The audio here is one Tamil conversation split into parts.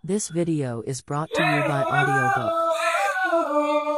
This video is brought to you by Audiobook.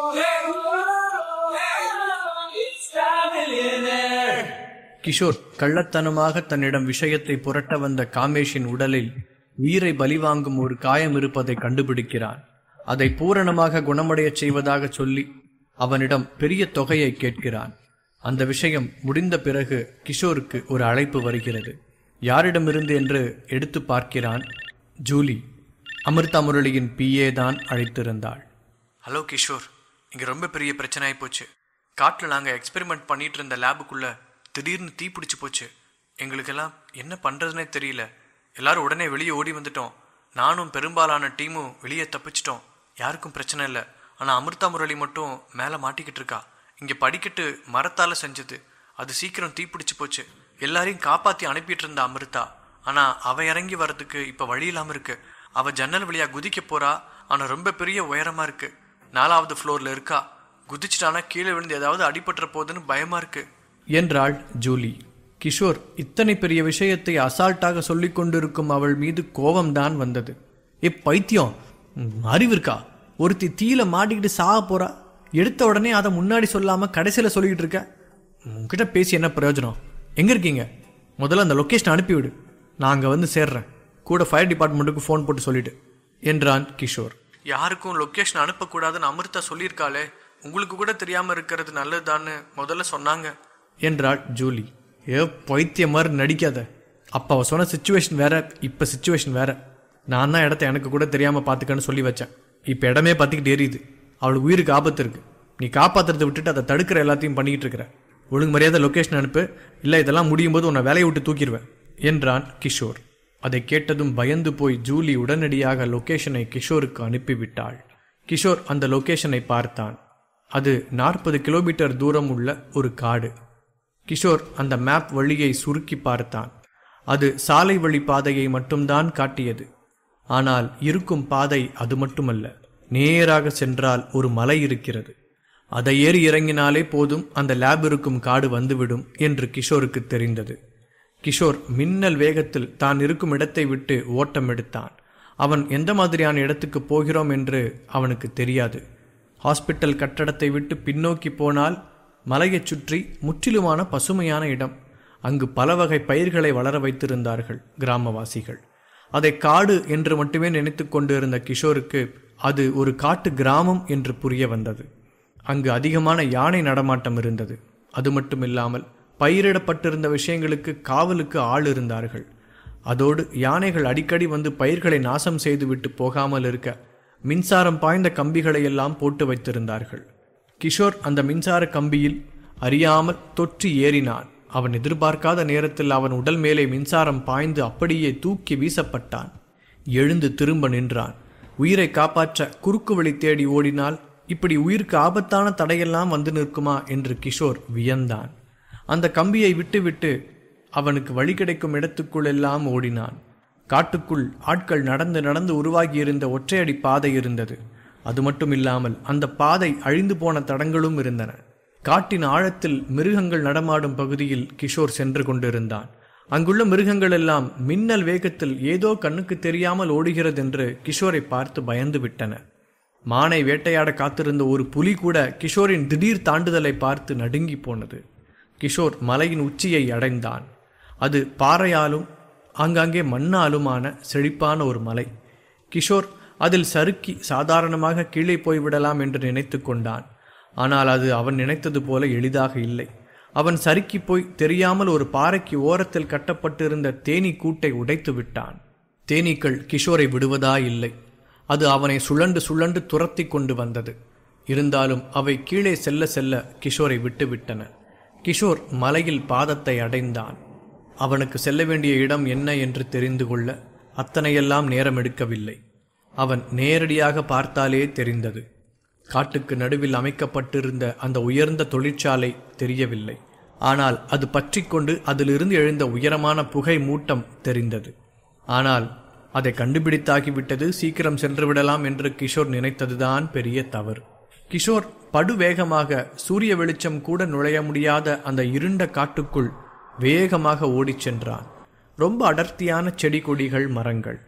Kishore கள்ளத்தனமாக தன்னிடம் விஷயத்தை புரட்ட வந்த காமேஷின் உடலில் உயிரை பலிவாங்கும் ஒரு காயம் இருப்பதை கண்டுபிடிக்கிறான் அதை பூரணமாக குணமடையச் செய்வதாக சொல்லி அவனிடம் பெரிய தொகையை கேட்கிறான் அந்த விஷயம் முடிந்த பிறகு கிஷோருக்கு ஒரு அழைப்பு வருகிறது யாரிடமிருந்து என்று எடுத்து பார்க்கிறான் ஜூலி அமிர்தா முரளியின் பிஏ தான் அழைத்திருந்தாள் ஹலோ கிஷோர் இங்கே ரொம்ப பெரிய பிரச்சனை போச்சு காட்டில் நாங்கள் எக்ஸ்பெரிமெண்ட் பண்ணிட்டு இருந்த லேபுக்குள்ள திடீர்னு தீ பிடிச்சி போச்சு எங்களுக்கெல்லாம் என்ன பண்ணுறதுனே தெரியல எல்லாரும் உடனே வெளியே ஓடி வந்துட்டோம் நானும் பெரும்பாலான டீமும் வெளியே தப்பிச்சிட்டோம் யாருக்கும் பிரச்சனை இல்லை ஆனால் அமிர்தா முரளி மட்டும் மேலே மாட்டிக்கிட்டு இருக்கா இங்கே படிக்கட்டு மரத்தால் செஞ்சது அது சீக்கிரம் தீ பிடிச்சி போச்சு எல்லாரையும் காப்பாற்றி அனுப்பிட்டு இருந்த அமிர்தா ஆனால் அவ இறங்கி வர்றதுக்கு இப்போ வழி இல்லாமல் இருக்கு அவ ஜன்னல் வழியாக குதிக்க போறா ஆனால் ரொம்ப பெரிய உயரமாக இருக்கு நாலாவது ஃப்ளோரில் இருக்கா குதிச்சிட்டானா கீழே விழுந்து ஏதாவது அடிபட்டுற போகுதுன்னு பயமா இருக்கு என்றாள் ஜூலி கிஷோர் இத்தனை பெரிய விஷயத்தை அசால்ட்டாக சொல்லிக் கொண்டிருக்கும் அவள் மீது கோபம்தான் வந்தது ஏ பைத்தியம் ம், அறிவு இருக்கா ஒருத்தி தீயில மாட்டிக்கிட்டு சாக போறா எடுத்த உடனே அதை முன்னாடி சொல்லாம கடைசியில சொல்லிக்கிட்டு இருக்க உங்ககிட்ட பேசி என்ன பிரயோஜனம் எங்க இருக்கீங்க முதல்ல அந்த லொக்கேஷன் அனுப்பிவிடு நான் அங்க வந்து சேர்றேன் கூட ஃபயர் டிபார்ட்மெண்ட்டுக்கு ஃபோன் போட்டு சொல்லிட்டு என்றான் கிஷோர் யாருக்கும் லொக்கேஷன் அனுப்பக்கூடாதுன்னு அமிர்தா சொல்லியிருக்காளே உங்களுக்கு கூட தெரியாம இருக்கிறது நல்லதுதான்னு முதல்ல சொன்னாங்க என்றாள் ஜூலி ஏ பைத்தியம் மாதிரி நடிக்காத அப்ப அவ சொன்ன சுச்சுவேஷன் வேற இப்ப சுச்சுவேஷன் வேற நான் தான் இடத்த எனக்கு கூட தெரியாம பாத்துக்கன்னு சொல்லி வச்சேன் இப்ப இடமே பத்திக்கிட்டு எரியுது அவளுக்கு உயிருக்கு ஆபத்து இருக்கு நீ காப்பாத்துறதை விட்டுட்டு அதை தடுக்கிற எல்லாத்தையும் பண்ணிக்கிட்டு இருக்கிற ஒழுங்கு மரியாதை லொக்கேஷன் அனுப்பு இல்ல இதெல்லாம் முடியும் போது உன்னை வேலையை விட்டு தூக்கிடுவேன் என்றான் கிஷோர் அதை கேட்டதும் பயந்து போய் ஜூலி உடனடியாக லொகேஷனை கிஷோருக்கு அனுப்பிவிட்டாள் கிஷோர் அந்த லொகேஷனை பார்த்தான் அது நாற்பது கிலோமீட்டர் தூரம் உள்ள ஒரு காடு கிஷோர் அந்த மேப் வழியை சுருக்கி பார்த்தான் அது சாலை வழி பாதையை மட்டும்தான் காட்டியது ஆனால் இருக்கும் பாதை அது மட்டுமல்ல நேராக சென்றால் ஒரு மலை இருக்கிறது அதை ஏறி இறங்கினாலே போதும் அந்த லேப் இருக்கும் காடு வந்துவிடும் என்று கிஷோருக்கு தெரிந்தது கிஷோர் மின்னல் வேகத்தில் தான் இருக்கும் இடத்தை விட்டு ஓட்டம் எடுத்தான் அவன் எந்த மாதிரியான இடத்துக்கு போகிறோம் என்று அவனுக்கு தெரியாது ஹாஸ்பிட்டல் கட்டடத்தை விட்டு பின்னோக்கி போனால் மலையைச் சுற்றி முற்றிலுமான பசுமையான இடம் அங்கு பல வகை பயிர்களை வளர வைத்திருந்தார்கள் கிராமவாசிகள் அதை காடு என்று மட்டுமே நினைத்துக் கொண்டிருந்த கிஷோருக்கு அது ஒரு காட்டு கிராமம் என்று புரிய வந்தது அங்கு அதிகமான யானை நடமாட்டம் இருந்தது அது மட்டுமில்லாமல் பயிரிடப்பட்டிருந்த விஷயங்களுக்கு காவலுக்கு ஆள் இருந்தார்கள் அதோடு யானைகள் அடிக்கடி வந்து பயிர்களை நாசம் செய்துவிட்டு போகாமல் இருக்க மின்சாரம் பாய்ந்த கம்பிகளை எல்லாம் போட்டு வைத்திருந்தார்கள் கிஷோர் அந்த மின்சார கம்பியில் அறியாமல் தொற்றி ஏறினான் அவன் எதிர்பார்க்காத நேரத்தில் அவன் உடல் மேலே மின்சாரம் பாய்ந்து அப்படியே தூக்கி வீசப்பட்டான் எழுந்து திரும்ப நின்றான் உயிரை காப்பாற்ற குறுக்கு வழி தேடி ஓடினால் இப்படி உயிருக்கு ஆபத்தான தடையெல்லாம் வந்து நிற்குமா என்று கிஷோர் வியந்தான் அந்த கம்பியை விட்டுவிட்டு அவனுக்கு வழி கிடைக்கும் இடத்துக்குள் எல்லாம் ஓடினான் காட்டுக்குள் ஆட்கள் நடந்து நடந்து உருவாகியிருந்த ஒற்றையடி பாதை இருந்தது அது மட்டும் இல்லாமல் அந்த பாதை அழிந்து போன தடங்களும் இருந்தன காட்டின் ஆழத்தில் மிருகங்கள் நடமாடும் பகுதியில் கிஷோர் சென்று கொண்டிருந்தான் அங்குள்ள மிருகங்கள் எல்லாம் மின்னல் வேகத்தில் ஏதோ கண்ணுக்கு தெரியாமல் ஓடுகிறதென்று கிஷோரை பார்த்து பயந்து விட்டன மானை வேட்டையாட காத்திருந்த ஒரு புலி கூட கிஷோரின் திடீர் தாண்டுதலை பார்த்து நடுங்கி போனது கிஷோர் மலையின் உச்சியை அடைந்தான் அது பாறையாலும் ஆங்காங்கே மண்ணாலுமான செழிப்பான ஒரு மலை கிஷோர் அதில் சறுக்கி சாதாரணமாக கீழே போய்விடலாம் என்று நினைத்து கொண்டான் ஆனால் அது அவன் நினைத்தது போல எளிதாக இல்லை அவன் சறுக்கி போய் தெரியாமல் ஒரு பாறைக்கு ஓரத்தில் கட்டப்பட்டிருந்த தேனீ கூட்டை உடைத்து விட்டான் தேனீக்கள் கிஷோரை விடுவதா இல்லை அது அவனை சுழண்டு சுழண்டு துரத்தி கொண்டு வந்தது இருந்தாலும் அவை கீழே செல்ல செல்ல கிஷோரை விட்டுவிட்டன கிஷோர் மலையில் பாதத்தை அடைந்தான் அவனுக்கு செல்ல வேண்டிய இடம் என்ன என்று தெரிந்து கொள்ள அத்தனையெல்லாம் நேரம் எடுக்கவில்லை அவன் நேரடியாக பார்த்தாலே தெரிந்தது காட்டுக்கு நடுவில் அமைக்கப்பட்டிருந்த அந்த உயர்ந்த தொழிற்சாலை தெரியவில்லை ஆனால் அது பற்றிக்கொண்டு அதிலிருந்து எழுந்த உயரமான புகை மூட்டம் தெரிந்தது ஆனால் அதை கண்டுபிடித்தாகிவிட்டது சீக்கிரம் சென்று விடலாம் என்று கிஷோர் நினைத்ததுதான் பெரிய தவறு கிஷோர் படுவேகமாக சூரிய வெளிச்சம் கூட நுழைய முடியாத அந்த இருண்ட காட்டுக்குள் வேகமாக ஓடிச் சென்றான் ரொம்ப அடர்த்தியான செடி கொடிகள் மரங்கள்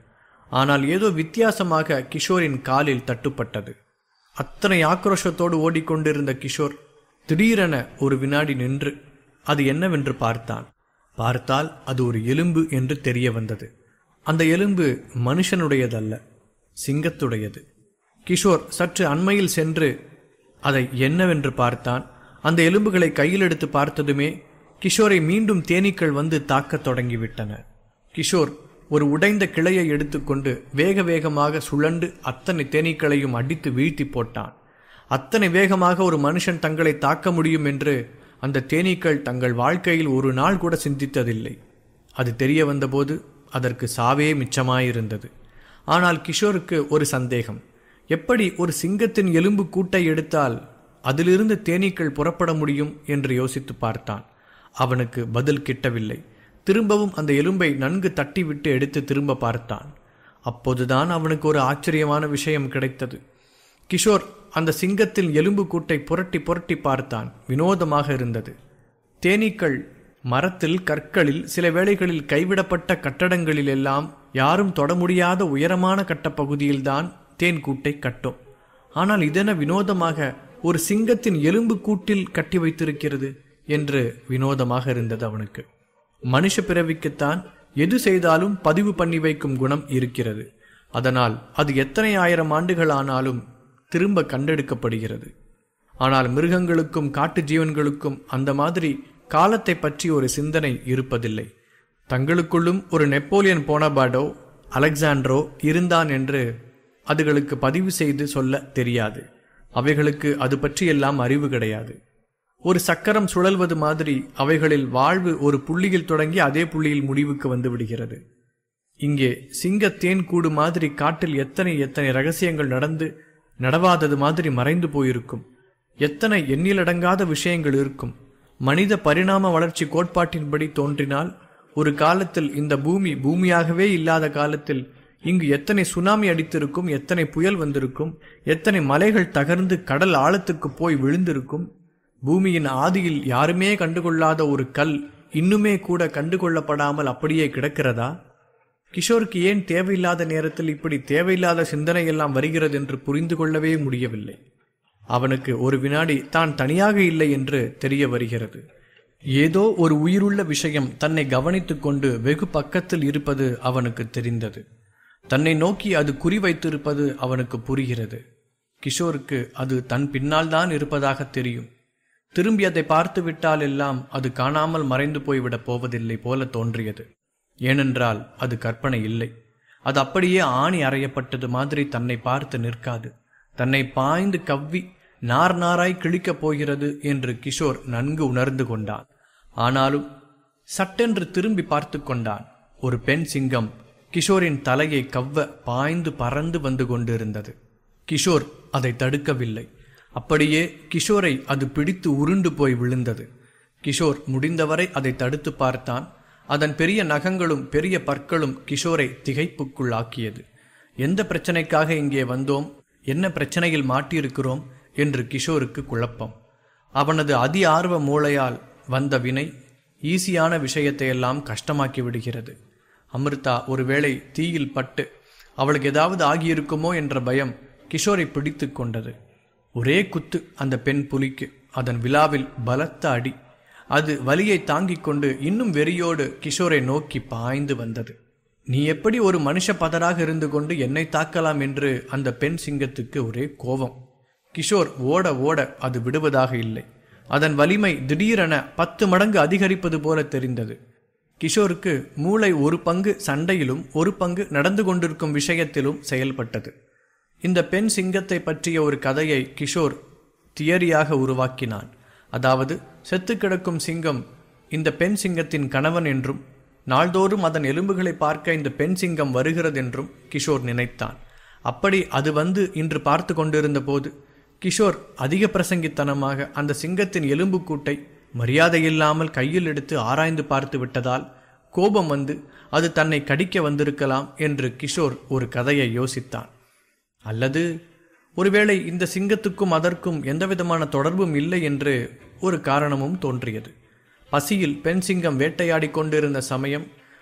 ஆனால் ஏதோ வித்தியாசமாக கிஷோரின் காலில் தட்டுப்பட்டது அத்தனை ஆக்ரோஷத்தோடு ஓடிக்கொண்டிருந்த கிஷோர் திடீரென ஒரு வினாடி நின்று அது என்னவென்று பார்த்தான் பார்த்தால் அது ஒரு எலும்பு என்று தெரிய வந்தது அந்த எலும்பு மனுஷனுடையதல்ல சிங்கத்துடையது கிஷோர் சற்று அண்மையில் சென்று அதை என்னவென்று பார்த்தான் அந்த எலும்புகளை கையில் எடுத்து பார்த்ததுமே கிஷோரை மீண்டும் தேனீக்கள் வந்து தாக்கத் தொடங்கிவிட்டன கிஷோர் ஒரு உடைந்த கிளையை எடுத்துக்கொண்டு வேக வேகமாக சுழண்டு அத்தனை தேனீக்களையும் அடித்து வீழ்த்தி போட்டான் அத்தனை வேகமாக ஒரு மனுஷன் தங்களை தாக்க முடியும் என்று அந்த தேனீக்கள் தங்கள் வாழ்க்கையில் ஒரு நாள் கூட சிந்தித்ததில்லை அது தெரிய வந்தபோது அதற்கு சாவே மிச்சமாயிருந்தது ஆனால் கிஷோருக்கு ஒரு சந்தேகம் எப்படி ஒரு சிங்கத்தின் எலும்பு கூட்டை எடுத்தால் அதிலிருந்து தேனீக்கள் புறப்பட முடியும் என்று யோசித்து பார்த்தான் அவனுக்கு பதில் கிட்டவில்லை திரும்பவும் அந்த எலும்பை நன்கு தட்டிவிட்டு எடுத்து திரும்ப பார்த்தான் அப்போதுதான் அவனுக்கு ஒரு ஆச்சரியமான விஷயம் கிடைத்தது கிஷோர் அந்த சிங்கத்தின் எலும்பு கூட்டை புரட்டி புரட்டி பார்த்தான் வினோதமாக இருந்தது தேனீக்கள் மரத்தில் கற்களில் சில வேளைகளில் கைவிடப்பட்ட கட்டடங்களில் எல்லாம் யாரும் தொட முடியாத உயரமான கட்டப்பகுதியில்தான் தேன் கூட்டை கட்டும் ஆனால் இதென வினோதமாக ஒரு சிங்கத்தின் எலும்பு கூட்டில் கட்டி வைத்திருக்கிறது என்று வினோதமாக இருந்தது அவனுக்கு மனுஷ பிறவிக்குத்தான் எது செய்தாலும் பதிவு பண்ணி வைக்கும் குணம் இருக்கிறது அதனால் அது எத்தனை ஆயிரம் ஆண்டுகள் ஆனாலும் திரும்ப கண்டெடுக்கப்படுகிறது ஆனால் மிருகங்களுக்கும் காட்டு ஜீவன்களுக்கும் அந்த மாதிரி காலத்தை பற்றி ஒரு சிந்தனை இருப்பதில்லை தங்களுக்குள்ளும் ஒரு நெப்போலியன் போனபாடோ அலெக்சாண்ட்ரோ இருந்தான் என்று அதுகளுக்கு பதிவு செய்து சொல்ல தெரியாது அவைகளுக்கு அது பற்றியெல்லாம் அறிவு கிடையாது ஒரு சக்கரம் சுழல்வது மாதிரி அவைகளில் வாழ்வு ஒரு புள்ளியில் தொடங்கி அதே புள்ளியில் முடிவுக்கு வந்து விடுகிறது இங்கே சிங்க தேன் கூடு மாதிரி காட்டில் எத்தனை எத்தனை ரகசியங்கள் நடந்து நடவாதது மாதிரி மறைந்து போயிருக்கும் எத்தனை எண்ணிலடங்காத விஷயங்கள் இருக்கும் மனித பரிணாம வளர்ச்சி கோட்பாட்டின்படி தோன்றினால் ஒரு காலத்தில் இந்த பூமி பூமியாகவே இல்லாத காலத்தில் இங்கு எத்தனை சுனாமி அடித்திருக்கும் எத்தனை புயல் வந்திருக்கும் எத்தனை மலைகள் தகர்ந்து கடல் ஆழத்துக்கு போய் விழுந்திருக்கும் பூமியின் ஆதியில் யாருமே கண்டுகொள்ளாத ஒரு கல் இன்னுமே கூட கண்டுகொள்ளப்படாமல் அப்படியே கிடக்கிறதா கிஷோருக்கு ஏன் தேவையில்லாத நேரத்தில் இப்படி தேவையில்லாத சிந்தனை எல்லாம் வருகிறது என்று புரிந்து கொள்ளவே முடியவில்லை அவனுக்கு ஒரு வினாடி தான் தனியாக இல்லை என்று தெரிய வருகிறது ஏதோ ஒரு உயிருள்ள விஷயம் தன்னை கவனித்துக் கொண்டு வெகு பக்கத்தில் இருப்பது அவனுக்கு தெரிந்தது தன்னை நோக்கி அது குறிவைத்திருப்பது அவனுக்கு புரிகிறது கிஷோருக்கு அது தன் பின்னால் தான் இருப்பதாக தெரியும் திரும்பி அதை பார்த்து விட்டால் எல்லாம் அது காணாமல் மறைந்து போய்விடப் போவதில்லை போல தோன்றியது ஏனென்றால் அது கற்பனை இல்லை அது அப்படியே ஆணி அறையப்பட்டது மாதிரி தன்னை பார்த்து நிற்காது தன்னை பாய்ந்து கவ்வி நார் நாராய் கிழிக்கப் போகிறது என்று கிஷோர் நன்கு உணர்ந்து கொண்டான் ஆனாலும் சட்டென்று திரும்பி பார்த்து கொண்டான் ஒரு பெண் சிங்கம் கிஷோரின் தலையை கவ்வ பாய்ந்து பறந்து வந்து கொண்டிருந்தது கிஷோர் அதை தடுக்கவில்லை அப்படியே கிஷோரை அது பிடித்து உருண்டு போய் விழுந்தது கிஷோர் முடிந்தவரை அதை தடுத்து பார்த்தான் அதன் பெரிய நகங்களும் பெரிய பற்களும் கிஷோரை திகைப்புக்குள் ஆக்கியது எந்த பிரச்சனைக்காக இங்கே வந்தோம் என்ன பிரச்சனையில் மாட்டியிருக்கிறோம் என்று கிஷோருக்கு குழப்பம் அவனது அதி ஆர்வ மூளையால் வந்த வினை ஈஸியான விஷயத்தையெல்லாம் கஷ்டமாக்கி விடுகிறது அமிர்தா ஒருவேளை தீயில் பட்டு அவளுக்கு ஏதாவது ஆகியிருக்குமோ என்ற பயம் கிஷோரை பிடித்து கொண்டது ஒரே குத்து அந்த பெண் புலிக்கு அதன் விழாவில் பலத்த அடி அது வலியை தாங்கிக் கொண்டு இன்னும் வெறியோடு கிஷோரை நோக்கி பாய்ந்து வந்தது நீ எப்படி ஒரு மனுஷ பதராக இருந்து கொண்டு என்னை தாக்கலாம் என்று அந்த பெண் சிங்கத்துக்கு ஒரே கோபம் கிஷோர் ஓட ஓட அது விடுவதாக இல்லை அதன் வலிமை திடீரென பத்து மடங்கு அதிகரிப்பது போல தெரிந்தது கிஷோருக்கு மூளை ஒரு பங்கு சண்டையிலும் ஒரு பங்கு நடந்து கொண்டிருக்கும் விஷயத்திலும் செயல்பட்டது இந்த பெண் சிங்கத்தை பற்றிய ஒரு கதையை கிஷோர் தியரியாக உருவாக்கினான் அதாவது செத்து கிடக்கும் சிங்கம் இந்த பெண் சிங்கத்தின் கணவன் என்றும் நாள்தோறும் அதன் எலும்புகளை பார்க்க இந்த பெண் சிங்கம் வருகிறதென்றும் கிஷோர் நினைத்தான் அப்படி அது வந்து இன்று பார்த்து கொண்டிருந்த போது கிஷோர் அதிக பிரசங்கித்தனமாக அந்த சிங்கத்தின் எலும்புக்கூட்டை மரியாதையில்லாமல் கையில் எடுத்து ஆராய்ந்து பார்த்து விட்டதால் கோபம் வந்து அது தன்னை கடிக்க வந்திருக்கலாம் என்று கிஷோர் ஒரு கதையை யோசித்தான் அல்லது ஒருவேளை இந்த சிங்கத்துக்கும் அதற்கும் எந்தவிதமான தொடர்பும் இல்லை என்று ஒரு காரணமும் தோன்றியது பசியில் பெண் சிங்கம் வேட்டையாடி கொண்டிருந்த சமயம்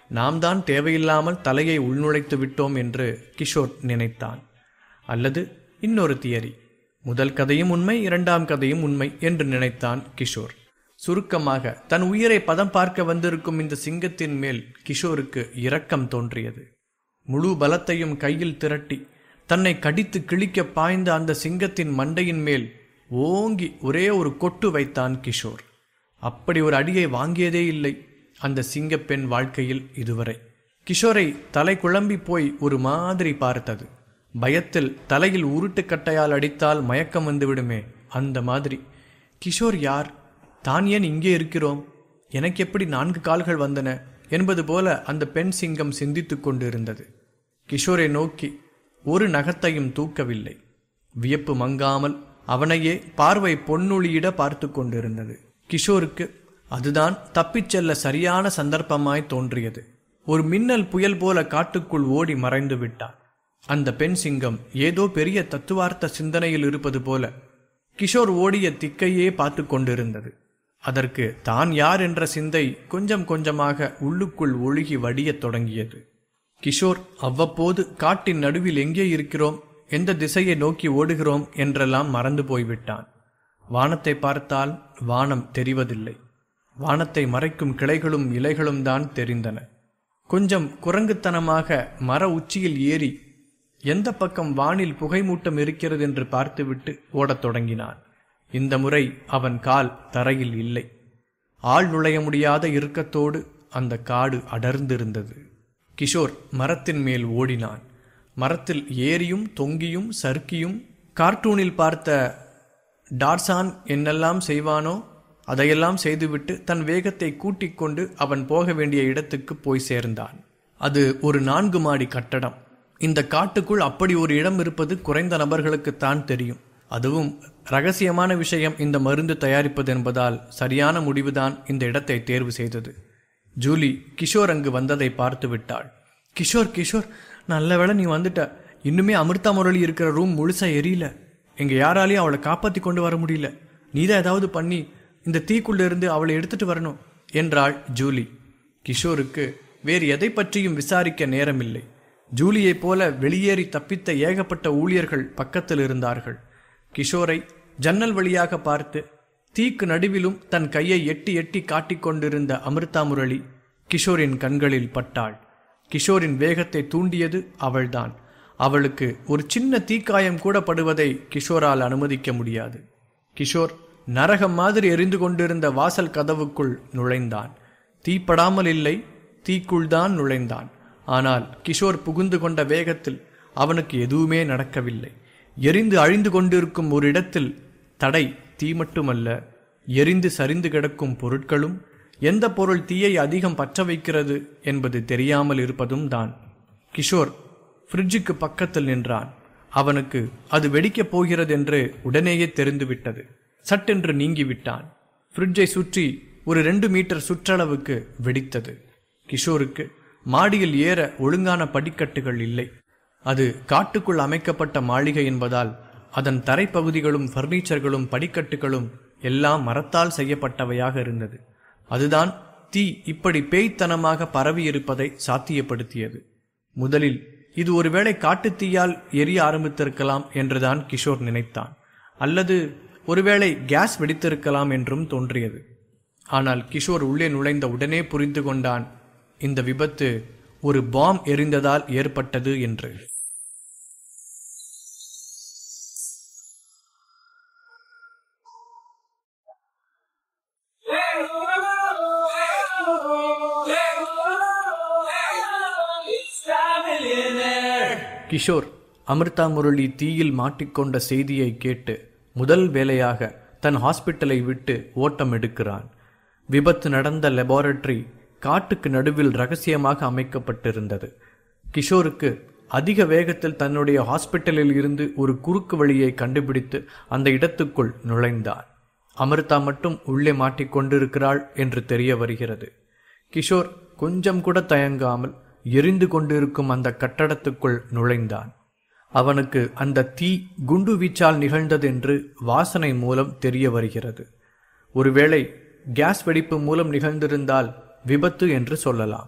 நாம் தான் தேவையில்லாமல் தலையை உள்நுழைத்து விட்டோம் என்று கிஷோர் நினைத்தான் அல்லது இன்னொரு தியரி முதல் கதையும் உண்மை இரண்டாம் கதையும் உண்மை என்று நினைத்தான் கிஷோர் சுருக்கமாக தன் உயிரை பதம் பார்க்க வந்திருக்கும் இந்த சிங்கத்தின் மேல் கிஷோருக்கு இரக்கம் தோன்றியது முழு பலத்தையும் கையில் திரட்டி தன்னை கடித்து கிழிக்க பாய்ந்த அந்த சிங்கத்தின் மண்டையின் மேல் ஓங்கி ஒரே ஒரு கொட்டு வைத்தான் கிஷோர் அப்படி ஒரு அடியை வாங்கியதே இல்லை அந்த சிங்கப்பெண் வாழ்க்கையில் இதுவரை கிஷோரை தலை குழம்பி போய் ஒரு மாதிரி பார்த்தது பயத்தில் தலையில் உருட்டுக்கட்டையால் அடித்தால் மயக்கம் வந்துவிடுமே அந்த மாதிரி கிஷோர் யார் தான் ஏன் இங்கே இருக்கிறோம் எனக்கு எப்படி நான்கு கால்கள் வந்தன என்பது போல அந்த பெண் சிங்கம் சிந்தித்துக் கொண்டிருந்தது கிஷோரை நோக்கி ஒரு நகத்தையும் தூக்கவில்லை வியப்பு மங்காமல் அவனையே பார்வை பொன்னொழியிட பார்த்து கொண்டிருந்தது கிஷோருக்கு அதுதான் தப்பிச் செல்ல சரியான சந்தர்ப்பமாய் தோன்றியது ஒரு மின்னல் புயல் போல காட்டுக்குள் ஓடி மறைந்து விட்டான் அந்த பெண் சிங்கம் ஏதோ பெரிய தத்துவார்த்த சிந்தனையில் இருப்பது போல கிஷோர் ஓடிய திக்கையே பார்த்து கொண்டிருந்தது அதற்கு தான் யார் என்ற சிந்தை கொஞ்சம் கொஞ்சமாக உள்ளுக்குள் ஒழுகி வடியத் தொடங்கியது கிஷோர் அவ்வப்போது காட்டின் நடுவில் எங்கே இருக்கிறோம் எந்த திசையை நோக்கி ஓடுகிறோம் என்றெல்லாம் மறந்து போய்விட்டான் வானத்தை பார்த்தால் வானம் தெரிவதில்லை வானத்தை மறைக்கும் கிளைகளும் இலைகளும் தான் தெரிந்தன கொஞ்சம் குரங்குத்தனமாக மர உச்சியில் ஏறி எந்த பக்கம் வானில் புகைமூட்டம் இருக்கிறது என்று பார்த்துவிட்டு ஓடத் தொடங்கினான் இந்த முறை அவன் கால் தரையில் இல்லை ஆள் நுழைய முடியாத இறுக்கத்தோடு அந்த காடு அடர்ந்திருந்தது கிஷோர் மரத்தின் மேல் ஓடினான் மரத்தில் ஏறியும் தொங்கியும் சறுக்கியும் கார்ட்டூனில் பார்த்த டார்சான் என்னெல்லாம் செய்வானோ அதையெல்லாம் செய்துவிட்டு தன் வேகத்தை கூட்டிக் கொண்டு அவன் போக வேண்டிய இடத்துக்கு போய் சேர்ந்தான் அது ஒரு நான்கு மாடி கட்டடம் இந்த காட்டுக்குள் அப்படி ஒரு இடம் இருப்பது குறைந்த நபர்களுக்குத்தான் தெரியும் அதுவும் ரகசியமான விஷயம் இந்த மருந்து தயாரிப்பது என்பதால் சரியான முடிவுதான் இந்த இடத்தை தேர்வு செய்தது ஜூலி கிஷோர் அங்கு வந்ததை பார்த்து விட்டாள் கிஷோர் கிஷோர் நல்ல வேளை நீ வந்துட்ட இன்னுமே அமிர்தா முரளி இருக்கிற ரூம் முழுசா எரியல எங்க யாராலையும் அவளை காப்பாத்தி கொண்டு வர முடியல நீதான் ஏதாவது பண்ணி இந்த தீக்குள்ள இருந்து அவளை எடுத்துட்டு வரணும் என்றாள் ஜூலி கிஷோருக்கு வேறு எதை பற்றியும் விசாரிக்க நேரமில்லை ஜூலியைப் போல வெளியேறி தப்பித்த ஏகப்பட்ட ஊழியர்கள் பக்கத்தில் இருந்தார்கள் கிஷோரை ஜன்னல் வழியாக பார்த்து தீக்கு நடுவிலும் தன் கையை எட்டி எட்டி காட்டிக் கொண்டிருந்த அமிர்தா முரளி கிஷோரின் கண்களில் பட்டாள் கிஷோரின் வேகத்தை தூண்டியது அவள்தான் அவளுக்கு ஒரு சின்ன தீக்காயம் கூட படுவதை கிஷோரால் அனுமதிக்க முடியாது கிஷோர் நரகம் மாதிரி எரிந்து கொண்டிருந்த வாசல் கதவுக்குள் நுழைந்தான் தீப்படாமல் இல்லை தீக்குள் தான் நுழைந்தான் ஆனால் கிஷோர் புகுந்து கொண்ட வேகத்தில் அவனுக்கு எதுவுமே நடக்கவில்லை எரிந்து அழிந்து கொண்டிருக்கும் ஒரு இடத்தில் தடை தீ மட்டுமல்ல எரிந்து சரிந்து கிடக்கும் பொருட்களும் எந்த பொருள் தீயை அதிகம் பற்ற வைக்கிறது என்பது தெரியாமல் இருப்பதும் தான் கிஷோர் ஃப்ரிட்ஜுக்கு பக்கத்தில் நின்றான் அவனுக்கு அது வெடிக்கப் போகிறது என்று உடனேயே தெரிந்துவிட்டது சட்டென்று நீங்கிவிட்டான் ஃப்ரிட்ஜை சுற்றி ஒரு ரெண்டு மீட்டர் சுற்றளவுக்கு வெடித்தது கிஷோருக்கு மாடியில் ஏற ஒழுங்கான படிக்கட்டுகள் இல்லை அது காட்டுக்குள் அமைக்கப்பட்ட மாளிகை என்பதால் அதன் தரைப்பகுதிகளும் ஃபர்னிச்சர்களும் படிக்கட்டுகளும் எல்லாம் மரத்தால் செய்யப்பட்டவையாக இருந்தது அதுதான் தீ இப்படி பேய்த்தனமாக பரவி இருப்பதை சாத்தியப்படுத்தியது முதலில் இது ஒருவேளை காட்டுத் தீயால் எரிய ஆரம்பித்திருக்கலாம் என்றுதான் கிஷோர் நினைத்தான் அல்லது ஒருவேளை கேஸ் வெடித்திருக்கலாம் என்றும் தோன்றியது ஆனால் கிஷோர் உள்ளே நுழைந்த உடனே புரிந்து கொண்டான் இந்த விபத்து ஒரு பாம் எரிந்ததால் ஏற்பட்டது என்று கிஷோர் அமிர்தா முரளி தீயில் மாட்டிக்கொண்ட செய்தியை கேட்டு முதல் வேலையாக தன் ஹாஸ்பிட்டலை விட்டு ஓட்டம் எடுக்கிறான் விபத்து நடந்த லெபார்டரி காட்டுக்கு நடுவில் ரகசியமாக அமைக்கப்பட்டிருந்தது கிஷோருக்கு அதிக வேகத்தில் தன்னுடைய ஹாஸ்பிட்டலில் இருந்து ஒரு குறுக்கு வழியை கண்டுபிடித்து அந்த இடத்துக்குள் நுழைந்தான் அமிர்தா மட்டும் உள்ளே மாட்டிக்கொண்டிருக்கிறாள் என்று தெரிய வருகிறது கிஷோர் கொஞ்சம் கூட தயங்காமல் எரிந்து கொண்டிருக்கும் அந்த கட்டடத்துக்குள் நுழைந்தான் அவனுக்கு அந்த தீ குண்டு வீச்சால் நிகழ்ந்ததென்று வாசனை மூலம் தெரிய வருகிறது ஒருவேளை கேஸ் வெடிப்பு மூலம் நிகழ்ந்திருந்தால் விபத்து என்று சொல்லலாம்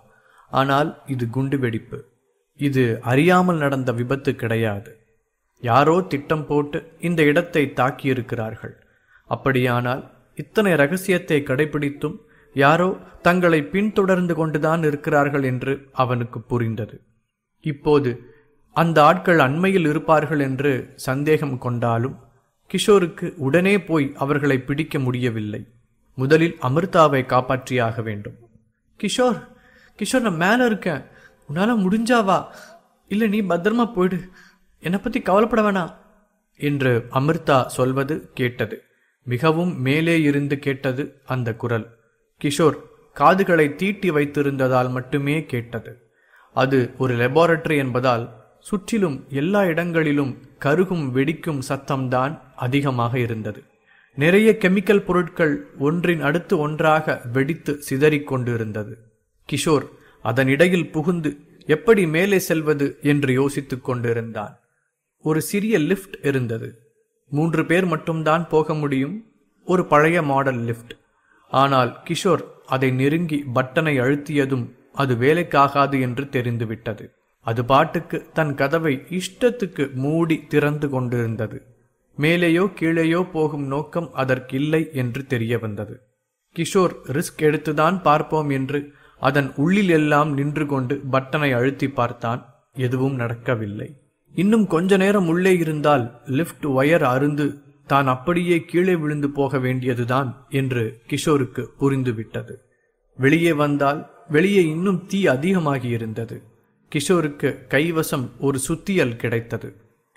ஆனால் இது குண்டு வெடிப்பு இது அறியாமல் நடந்த விபத்து கிடையாது யாரோ திட்டம் போட்டு இந்த இடத்தை தாக்கியிருக்கிறார்கள் அப்படியானால் இத்தனை ரகசியத்தை கடைபிடித்தும் யாரோ தங்களை பின்தொடர்ந்து கொண்டுதான் இருக்கிறார்கள் என்று அவனுக்கு புரிந்தது இப்போது அந்த ஆட்கள் அண்மையில் இருப்பார்கள் என்று சந்தேகம் கொண்டாலும் கிஷோருக்கு உடனே போய் அவர்களை பிடிக்க முடியவில்லை முதலில் அமிர்தாவை காப்பாற்றியாக வேண்டும் கிஷோர் கிஷோர் நான் மேலே இருக்கேன் உன்னால முடிஞ்சாவா இல்லை நீ பத்திரமா போயிடு என்னை பற்றி கவலைப்பட வேணாம் என்று அமிர்தா சொல்வது கேட்டது மிகவும் மேலே இருந்து கேட்டது அந்த குரல் கிஷோர் காதுகளை தீட்டி வைத்திருந்ததால் மட்டுமே கேட்டது அது ஒரு லெபார்டரி என்பதால் சுற்றிலும் எல்லா இடங்களிலும் கருகும் வெடிக்கும் சத்தம்தான் அதிகமாக இருந்தது நிறைய கெமிக்கல் பொருட்கள் ஒன்றின் அடுத்து ஒன்றாக வெடித்து சிதறிக் கொண்டிருந்தது கிஷோர் அதன் இடையில் புகுந்து எப்படி மேலே செல்வது என்று யோசித்துக் கொண்டிருந்தான் ஒரு சிறிய லிஃப்ட் இருந்தது மூன்று பேர் மட்டும்தான் போக முடியும் ஒரு பழைய மாடல் லிஃப்ட் ஆனால் கிஷோர் அதை நெருங்கி பட்டனை அழுத்தியதும் அது வேலைக்காகாது என்று தெரிந்துவிட்டது அது பாட்டுக்கு தன் கதவை இஷ்டத்துக்கு மூடி திறந்து கொண்டிருந்தது மேலேயோ கீழேயோ போகும் நோக்கம் அதற்கில்லை என்று தெரிய வந்தது கிஷோர் ரிஸ்க் எடுத்துதான் பார்ப்போம் என்று அதன் உள்ளில் எல்லாம் நின்று கொண்டு பட்டனை அழுத்தி பார்த்தான் எதுவும் நடக்கவில்லை இன்னும் கொஞ்ச நேரம் உள்ளே இருந்தால் லிஃப்ட் ஒயர் அருந்து தான் அப்படியே கீழே விழுந்து போக வேண்டியதுதான் என்று கிஷோருக்கு புரிந்துவிட்டது வெளியே வந்தால் வெளியே இன்னும் தீ அதிகமாகி இருந்தது கிஷோருக்கு கைவசம் ஒரு சுத்தியல் கிடைத்தது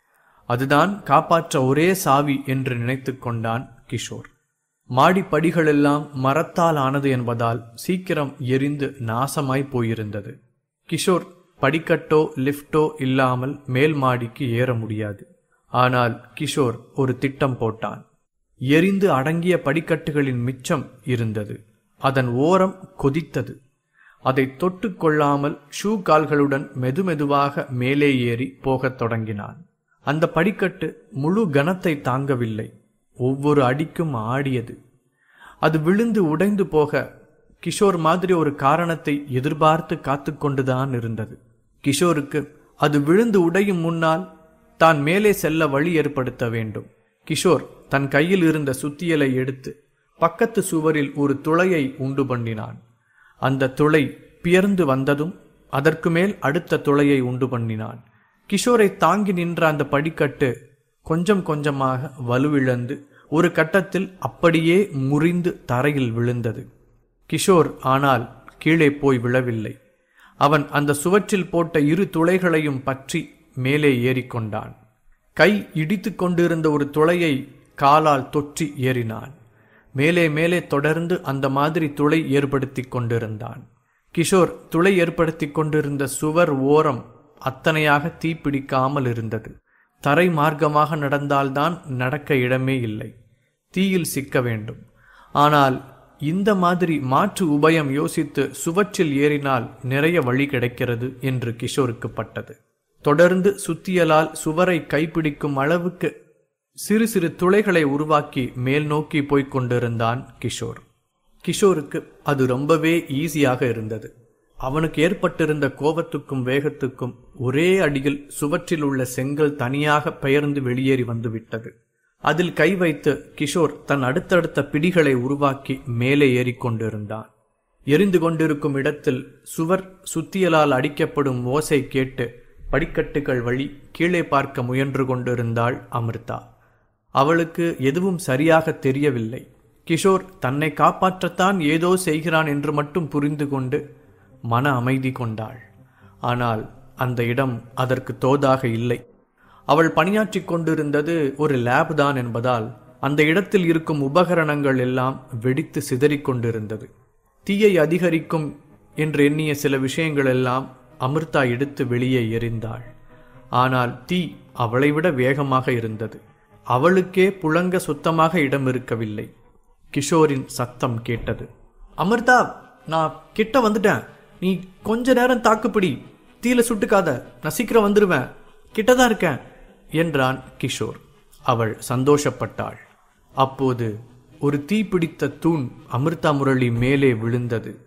அதுதான் காப்பாற்ற ஒரே சாவி என்று நினைத்து கொண்டான் கிஷோர் மாடி படிகளெல்லாம் மரத்தால் ஆனது என்பதால் சீக்கிரம் எரிந்து நாசமாய் போயிருந்தது கிஷோர் படிக்கட்டோ லிஃப்டோ இல்லாமல் மேல் மாடிக்கு ஏற முடியாது ஆனால் கிஷோர் ஒரு திட்டம் போட்டான் எரிந்து அடங்கிய படிக்கட்டுகளின் மிச்சம் இருந்தது அதன் ஓரம் கொதித்தது அதை தொட்டு கொள்ளாமல் ஷூ கால்களுடன் மெதுமெதுவாக மேலே ஏறி போகத் தொடங்கினான் அந்த படிக்கட்டு முழு கனத்தை தாங்கவில்லை ஒவ்வொரு அடிக்கும் ஆடியது அது விழுந்து உடைந்து போக கிஷோர் மாதிரி ஒரு காரணத்தை எதிர்பார்த்து காத்து கொண்டுதான் இருந்தது கிஷோருக்கு அது விழுந்து உடையும் முன்னால் தான் மேலே செல்ல வழி ஏற்படுத்த வேண்டும் கிஷோர் தன் கையில் இருந்த சுத்தியலை எடுத்து பக்கத்து சுவரில் ஒரு துளையை உண்டு பண்ணினான் அந்த துளை பியர்ந்து வந்ததும் அதற்கு மேல் அடுத்த துளையை உண்டு பண்ணினான் கிஷோரை தாங்கி நின்ற அந்த படிக்கட்டு கொஞ்சம் கொஞ்சமாக வலுவிழந்து ஒரு கட்டத்தில் அப்படியே முறிந்து தரையில் விழுந்தது கிஷோர் ஆனால் கீழே போய் விழவில்லை அவன் அந்த சுவற்றில் போட்ட இரு துளைகளையும் பற்றி மேலே ஏறிக்கொண்டான் கை இடித்து கொண்டிருந்த ஒரு துளையை காலால் தொற்றி ஏறினான் மேலே மேலே தொடர்ந்து அந்த மாதிரி துளை ஏற்படுத்தி கொண்டிருந்தான் கிஷோர் துளை ஏற்படுத்தி கொண்டிருந்த சுவர் ஓரம் அத்தனையாக தீப்பிடிக்காமல் இருந்தது தரை மார்க்கமாக நடந்தால்தான் நடக்க இடமே இல்லை தீயில் சிக்க வேண்டும் ஆனால் இந்த மாதிரி மாற்று உபயம் யோசித்து சுவற்றில் ஏறினால் நிறைய வழி கிடைக்கிறது என்று கிஷோருக்கு பட்டது தொடர்ந்து சுத்தியலால் சுவரை கைப்பிடிக்கும் அளவுக்கு சிறு சிறு துளைகளை உருவாக்கி மேல் நோக்கி போய்க் கொண்டிருந்தான் கிஷோர் கிஷோருக்கு அது ரொம்பவே ஈஸியாக இருந்தது அவனுக்கு ஏற்பட்டிருந்த கோபத்துக்கும் வேகத்துக்கும் ஒரே அடியில் சுவற்றில் உள்ள செங்கல் தனியாக பெயர்ந்து வெளியேறி வந்துவிட்டது அதில் கை வைத்து கிஷோர் தன் அடுத்தடுத்த பிடிகளை உருவாக்கி மேலே ஏறிக்கொண்டிருந்தான் எரிந்து கொண்டிருக்கும் இடத்தில் சுவர் சுத்தியலால் அடிக்கப்படும் ஓசை கேட்டு படிக்கட்டுகள் வழி கீழே பார்க்க முயன்று கொண்டிருந்தாள் அமிர்தா அவளுக்கு எதுவும் சரியாக தெரியவில்லை கிஷோர் தன்னை காப்பாற்றத்தான் ஏதோ செய்கிறான் என்று மட்டும் புரிந்து கொண்டு மன அமைதி கொண்டாள் ஆனால் அந்த இடம் அதற்கு தோதாக இல்லை அவள் பணியாற்றிக் கொண்டிருந்தது ஒரு லேப் தான் என்பதால் அந்த இடத்தில் இருக்கும் உபகரணங்கள் எல்லாம் வெடித்து சிதறிக் கொண்டிருந்தது தீயை அதிகரிக்கும் என்று எண்ணிய சில விஷயங்கள் எல்லாம் அமிர்தா எடுத்து வெளியே எறிந்தாள் ஆனால் தீ அவளை விட வேகமாக இருந்தது அவளுக்கே புழங்க சுத்தமாக இடம் இருக்கவில்லை கிஷோரின் சத்தம் கேட்டது அமிர்தா நான் கிட்ட வந்துட்டேன் நீ கொஞ்ச நேரம் தாக்குப்பிடி தீல சுட்டுக்காத நான் சீக்கிரம் வந்துடுவேன் கிட்டதான் இருக்கேன் என்றான் கிஷோர் அவள் சந்தோஷப்பட்டாள் அப்போது ஒரு தீப்பிடித்த தூண் அமிர்தா முரளி மேலே விழுந்தது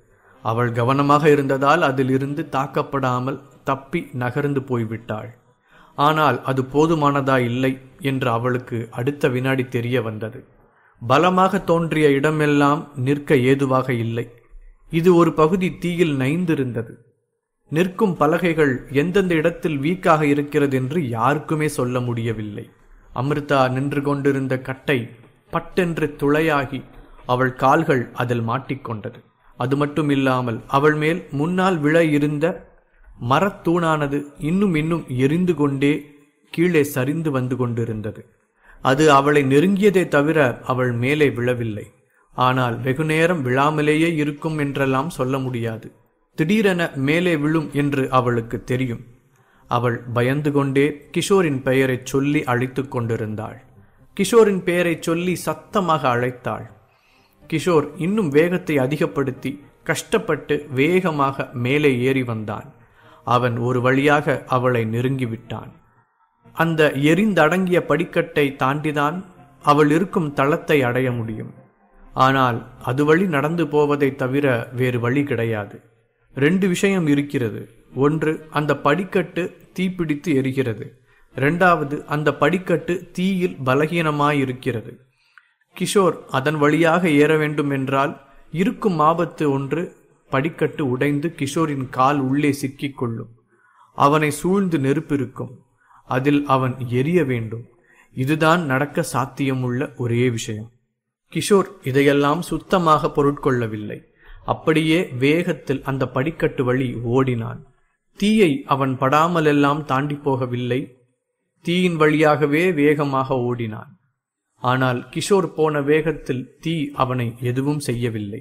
அவள் கவனமாக இருந்ததால் அதிலிருந்து தாக்கப்படாமல் தப்பி நகர்ந்து போய்விட்டாள் ஆனால் அது போதுமானதா இல்லை என்று அவளுக்கு அடுத்த வினாடி தெரிய வந்தது பலமாக தோன்றிய இடமெல்லாம் நிற்க ஏதுவாக இல்லை இது ஒரு பகுதி தீயில் நைந்திருந்தது நிற்கும் பலகைகள் எந்தெந்த இடத்தில் வீக்காக இருக்கிறது என்று யாருக்குமே சொல்ல முடியவில்லை அமிர்தா நின்று கொண்டிருந்த கட்டை பட்டென்று துளையாகி அவள் கால்கள் அதில் மாட்டிக்கொண்டது அது மட்டும் இல்லாமல் அவள் மேல் முன்னால் விழ இருந்த மரத்தூணானது இன்னும் இன்னும் எரிந்து கொண்டே கீழே சரிந்து வந்து கொண்டிருந்தது அது அவளை நெருங்கியதை தவிர அவள் மேலே விழவில்லை ஆனால் வெகுநேரம் விழாமலேயே இருக்கும் என்றெல்லாம் சொல்ல முடியாது திடீரென மேலே விழும் என்று அவளுக்கு தெரியும் அவள் பயந்து கொண்டே கிஷோரின் பெயரைச் சொல்லி அழைத்துக் கொண்டிருந்தாள் கிஷோரின் பெயரைச் சொல்லி சத்தமாக அழைத்தாள் கிஷோர் இன்னும் வேகத்தை அதிகப்படுத்தி கஷ்டப்பட்டு வேகமாக மேலே ஏறி வந்தான் அவன் ஒரு வழியாக அவளை நெருங்கிவிட்டான் அந்த எரிந்தடங்கிய படிக்கட்டை தாண்டிதான் அவள் இருக்கும் தளத்தை அடைய முடியும் ஆனால் அது வழி நடந்து போவதை தவிர வேறு வழி கிடையாது ரெண்டு விஷயம் இருக்கிறது ஒன்று அந்த படிக்கட்டு தீப்பிடித்து எரிகிறது இரண்டாவது அந்த படிக்கட்டு தீயில் பலகீனமாயிருக்கிறது கிஷோர் அதன் வழியாக ஏற வேண்டும் என்றால் இருக்கும் ஆபத்து ஒன்று படிக்கட்டு உடைந்து கிஷோரின் கால் உள்ளே சிக்கிக் கொள்ளும் அவனை சூழ்ந்து நெருப்பிருக்கும் அதில் அவன் எரிய வேண்டும் இதுதான் நடக்க சாத்தியமுள்ள ஒரே விஷயம் கிஷோர் இதையெல்லாம் சுத்தமாக பொருட்கொள்ளவில்லை அப்படியே வேகத்தில் அந்த படிக்கட்டு வழி ஓடினான் தீயை அவன் படாமலெல்லாம் தாண்டி போகவில்லை தீயின் வழியாகவே வேகமாக ஓடினான் ஆனால் கிஷோர் போன வேகத்தில் தீ அவனை எதுவும் செய்யவில்லை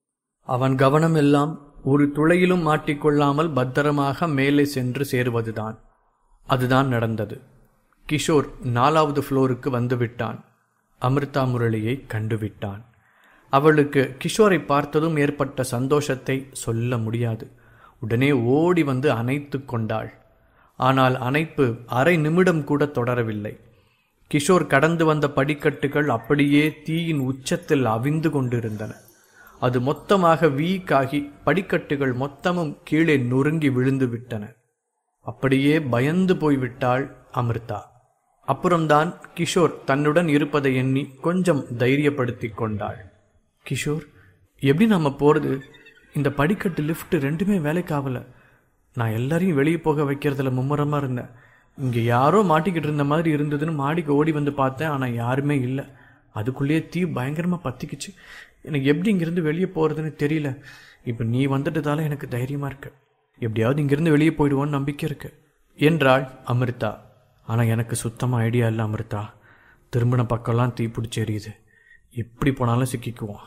அவன் கவனம் எல்லாம் ஒரு துளையிலும் மாட்டிக்கொள்ளாமல் பத்திரமாக மேலே சென்று சேருவதுதான் அதுதான் நடந்தது கிஷோர் நாலாவது ஃப்ளோருக்கு வந்துவிட்டான் அமிர்தா முரளியை கண்டுவிட்டான் அவளுக்கு கிஷோரை பார்த்ததும் ஏற்பட்ட சந்தோஷத்தை சொல்ல முடியாது உடனே ஓடி வந்து அணைத்து கொண்டாள் ஆனால் அணைப்பு அரை நிமிடம் கூட தொடரவில்லை கிஷோர் கடந்து வந்த படிக்கட்டுகள் அப்படியே தீயின் உச்சத்தில் அவிந்து கொண்டிருந்தன அது மொத்தமாக வீக்காகி படிக்கட்டுகள் மொத்தமும் கீழே நொறுங்கி விழுந்து விட்டன அப்படியே பயந்து போய்விட்டாள் அமிர்தா அப்புறம்தான் கிஷோர் தன்னுடன் இருப்பதை எண்ணி கொஞ்சம் தைரியப்படுத்திக் கொண்டாள் கிஷோர் எப்படி நாம போறது இந்த படிக்கட்டு லிஃப்ட் ரெண்டுமே வேலைக்கு ஆகல நான் எல்லாரையும் வெளியே போக வைக்கிறதுல மும்முரமா இருந்தேன் இங்க யாரோ மாட்டிக்கிட்டு இருந்த மாதிரி இருந்ததுன்னு மாடிக்கு ஓடி வந்து பார்த்தேன் ஆனா யாருமே இல்லை அதுக்குள்ளேயே தீ பயங்கரமா பத்திக்குச்சு எனக்கு எப்படி இங்கிருந்து வெளியே போறதுன்னு தெரியல இப்போ நீ வந்துட்டதால எனக்கு தைரியமா இருக்கு எப்படியாவது இங்கிருந்து வெளியே போயிடுவோன்னு நம்பிக்கை இருக்கு என்றாள் அமிர்தா ஆனா எனக்கு சுத்தமா ஐடியா இல்லை அமிர்தா திரும்பின பக்கம்லாம் தீ பிடிச்சி எரியுது எப்படி போனாலும் சிக்கிக்குவோம்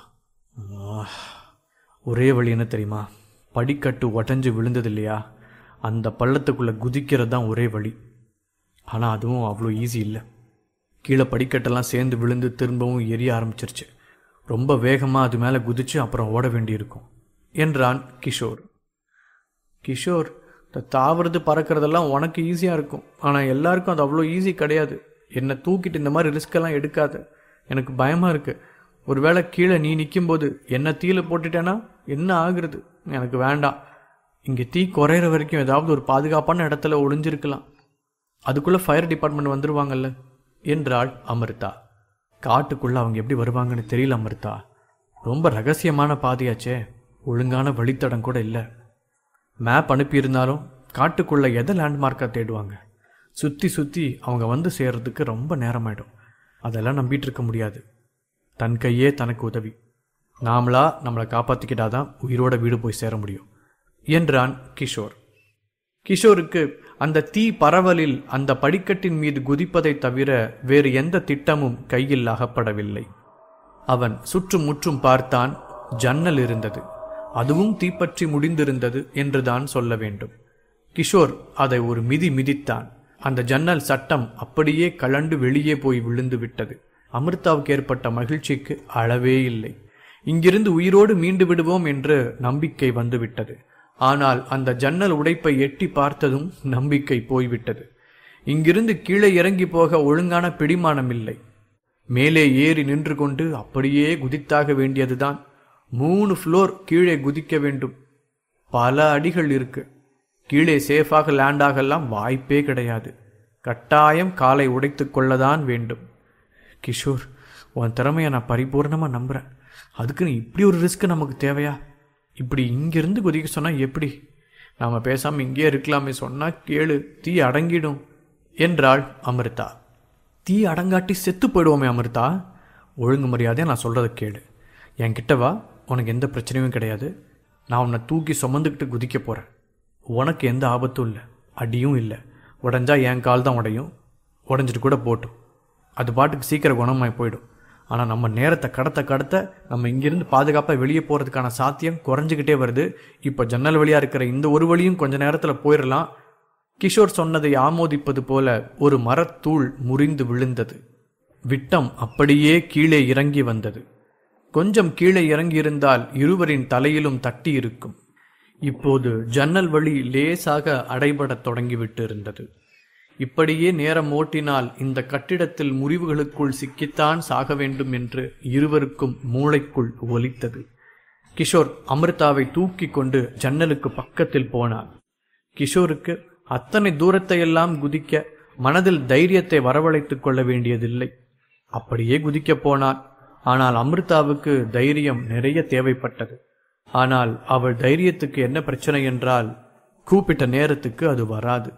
ஆ, ஒரே வழி என்ன தெரியுமா படிக்கட்டு உடஞ்சி விழுந்தது இல்லையா அந்த பள்ளத்துக்குள்ளே குதிக்கிறது தான் ஒரே வழி ஆனால் அதுவும் அவ்வளோ ஈஸி இல்லை கீழே படிக்கட்டெல்லாம் சேர்ந்து விழுந்து திரும்பவும் எரிய ஆரம்பிச்சிருச்சு ரொம்ப வேகமாக அது மேலே குதிச்சு அப்புறம் ஓட வேண்டியிருக்கும் என்றான் கிஷோர் கிஷோர் இந்த தாவறது பறக்கிறதெல்லாம் உனக்கு ஈஸியாக இருக்கும் ஆனால் எல்லாருக்கும் அது அவ்வளோ ஈஸி கிடையாது என்னை தூக்கிட்டு இந்த மாதிரி ரிஸ்கெல்லாம் எடுக்காத எனக்கு பயமாக இருக்கு ஒருவேளை கீழே நீ நிற்கும்போது என்ன தீயில போட்டுட்டேன்னா என்ன ஆகுறது எனக்கு வேண்டாம் இங்கே தீ குறையிற வரைக்கும் ஏதாவது ஒரு பாதுகாப்பான இடத்துல ஒளிஞ்சிருக்கலாம் அதுக்குள்ளே ஃபயர் டிபார்ட்மெண்ட் வந்துருவாங்கல்ல என்றாள் அமிர்தா காட்டுக்குள்ள அவங்க எப்படி வருவாங்கன்னு தெரியல அமிர்தா ரொம்ப ரகசியமான பாதையாச்சே ஒழுங்கான வழித்தடம் கூட இல்லை மேப் அனுப்பியிருந்தாலும் காட்டுக்குள்ள எதை லேண்ட்மார்க்காக தேடுவாங்க சுற்றி சுற்றி அவங்க வந்து சேர்றதுக்கு ரொம்ப நேரமாயிடும் அதெல்லாம் நம்பிட்டு இருக்க முடியாது தன் கையே தனக்கு உதவி நாமளா நம்மளை காப்பாற்றிக்கிட்டாதான் உயிரோட வீடு போய் சேர முடியும் என்றான் கிஷோர் கிஷோருக்கு அந்த தீ பரவலில் அந்த படிக்கட்டின் மீது குதிப்பதை தவிர வேறு எந்த திட்டமும் கையில் அகப்படவில்லை அவன் சுற்றும் முற்றும் பார்த்தான் ஜன்னல் இருந்தது அதுவும் தீப்பற்றி முடிந்திருந்தது என்றுதான் சொல்ல வேண்டும் கிஷோர் அதை ஒரு மிதி மிதித்தான் அந்த ஜன்னல் சட்டம் அப்படியே கலண்டு வெளியே போய் விழுந்து விட்டது அமிர்தாவுக்கு ஏற்பட்ட மகிழ்ச்சிக்கு அளவே இல்லை இங்கிருந்து உயிரோடு மீண்டு விடுவோம் என்று நம்பிக்கை வந்துவிட்டது ஆனால் அந்த ஜன்னல் உடைப்பை எட்டி பார்த்ததும் நம்பிக்கை போய்விட்டது இங்கிருந்து கீழே இறங்கி போக ஒழுங்கான பிடிமானம் இல்லை மேலே ஏறி நின்று கொண்டு அப்படியே குதித்தாக வேண்டியதுதான் மூணு ஃப்ளோர் கீழே குதிக்க வேண்டும் பல அடிகள் இருக்கு கீழே சேஃபாக லேண்ட் ஆகலாம் வாய்ப்பே கிடையாது கட்டாயம் காலை உடைத்துக் கொள்ளதான் வேண்டும் கிஷோர் உன் திறமையை நான் பரிபூர்ணமாக நம்புகிறேன் அதுக்குன்னு இப்படி ஒரு ரிஸ்க் நமக்கு தேவையா இப்படி இங்கிருந்து குதிக்க சொன்னால் எப்படி நாம் பேசாமல் இங்கேயே இருக்கலாமே சொன்னால் கேளு தீ அடங்கிடும் என்றாள் அமிர்தா தீ அடங்காட்டி செத்து போயிடுவோமே அமிர்தா ஒழுங்கு மரியாதையாக நான் சொல்கிறத கேளு என்கிட்ட வா உனக்கு எந்த பிரச்சனையும் கிடையாது நான் உன்னை தூக்கி சுமந்துக்கிட்டு குதிக்க போகிறேன் உனக்கு எந்த ஆபத்தும் இல்லை அடியும் இல்லை உடஞ்சா என் கால் தான் உடையும் உடஞ்சிட்டு கூட போட்டும் அது பாட்டுக்கு சீக்கிரம் குணமாய் போயிடும் ஆனால் நம்ம நேரத்தை கடத்த கடத்த நம்ம இங்கிருந்து பாதுகாப்பாக வெளியே போகிறதுக்கான சாத்தியம் குறைஞ்சிக்கிட்டே வருது இப்போ ஜன்னல் வழியாக இருக்கிற இந்த ஒரு வழியும் கொஞ்ச நேரத்தில் போயிடலாம் கிஷோர் சொன்னதை ஆமோதிப்பது போல ஒரு மரத்தூள் முறிந்து விழுந்தது விட்டம் அப்படியே கீழே இறங்கி வந்தது கொஞ்சம் கீழே இறங்கியிருந்தால் இருவரின் தலையிலும் தட்டி இருக்கும் இப்போது ஜன்னல் வழி லேசாக அடைபடத் தொடங்கிவிட்டு இருந்தது இப்படியே நேரம் ஓட்டினால் இந்த கட்டிடத்தில் முறிவுகளுக்குள் சிக்கித்தான் சாக வேண்டும் என்று இருவருக்கும் மூளைக்குள் ஒலித்தது கிஷோர் அமிர்தாவை தூக்கி கொண்டு ஜன்னலுக்கு பக்கத்தில் போனான் கிஷோருக்கு அத்தனை தூரத்தையெல்லாம் குதிக்க மனதில் தைரியத்தை வரவழைத்துக் கொள்ள வேண்டியதில்லை அப்படியே குதிக்கப் போனான் ஆனால் அமிர்தாவுக்கு தைரியம் நிறைய தேவைப்பட்டது ஆனால் அவள் தைரியத்துக்கு என்ன பிரச்சனை என்றால் கூப்பிட்ட நேரத்துக்கு அது வராது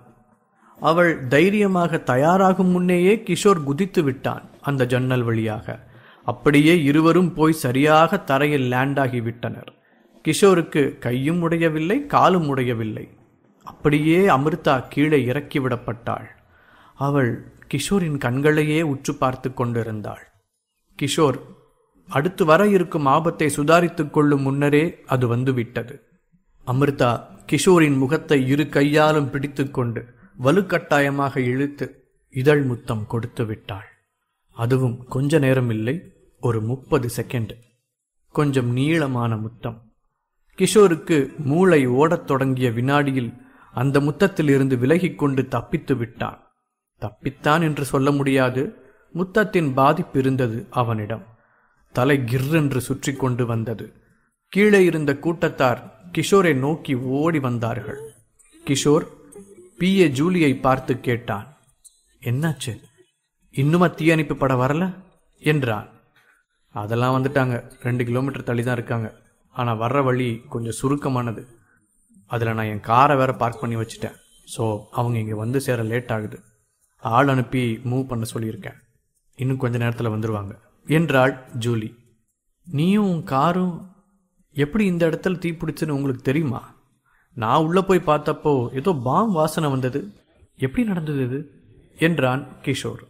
அவள் தைரியமாக தயாராகும் முன்னேயே கிஷோர் குதித்து விட்டான் அந்த ஜன்னல் வழியாக அப்படியே இருவரும் போய் சரியாக தரையில் லேண்ட் ஆகிவிட்டனர் கிஷோருக்கு கையும் உடையவில்லை காலும் உடையவில்லை அப்படியே அமிர்தா கீழே இறக்கிவிடப்பட்டாள் அவள் கிஷோரின் கண்களையே உற்று பார்த்து கொண்டிருந்தாள் கிஷோர் அடுத்து வர இருக்கும் ஆபத்தை சுதாரித்துக் கொள்ளும் முன்னரே அது வந்துவிட்டது அமிர்தா கிஷோரின் முகத்தை இரு கையாலும் பிடித்துக்கொண்டு வலுக்கட்டாயமாக இழுத்து இதழ் முத்தம் கொடுத்து விட்டாள் அதுவும் கொஞ்ச நேரம் இல்லை ஒரு முப்பது செகண்ட் கொஞ்சம் நீளமான முத்தம் கிஷோருக்கு மூளை ஓடத் தொடங்கிய வினாடியில் அந்த முத்தத்தில் இருந்து விலகிக் கொண்டு தப்பித்து விட்டான் தப்பித்தான் என்று சொல்ல முடியாது முத்தத்தின் பாதிப்பு இருந்தது அவனிடம் தலை கிர்ரென்று சுற்றி கொண்டு வந்தது கீழே இருந்த கூட்டத்தார் கிஷோரை நோக்கி ஓடி வந்தார்கள் கிஷோர் பிஏ ஜூலியை பார்த்து கேட்டான் என்னாச்சு இன்னுமா தீயணைப்பு பட வரல என்றான் அதெல்லாம் வந்துட்டாங்க ரெண்டு கிலோமீட்டர் தள்ளி தான் இருக்காங்க ஆனால் வர்ற வழி கொஞ்சம் சுருக்கமானது அதில் நான் என் காரை வேற பார்க் பண்ணி வச்சுட்டேன் ஸோ அவங்க இங்கே வந்து சேர லேட் ஆகுது ஆள் அனுப்பி மூவ் பண்ண சொல்லியிருக்கேன் இன்னும் கொஞ்ச நேரத்தில் வந்துடுவாங்க என்றாள் ஜூலி நீயும் உன் காரும் எப்படி இந்த இடத்துல தீப்பிடிச்சுன்னு உங்களுக்கு தெரியுமா நான் உள்ளே போய் பார்த்தப்போ ஏதோ பாம் வாசனை வந்தது எப்படி நடந்தது இது என்றான் கிஷோர்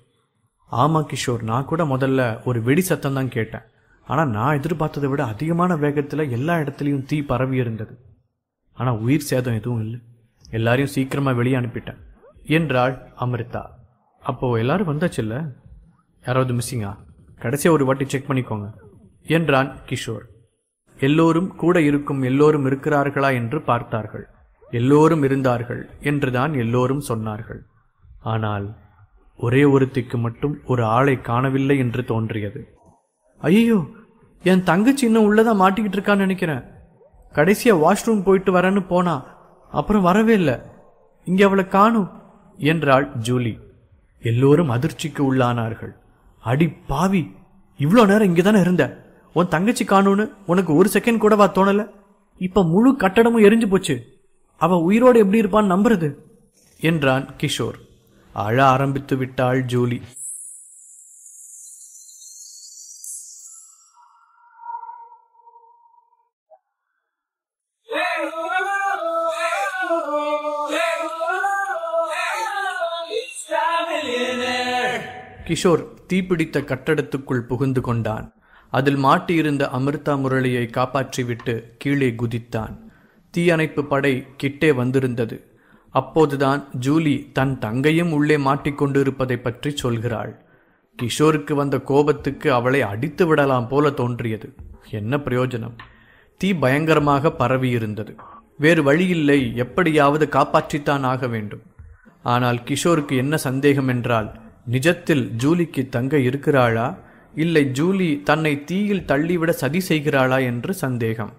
ஆமா கிஷோர் நான் கூட முதல்ல ஒரு வெடி சத்தம் தான் கேட்டேன் ஆனால் நான் எதிர்பார்த்ததை விட அதிகமான வேகத்தில் எல்லா இடத்துலையும் தீ பரவி இருந்தது ஆனால் உயிர் சேதம் எதுவும் இல்லை எல்லாரையும் சீக்கிரமாக வெளியே அனுப்பிட்டேன் என்றாள் அமிர்தா அப்போ எல்லாரும் வந்தாச்சுல்ல யாராவது மிஸ்ஸிங்கா கடைசியாக ஒரு வாட்டி செக் பண்ணிக்கோங்க என்றான் கிஷோர் எல்லோரும் கூட இருக்கும் எல்லோரும் இருக்கிறார்களா என்று பார்த்தார்கள் எல்லோரும் இருந்தார்கள் என்றுதான் எல்லோரும் சொன்னார்கள் ஆனால் ஒரே ஒருத்திக்கு மட்டும் ஒரு ஆளை காணவில்லை என்று தோன்றியது ஐயோ என் தங்கச்சி இன்னும் உள்ளதான் மாட்டிக்கிட்டு இருக்கான்னு நினைக்கிறேன் கடைசியா வாஷ்ரூம் போயிட்டு வரேன்னு போனா அப்புறம் வரவே இல்லை இங்க அவளை காணும் என்றாள் ஜூலி எல்லோரும் அதிர்ச்சிக்கு உள்ளானார்கள் அடி பாவி இவ்வளோ நேரம் இங்கே தானே இருந்த உன் தங்கச்சி காணும்னு உனக்கு ஒரு செகண்ட் கூடவா தோணல இப்ப முழு கட்டடமும் எரிஞ்சு போச்சு அவ உயிரோடு எப்படி இருப்பான்னு நம்புறது என்றான் கிஷோர் அழ ஆரம்பித்து விட்டாள் ஜூலி கிஷோர் தீப்பிடித்த கட்டடத்துக்குள் புகுந்து கொண்டான் அதில் மாட்டியிருந்த அமிர்தா முரளியை காப்பாற்றிவிட்டு கீழே குதித்தான் தீயணைப்பு படை கிட்டே வந்திருந்தது அப்போதுதான் ஜூலி தன் தங்கையும் உள்ளே மாட்டிக்கொண்டிருப்பதை பற்றி சொல்கிறாள் கிஷோருக்கு வந்த கோபத்துக்கு அவளை அடித்து விடலாம் போல தோன்றியது என்ன பிரயோஜனம் தீ பயங்கரமாக பரவியிருந்தது வேறு வழியில்லை எப்படியாவது காப்பாற்றித்தான் ஆக வேண்டும் ஆனால் கிஷோருக்கு என்ன சந்தேகம் என்றால் நிஜத்தில் ஜூலிக்கு தங்க இருக்கிறாளா இல்லை ஜூலி தன்னை தீயில் தள்ளிவிட சதி செய்கிறாளா என்று சந்தேகம்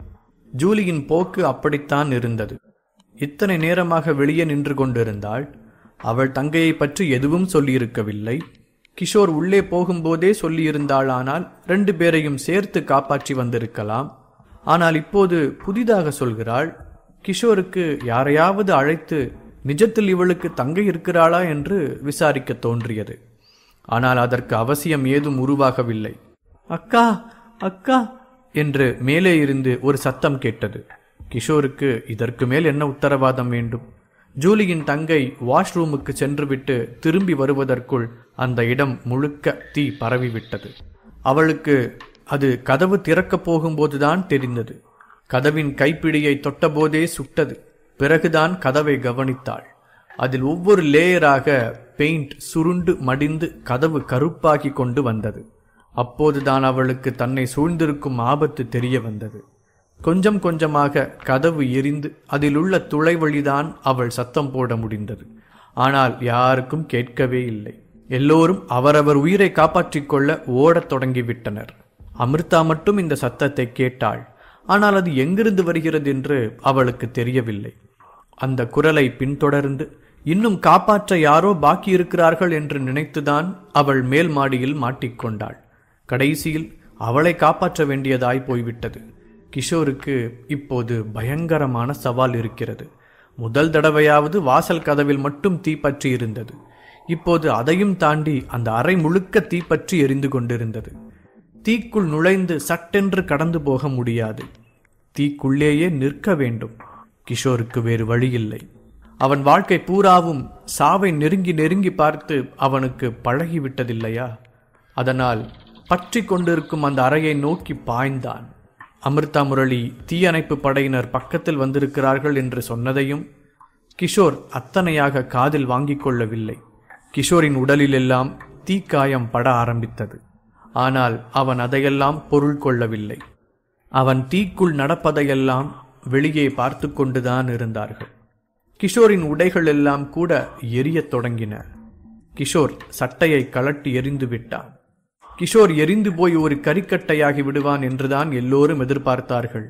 ஜூலியின் போக்கு அப்படித்தான் இருந்தது இத்தனை நேரமாக வெளியே நின்று கொண்டிருந்தாள் அவள் தங்கையை பற்றி எதுவும் சொல்லியிருக்கவில்லை கிஷோர் உள்ளே போகும்போதே சொல்லியிருந்தாளானால் ரெண்டு பேரையும் சேர்த்து காப்பாற்றி வந்திருக்கலாம் ஆனால் இப்போது புதிதாக சொல்கிறாள் கிஷோருக்கு யாரையாவது அழைத்து நிஜத்தில் இவளுக்கு தங்கை இருக்கிறாளா என்று விசாரிக்க தோன்றியது ஆனால் அதற்கு அவசியம் ஏதும் உருவாகவில்லை அக்கா அக்கா என்று மேலே இருந்து ஒரு சத்தம் கேட்டது கிஷோருக்கு இதற்கு மேல் என்ன உத்தரவாதம் வேண்டும் ஜூலியின் தங்கை வாஷ்ரூமுக்கு சென்றுவிட்டு திரும்பி வருவதற்குள் அந்த இடம் முழுக்க தீ பரவிவிட்டது அவளுக்கு அது கதவு திறக்கப் போகும்போதுதான் தெரிந்தது கதவின் கைப்பிடியை தொட்டபோதே சுட்டது பிறகுதான் கதவை கவனித்தாள் அதில் ஒவ்வொரு லேயராக பெயிண்ட் சுருண்டு மடிந்து கதவு கருப்பாகி கொண்டு வந்தது அப்போதுதான் அவளுக்கு தன்னை சூழ்ந்திருக்கும் ஆபத்து தெரிய வந்தது கொஞ்சம் கொஞ்சமாக கதவு எரிந்து அதிலுள்ள துளை வழிதான் அவள் சத்தம் போட முடிந்தது ஆனால் யாருக்கும் கேட்கவே இல்லை எல்லோரும் அவரவர் உயிரை காப்பாற்றிக் கொள்ள ஓடத் தொடங்கிவிட்டனர் அமிர்தா மட்டும் இந்த சத்தத்தை கேட்டாள் ஆனால் அது எங்கிருந்து வருகிறது என்று அவளுக்கு தெரியவில்லை அந்த குரலை பின்தொடர்ந்து இன்னும் காப்பாற்ற யாரோ பாக்கி இருக்கிறார்கள் என்று நினைத்துதான் அவள் மேல் மாடியில் மாட்டிக்கொண்டாள் கடைசியில் அவளை காப்பாற்ற வேண்டியதாய் போய்விட்டது கிஷோருக்கு இப்போது பயங்கரமான சவால் இருக்கிறது முதல் தடவையாவது வாசல் கதவில் மட்டும் தீப்பற்றி இருந்தது இப்போது அதையும் தாண்டி அந்த அறை முழுக்க தீப்பற்றி எரிந்து கொண்டிருந்தது தீக்குள் நுழைந்து சட்டென்று கடந்து போக முடியாது தீக்குள்ளேயே நிற்க வேண்டும் கிஷோருக்கு வேறு வழியில்லை அவன் வாழ்க்கை பூராவும் சாவை நெருங்கி நெருங்கி பார்த்து அவனுக்கு பழகிவிட்டதில்லையா அதனால் பற்றி கொண்டிருக்கும் அந்த அறையை நோக்கி பாய்ந்தான் அமிர்தா முரளி தீயணைப்பு படையினர் பக்கத்தில் வந்திருக்கிறார்கள் என்று சொன்னதையும் கிஷோர் அத்தனையாக காதில் வாங்கிக் கொள்ளவில்லை கிஷோரின் உடலிலெல்லாம் தீக்காயம் பட ஆரம்பித்தது ஆனால் அவன் அதையெல்லாம் பொருள் கொள்ளவில்லை அவன் தீக்குள் நடப்பதையெல்லாம் வெளியே பார்த்து கொண்டுதான் இருந்தார்கள் கிஷோரின் உடைகள் எல்லாம் கூட எரியத் தொடங்கின கிஷோர் சட்டையை கலட்டி எரிந்து விட்டான் கிஷோர் எரிந்து போய் ஒரு கரிக்கட்டையாகி விடுவான் என்றுதான் எல்லோரும் எதிர்பார்த்தார்கள்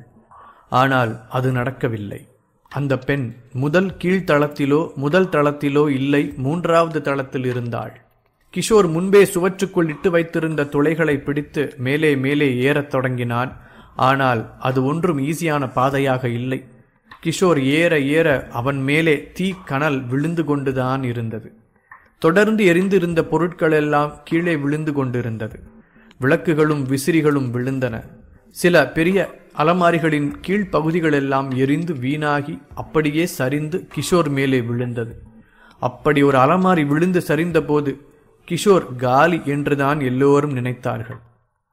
ஆனால் அது நடக்கவில்லை அந்த பெண் முதல் கீழ்த்தளத்திலோ முதல் தளத்திலோ இல்லை மூன்றாவது தளத்தில் இருந்தாள் கிஷோர் முன்பே சுவற்றுக்குள் இட்டு வைத்திருந்த துளைகளை பிடித்து மேலே மேலே ஏறத் தொடங்கினான் ஆனால் அது ஒன்றும் ஈஸியான பாதையாக இல்லை கிஷோர் ஏற ஏற அவன் மேலே தீ கனல் விழுந்து கொண்டுதான் இருந்தது தொடர்ந்து எரிந்திருந்த பொருட்கள் எல்லாம் கீழே விழுந்து கொண்டிருந்தது விளக்குகளும் விசிறிகளும் விழுந்தன சில பெரிய அலமாரிகளின் கீழ்ப்பகுதிகளெல்லாம் எரிந்து வீணாகி அப்படியே சரிந்து கிஷோர் மேலே விழுந்தது அப்படி ஒரு அலமாரி விழுந்து சரிந்தபோது கிஷோர் காலி என்றுதான் எல்லோரும் நினைத்தார்கள்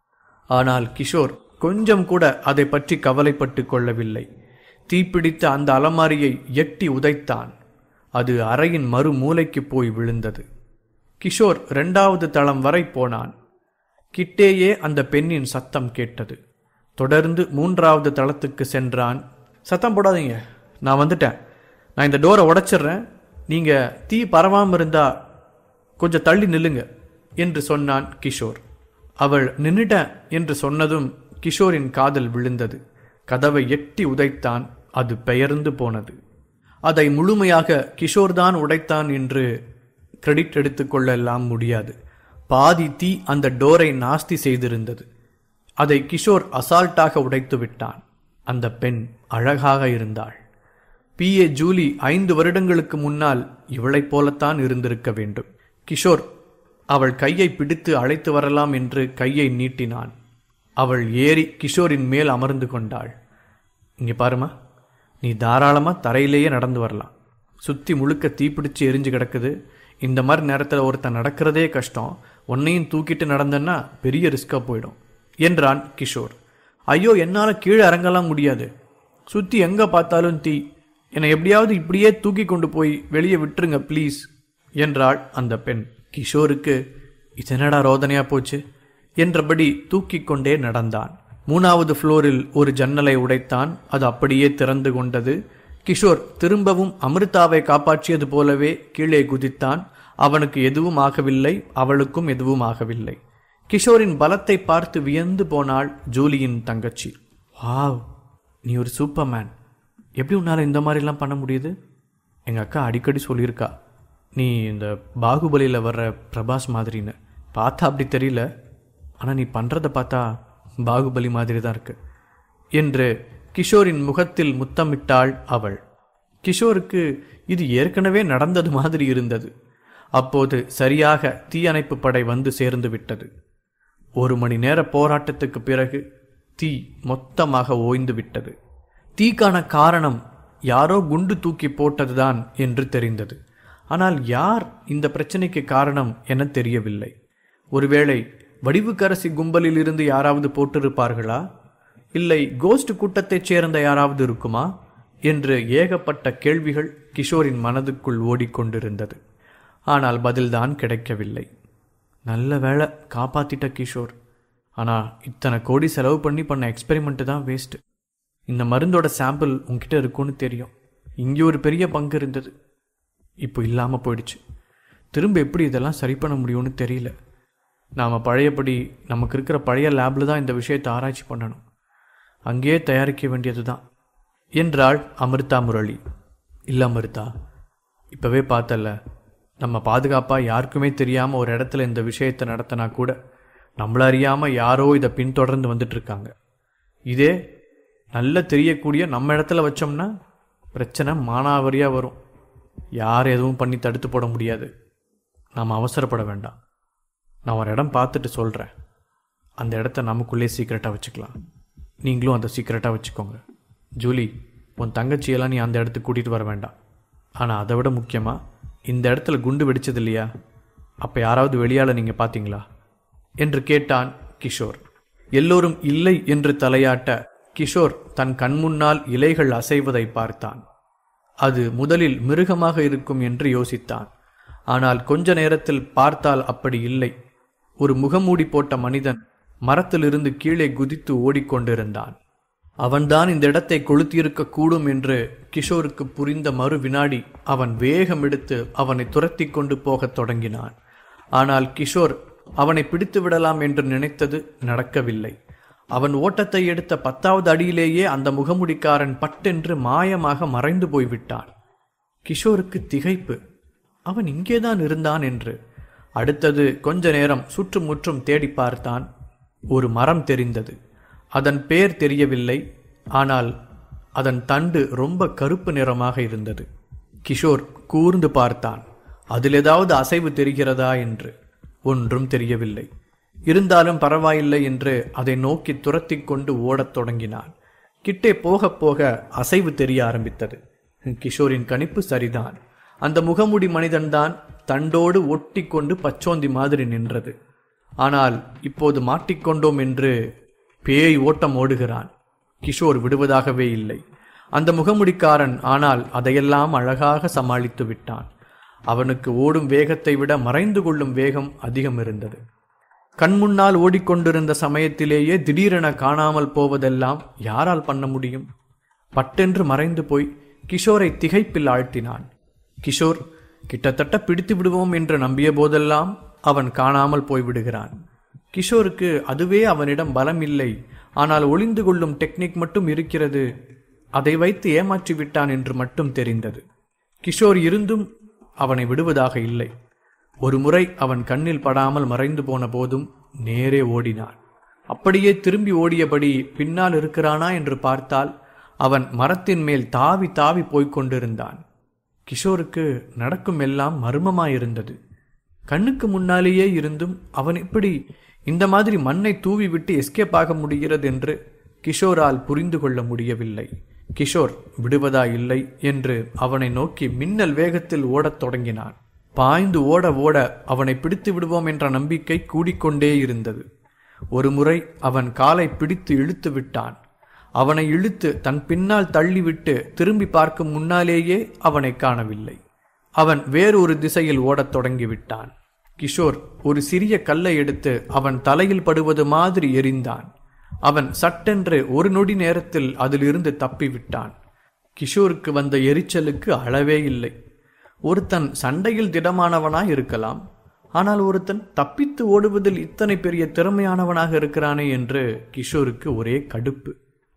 ஆனால் கிஷோர் கொஞ்சம் கூட அதை பற்றி கவலைப்பட்டு கொள்ளவில்லை தீப்பிடித்த அந்த அலமாரியை எட்டி உதைத்தான் அது அறையின் மறு மூலைக்கு போய் விழுந்தது கிஷோர் இரண்டாவது தளம் வரை போனான் கிட்டேயே அந்த பெண்ணின் சத்தம் கேட்டது தொடர்ந்து மூன்றாவது தளத்துக்கு சென்றான் சத்தம் போடாதீங்க நான் வந்துட்டேன் நான் இந்த டோரை உடைச்சிடுறேன் நீங்க தீ பரவாம இருந்தா கொஞ்சம் தள்ளி நில்லுங்க என்று சொன்னான் கிஷோர் அவள் நின்னுட்டேன் என்று சொன்னதும் கிஷோரின் காதல் விழுந்தது கதவை எட்டி உதைத்தான் அது பெயர்ந்து போனது அதை முழுமையாக கிஷோர்தான் உடைத்தான் என்று கிரெடிட் எடுத்துக்கொள்ள எல்லாம் முடியாது பாதி தீ அந்த டோரை நாஸ்தி செய்திருந்தது அதை கிஷோர் அசால்ட்டாக உடைத்து விட்டான் அந்த பெண் அழகாக இருந்தாள் பி ஏ ஜூலி ஐந்து வருடங்களுக்கு முன்னால் இவளைப் போலத்தான் இருந்திருக்க வேண்டும் கிஷோர் அவள் கையை பிடித்து அழைத்து வரலாம் என்று கையை நீட்டினான் அவள் ஏறி கிஷோரின் மேல் அமர்ந்து கொண்டாள் இங்கே பாருமா நீ தாராளமா தரையிலேயே நடந்து வரலாம் சுத்தி முழுக்க தீப்பிடிச்சு எரிஞ்சு கிடக்குது இந்த மாதிரி நேரத்தில் ஒருத்தன் நடக்கிறதே கஷ்டம் உன்னையும் தூக்கிட்டு நடந்தன்னா பெரிய ரிஸ்கா போயிடும் என்றான் கிஷோர் ஐயோ என்னால கீழே இறங்கலாம் முடியாது சுத்தி எங்க பார்த்தாலும் தீ என்னை எப்படியாவது இப்படியே தூக்கி கொண்டு போய் வெளியே விட்டுருங்க ப்ளீஸ் என்றாள் அந்த பெண் கிஷோருக்கு இது என்னடா ரோதனையா போச்சு என்றபடி தூக்கிக் கொண்டே நடந்தான் மூணாவது ஃப்ளோரில் ஒரு ஜன்னலை உடைத்தான் அது அப்படியே திறந்து கொண்டது கிஷோர் திரும்பவும் அமிர்தாவை காப்பாற்றியது போலவே கீழே குதித்தான் அவனுக்கு எதுவும் ஆகவில்லை அவளுக்கும் எதுவும் ஆகவில்லை கிஷோரின் பலத்தை பார்த்து வியந்து போனாள் ஜூலியின் தங்கச்சி வாவ் நீ ஒரு சூப்பர் மேன் எப்படி உன்னால் இந்த மாதிரிலாம் பண்ண முடியுது எங்கள் அக்கா அடிக்கடி சொல்லியிருக்கா நீ இந்த பாகுபலியில் வர்ற பிரபாஸ் மாதிரின்னு பார்த்தா அப்படி தெரியல ஆனால் நீ பண்ணுறத பார்த்தா பாகுபலி மாதிரி தான் இருக்கு என்று கிஷோரின் முகத்தில் முத்தமிட்டாள் அவள் கிஷோருக்கு இது ஏற்கனவே நடந்தது மாதிரி இருந்தது அப்போது சரியாக தீயணைப்பு படை வந்து சேர்ந்து விட்டது ஒரு மணி நேர போராட்டத்துக்கு பிறகு தீ மொத்தமாக ஓய்ந்து விட்டது தீக்கான காரணம் யாரோ குண்டு தூக்கி போட்டதுதான் என்று தெரிந்தது ஆனால் யார் இந்த பிரச்சனைக்கு காரணம் என தெரியவில்லை ஒருவேளை வடிவுக்கரசி கும்பலில் இருந்து யாராவது போட்டிருப்பார்களா இல்லை கோஸ்ட் கூட்டத்தைச் சேர்ந்த யாராவது இருக்குமா என்று ஏகப்பட்ட கேள்விகள் கிஷோரின் மனதுக்குள் ஓடிக்கொண்டிருந்தது ஆனால் பதில்தான் கிடைக்கவில்லை நல்ல வேளை காப்பாத்திட்ட கிஷோர் ஆனால் இத்தனை கோடி செலவு பண்ணி பண்ண எக்ஸ்பெரிமெண்ட்டு தான் வேஸ்ட்டு இந்த மருந்தோட சாம்பிள் உங்ககிட்ட இருக்கும்னு தெரியும் இங்கே ஒரு பெரிய பங்கு இருந்தது இப்போ இல்லாமல் போயிடுச்சு திரும்ப எப்படி இதெல்லாம் சரி பண்ண முடியும்னு தெரியல நாம் பழையபடி நமக்கு இருக்கிற பழைய லேபில் தான் இந்த விஷயத்தை ஆராய்ச்சி பண்ணணும் அங்கேயே தயாரிக்க வேண்டியது தான் என்றாள் அமிர்தா முரளி இல்லை அமிர்தா இப்போவே பார்த்தல நம்ம பாதுகாப்பாக யாருக்குமே தெரியாமல் ஒரு இடத்துல இந்த விஷயத்தை நடத்தினா கூட நம்மள அறியாமல் யாரோ இதை பின்தொடர்ந்து வந்துட்டு இருக்காங்க இதே நல்ல தெரியக்கூடிய நம்ம இடத்துல வச்சோம்னா பிரச்சனை மானாவரியாக வரும் யார் எதுவும் பண்ணி தடுத்து போட முடியாது நாம் அவசரப்பட வேண்டாம் நான் ஒரு இடம் பார்த்துட்டு சொல்கிறேன் அந்த இடத்த நமக்குள்ளே சீக்கிரட்டாக வச்சுக்கலாம் நீங்களும் அந்த சீக்கிரட்டாக வச்சுக்கோங்க ஜூலி உன் தங்கச்சியெல்லாம் நீ அந்த இடத்துக்கு கூட்டிகிட்டு வர வேண்டாம் ஆனால் அதை விட முக்கியமாக இந்த இடத்துல குண்டு வெடிச்சது இல்லையா அப்போ யாராவது வெளியால் நீங்கள் பார்த்தீங்களா என்று கேட்டான் கிஷோர் எல்லோரும் இல்லை என்று தலையாட்ட கிஷோர் தன் கண்முன்னால் இலைகள் அசைவதை பார்த்தான் அது முதலில் மிருகமாக இருக்கும் என்று யோசித்தான் ஆனால் கொஞ்ச நேரத்தில் பார்த்தால் அப்படி இல்லை ஒரு முகமூடி போட்ட மனிதன் மரத்திலிருந்து கீழே குதித்து ஓடிக்கொண்டிருந்தான் அவன்தான் இந்த இடத்தை கொளுத்தியிருக்க கூடும் என்று கிஷோருக்கு புரிந்த மறு வினாடி அவன் வேகம் எடுத்து அவனை துரத்தி கொண்டு போகத் தொடங்கினான் ஆனால் கிஷோர் அவனை பிடித்து விடலாம் என்று நினைத்தது நடக்கவில்லை அவன் ஓட்டத்தை எடுத்த பத்தாவது அடியிலேயே அந்த முகமுடிக்காரன் பட்டென்று மாயமாக மறைந்து போய்விட்டான் கிஷோருக்கு திகைப்பு அவன் இங்கேதான் இருந்தான் என்று அடுத்தது கொஞ்ச நேரம் சுற்றுமுற்றும் தேடி பார்த்தான் ஒரு மரம் தெரிந்தது அதன் பேர் தெரியவில்லை ஆனால் அதன் தண்டு ரொம்ப கருப்பு நிறமாக இருந்தது கிஷோர் கூர்ந்து பார்த்தான் அதில் ஏதாவது அசைவு தெரிகிறதா என்று ஒன்றும் தெரியவில்லை இருந்தாலும் பரவாயில்லை என்று அதை நோக்கி துரத்தி கொண்டு ஓடத் தொடங்கினான் கிட்டே போக போக அசைவு தெரிய ஆரம்பித்தது கிஷோரின் கணிப்பு சரிதான் அந்த முகமுடி மனிதன்தான் தண்டோடு ஒட்டி கொண்டு பச்சோந்தி மாதிரி நின்றது ஆனால் இப்போது மாட்டிக்கொண்டோம் என்று பேய் ஓட்டம் ஓடுகிறான் கிஷோர் விடுவதாகவே இல்லை அந்த முகமுடிக்காரன் ஆனால் அதையெல்லாம் அழகாக சமாளித்து விட்டான் அவனுக்கு ஓடும் வேகத்தை விட மறைந்து கொள்ளும் வேகம் அதிகம் இருந்தது கண்முன்னால் ஓடிக்கொண்டிருந்த சமயத்திலேயே திடீரென காணாமல் போவதெல்லாம் யாரால் பண்ண முடியும் பட்டென்று மறைந்து போய் கிஷோரை திகைப்பில் ஆழ்த்தினான் கிஷோர் கிட்டத்தட்ட பிடித்து விடுவோம் என்று நம்பிய போதெல்லாம் அவன் காணாமல் போய்விடுகிறான் கிஷோருக்கு அதுவே அவனிடம் பலம் இல்லை ஆனால் ஒளிந்து கொள்ளும் டெக்னிக் மட்டும் இருக்கிறது அதை வைத்து ஏமாற்றி விட்டான் என்று மட்டும் தெரிந்தது கிஷோர் இருந்தும் அவனை விடுவதாக இல்லை ஒரு முறை அவன் கண்ணில் படாமல் மறைந்து போன போதும் நேரே ஓடினான் அப்படியே திரும்பி ஓடியபடி பின்னால் இருக்கிறானா என்று பார்த்தால் அவன் மரத்தின் மேல் தாவி தாவி போய்க் கொண்டிருந்தான் கிஷோருக்கு நடக்கும் எல்லாம் மர்மமாயிருந்தது கண்ணுக்கு முன்னாலேயே இருந்தும் அவன் இப்படி இந்த மாதிரி மண்ணை தூவி விட்டு எஸ்கேப் ஆக முடிகிறது என்று கிஷோரால் புரிந்து கொள்ள முடியவில்லை கிஷோர் விடுவதா இல்லை என்று அவனை நோக்கி மின்னல் வேகத்தில் ஓடத் தொடங்கினான் பாய்ந்து ஓட ஓட அவனை பிடித்து விடுவோம் என்ற நம்பிக்கை கூடிக்கொண்டே இருந்தது ஒரு முறை அவன் காலை பிடித்து இழுத்து விட்டான் அவனை இழுத்து தன் பின்னால் தள்ளிவிட்டு திரும்பி பார்க்கும் முன்னாலேயே அவனை காணவில்லை அவன் வேறொரு திசையில் ஓடத் தொடங்கிவிட்டான் கிஷோர் ஒரு சிறிய கல்லை எடுத்து அவன் தலையில் படுவது மாதிரி எரிந்தான் அவன் சட்டென்று ஒரு நொடி நேரத்தில் அதிலிருந்து தப்பிவிட்டான் கிஷோருக்கு வந்த எரிச்சலுக்கு அளவே இல்லை ஒருத்தன் சண்டையில் திடமானவனாய் இருக்கலாம் ஆனால் ஒருத்தன் தப்பித்து ஓடுவதில் இத்தனை பெரிய திறமையானவனாக இருக்கிறானே என்று கிஷோருக்கு ஒரே கடுப்பு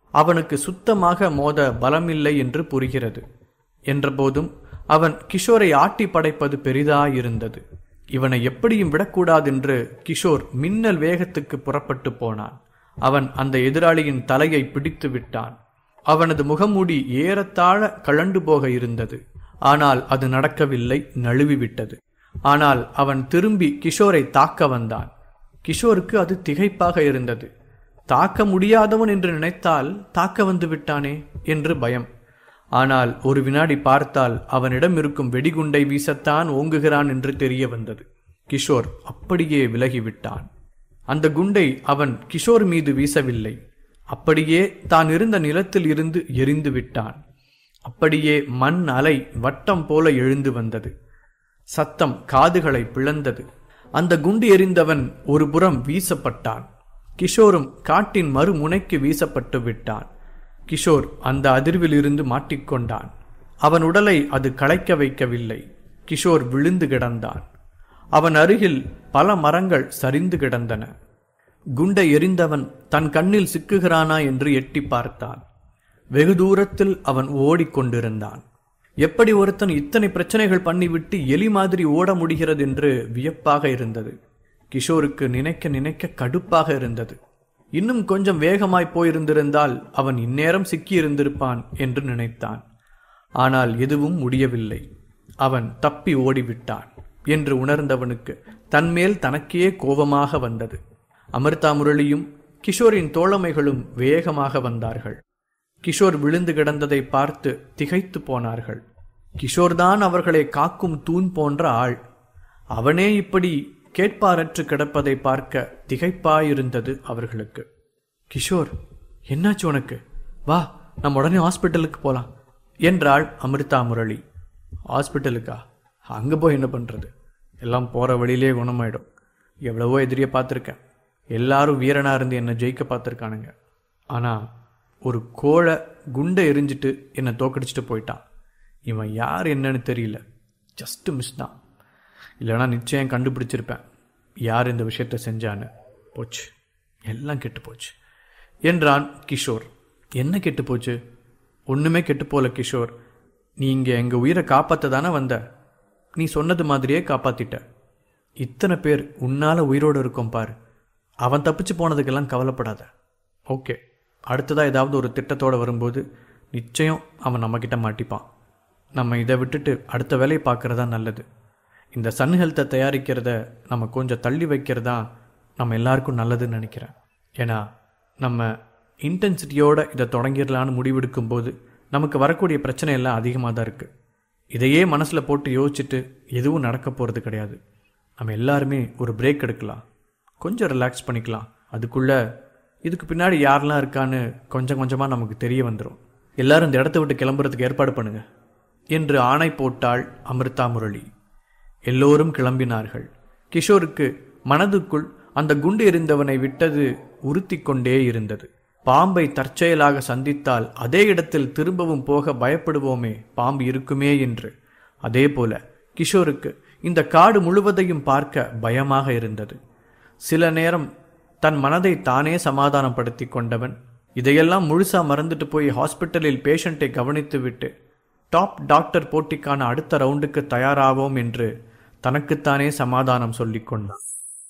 அவனுக்கு சுத்தமாக மோத பலமில்லை என்று புரிகிறது என்றபோதும் அவன் கிஷோரை ஆட்டி படைப்பது பெரிதாயிருந்தது இவனை எப்படியும் விடக்கூடாதென்று கிஷோர் மின்னல் வேகத்துக்கு புறப்பட்டு போனான் அவன் அந்த எதிராளியின் தலையை பிடித்து விட்டான் அவனது முகமூடி ஏறத்தாழ கழண்டு போக இருந்தது ஆனால் அது நடக்கவில்லை நழுவிவிட்டது ஆனால் அவன் திரும்பி கிஷோரை தாக்க வந்தான் கிஷோருக்கு அது திகைப்பாக இருந்தது தாக்க முடியாதவன் என்று நினைத்தால் தாக்க வந்து விட்டானே என்று பயம் ஆனால் ஒரு வினாடி பார்த்தால் அவனிடம் இருக்கும் வெடிகுண்டை வீசத்தான் ஓங்குகிறான் என்று தெரிய வந்தது கிஷோர் அப்படியே விலகிவிட்டான் அந்த குண்டை அவன் கிஷோர் மீது வீசவில்லை அப்படியே தான் இருந்த நிலத்தில் இருந்து எரிந்து விட்டான் அப்படியே மண் அலை வட்டம் போல எழுந்து வந்தது சத்தம் காதுகளை பிளந்தது அந்த குண்டு எறிந்தவன் ஒரு புறம் வீசப்பட்டான் கிஷோரும் காட்டின் மறுமுனைக்கு வீசப்பட்டு விட்டான் கிஷோர் அந்த அதிர்வில் இருந்து மாட்டிக்கொண்டான் அவன் உடலை அது களைக்க வைக்கவில்லை கிஷோர் விழுந்து கிடந்தான் அவன் அருகில் பல மரங்கள் சரிந்து கிடந்தன குண்டை எறிந்தவன் தன் கண்ணில் சிக்குகிறானா என்று எட்டி பார்த்தான் வெகு தூரத்தில் அவன் ஓடிக்கொண்டிருந்தான் எப்படி ஒருத்தன் இத்தனை பிரச்சனைகள் பண்ணிவிட்டு எலி மாதிரி ஓட முடிகிறது என்று வியப்பாக இருந்தது கிஷோருக்கு நினைக்க நினைக்க கடுப்பாக இருந்தது இன்னும் கொஞ்சம் வேகமாய் போயிருந்திருந்தால் அவன் இந்நேரம் சிக்கியிருந்திருப்பான் என்று நினைத்தான் ஆனால் எதுவும் முடியவில்லை அவன் தப்பி ஓடிவிட்டான் என்று உணர்ந்தவனுக்கு தன்மேல் தனக்கே கோபமாக வந்தது அமிர்தா முரளியும் கிஷோரின் தோழமைகளும் வேகமாக வந்தார்கள் கிஷோர் விழுந்து கிடந்ததை பார்த்து திகைத்து போனார்கள் கிஷோர்தான் அவர்களை காக்கும் தூண் போன்ற ஆள் அவனே இப்படி கேட்பாரற்று கிடப்பதை பார்க்க திகைப்பாயிருந்தது அவர்களுக்கு கிஷோர் என்னாச்சு உனக்கு வா நம்ம உடனே ஹாஸ்பிட்டலுக்கு போலாம் என்றாள் அமிர்தா முரளி ஹாஸ்பிட்டலுக்கா அங்கே போய் என்ன பண்ணுறது எல்லாம் போகிற வழியிலே குணமாயிடும் எவ்வளவோ எதிரியை பார்த்துருக்கேன் எல்லாரும் வீரனாக இருந்து என்னை ஜெயிக்க பார்த்துருக்கானுங்க ஆனால் ஒரு கோழை குண்டை எரிஞ்சிட்டு என்னை தோக்கடிச்சிட்டு போயிட்டான் இவன் யார் என்னன்னு தெரியல ஜஸ்ட்டு மிஸ் தான் இல்லைனா நிச்சயம் கண்டுபிடிச்சிருப்பேன் யார் இந்த விஷயத்த செஞ்சான்னு போச்சு எல்லாம் கெட்டு போச்சு என்றான் கிஷோர் என்ன கெட்டு போச்சு ஒன்றுமே கெட்டு போல கிஷோர் நீ இங்கே எங்கள் உயிரை காப்பாற்ற தானே வந்த நீ சொன்னது மாதிரியே காப்பாத்திட்ட இத்தனை பேர் உன்னால் உயிரோடு இருக்கோம் பாரு அவன் தப்பிச்சு போனதுக்கெல்லாம் கவலைப்படாத ஓகே அடுத்ததாக ஏதாவது ஒரு திட்டத்தோடு வரும்போது நிச்சயம் அவன் நம்மக்கிட்ட மாட்டிப்பான் நம்ம இதை விட்டுட்டு அடுத்த வேலையை பார்க்குறதா நல்லது இந்த சன் ஹெல்த்தை தயாரிக்கிறத நம்ம கொஞ்சம் தள்ளி வைக்கிறதா நம்ம எல்லாருக்கும் நல்லதுன்னு நினைக்கிறேன் ஏன்னா நம்ம இன்டென்சிட்டியோட இதை தொடங்கிடலான்னு முடிவெடுக்கும் போது நமக்கு வரக்கூடிய பிரச்சனை எல்லாம் அதிகமாக தான் இருக்குது இதையே மனசில் போட்டு யோசிச்சுட்டு எதுவும் நடக்க போகிறது கிடையாது நம்ம எல்லாருமே ஒரு பிரேக் எடுக்கலாம் கொஞ்சம் ரிலாக்ஸ் பண்ணிக்கலாம் அதுக்குள்ள இதுக்கு பின்னாடி யாரெல்லாம் இருக்கான்னு கொஞ்சம் கொஞ்சமாக நமக்கு தெரிய வந்துடும் எல்லாரும் இந்த இடத்த விட்டு கிளம்புறதுக்கு ஏற்பாடு பண்ணுங்க என்று ஆணை போட்டாள் அமிர்தா முரளி எல்லோரும் கிளம்பினார்கள் கிஷோருக்கு மனதுக்குள் அந்த குண்டு எறிந்தவனை விட்டது உறுத்தி கொண்டே இருந்தது பாம்பை தற்செயலாக சந்தித்தால் அதே இடத்தில் திரும்பவும் போக பயப்படுவோமே பாம்பு இருக்குமே என்று அதே போல கிஷோருக்கு இந்த காடு முழுவதையும் பார்க்க பயமாக இருந்தது சில நேரம் தன் மனதை தானே சமாதானப்படுத்தி கொண்டவன் இதையெல்லாம் முழுசா மறந்துட்டு போய் ஹாஸ்பிட்டலில் பேஷண்ட்டை கவனித்து விட்டு டாப் டாக்டர் போட்டிக்கான அடுத்த ரவுண்டுக்கு தயாராவோம் என்று தனக்குத்தானே சமாதானம் சொல்லிக் கொண்டான்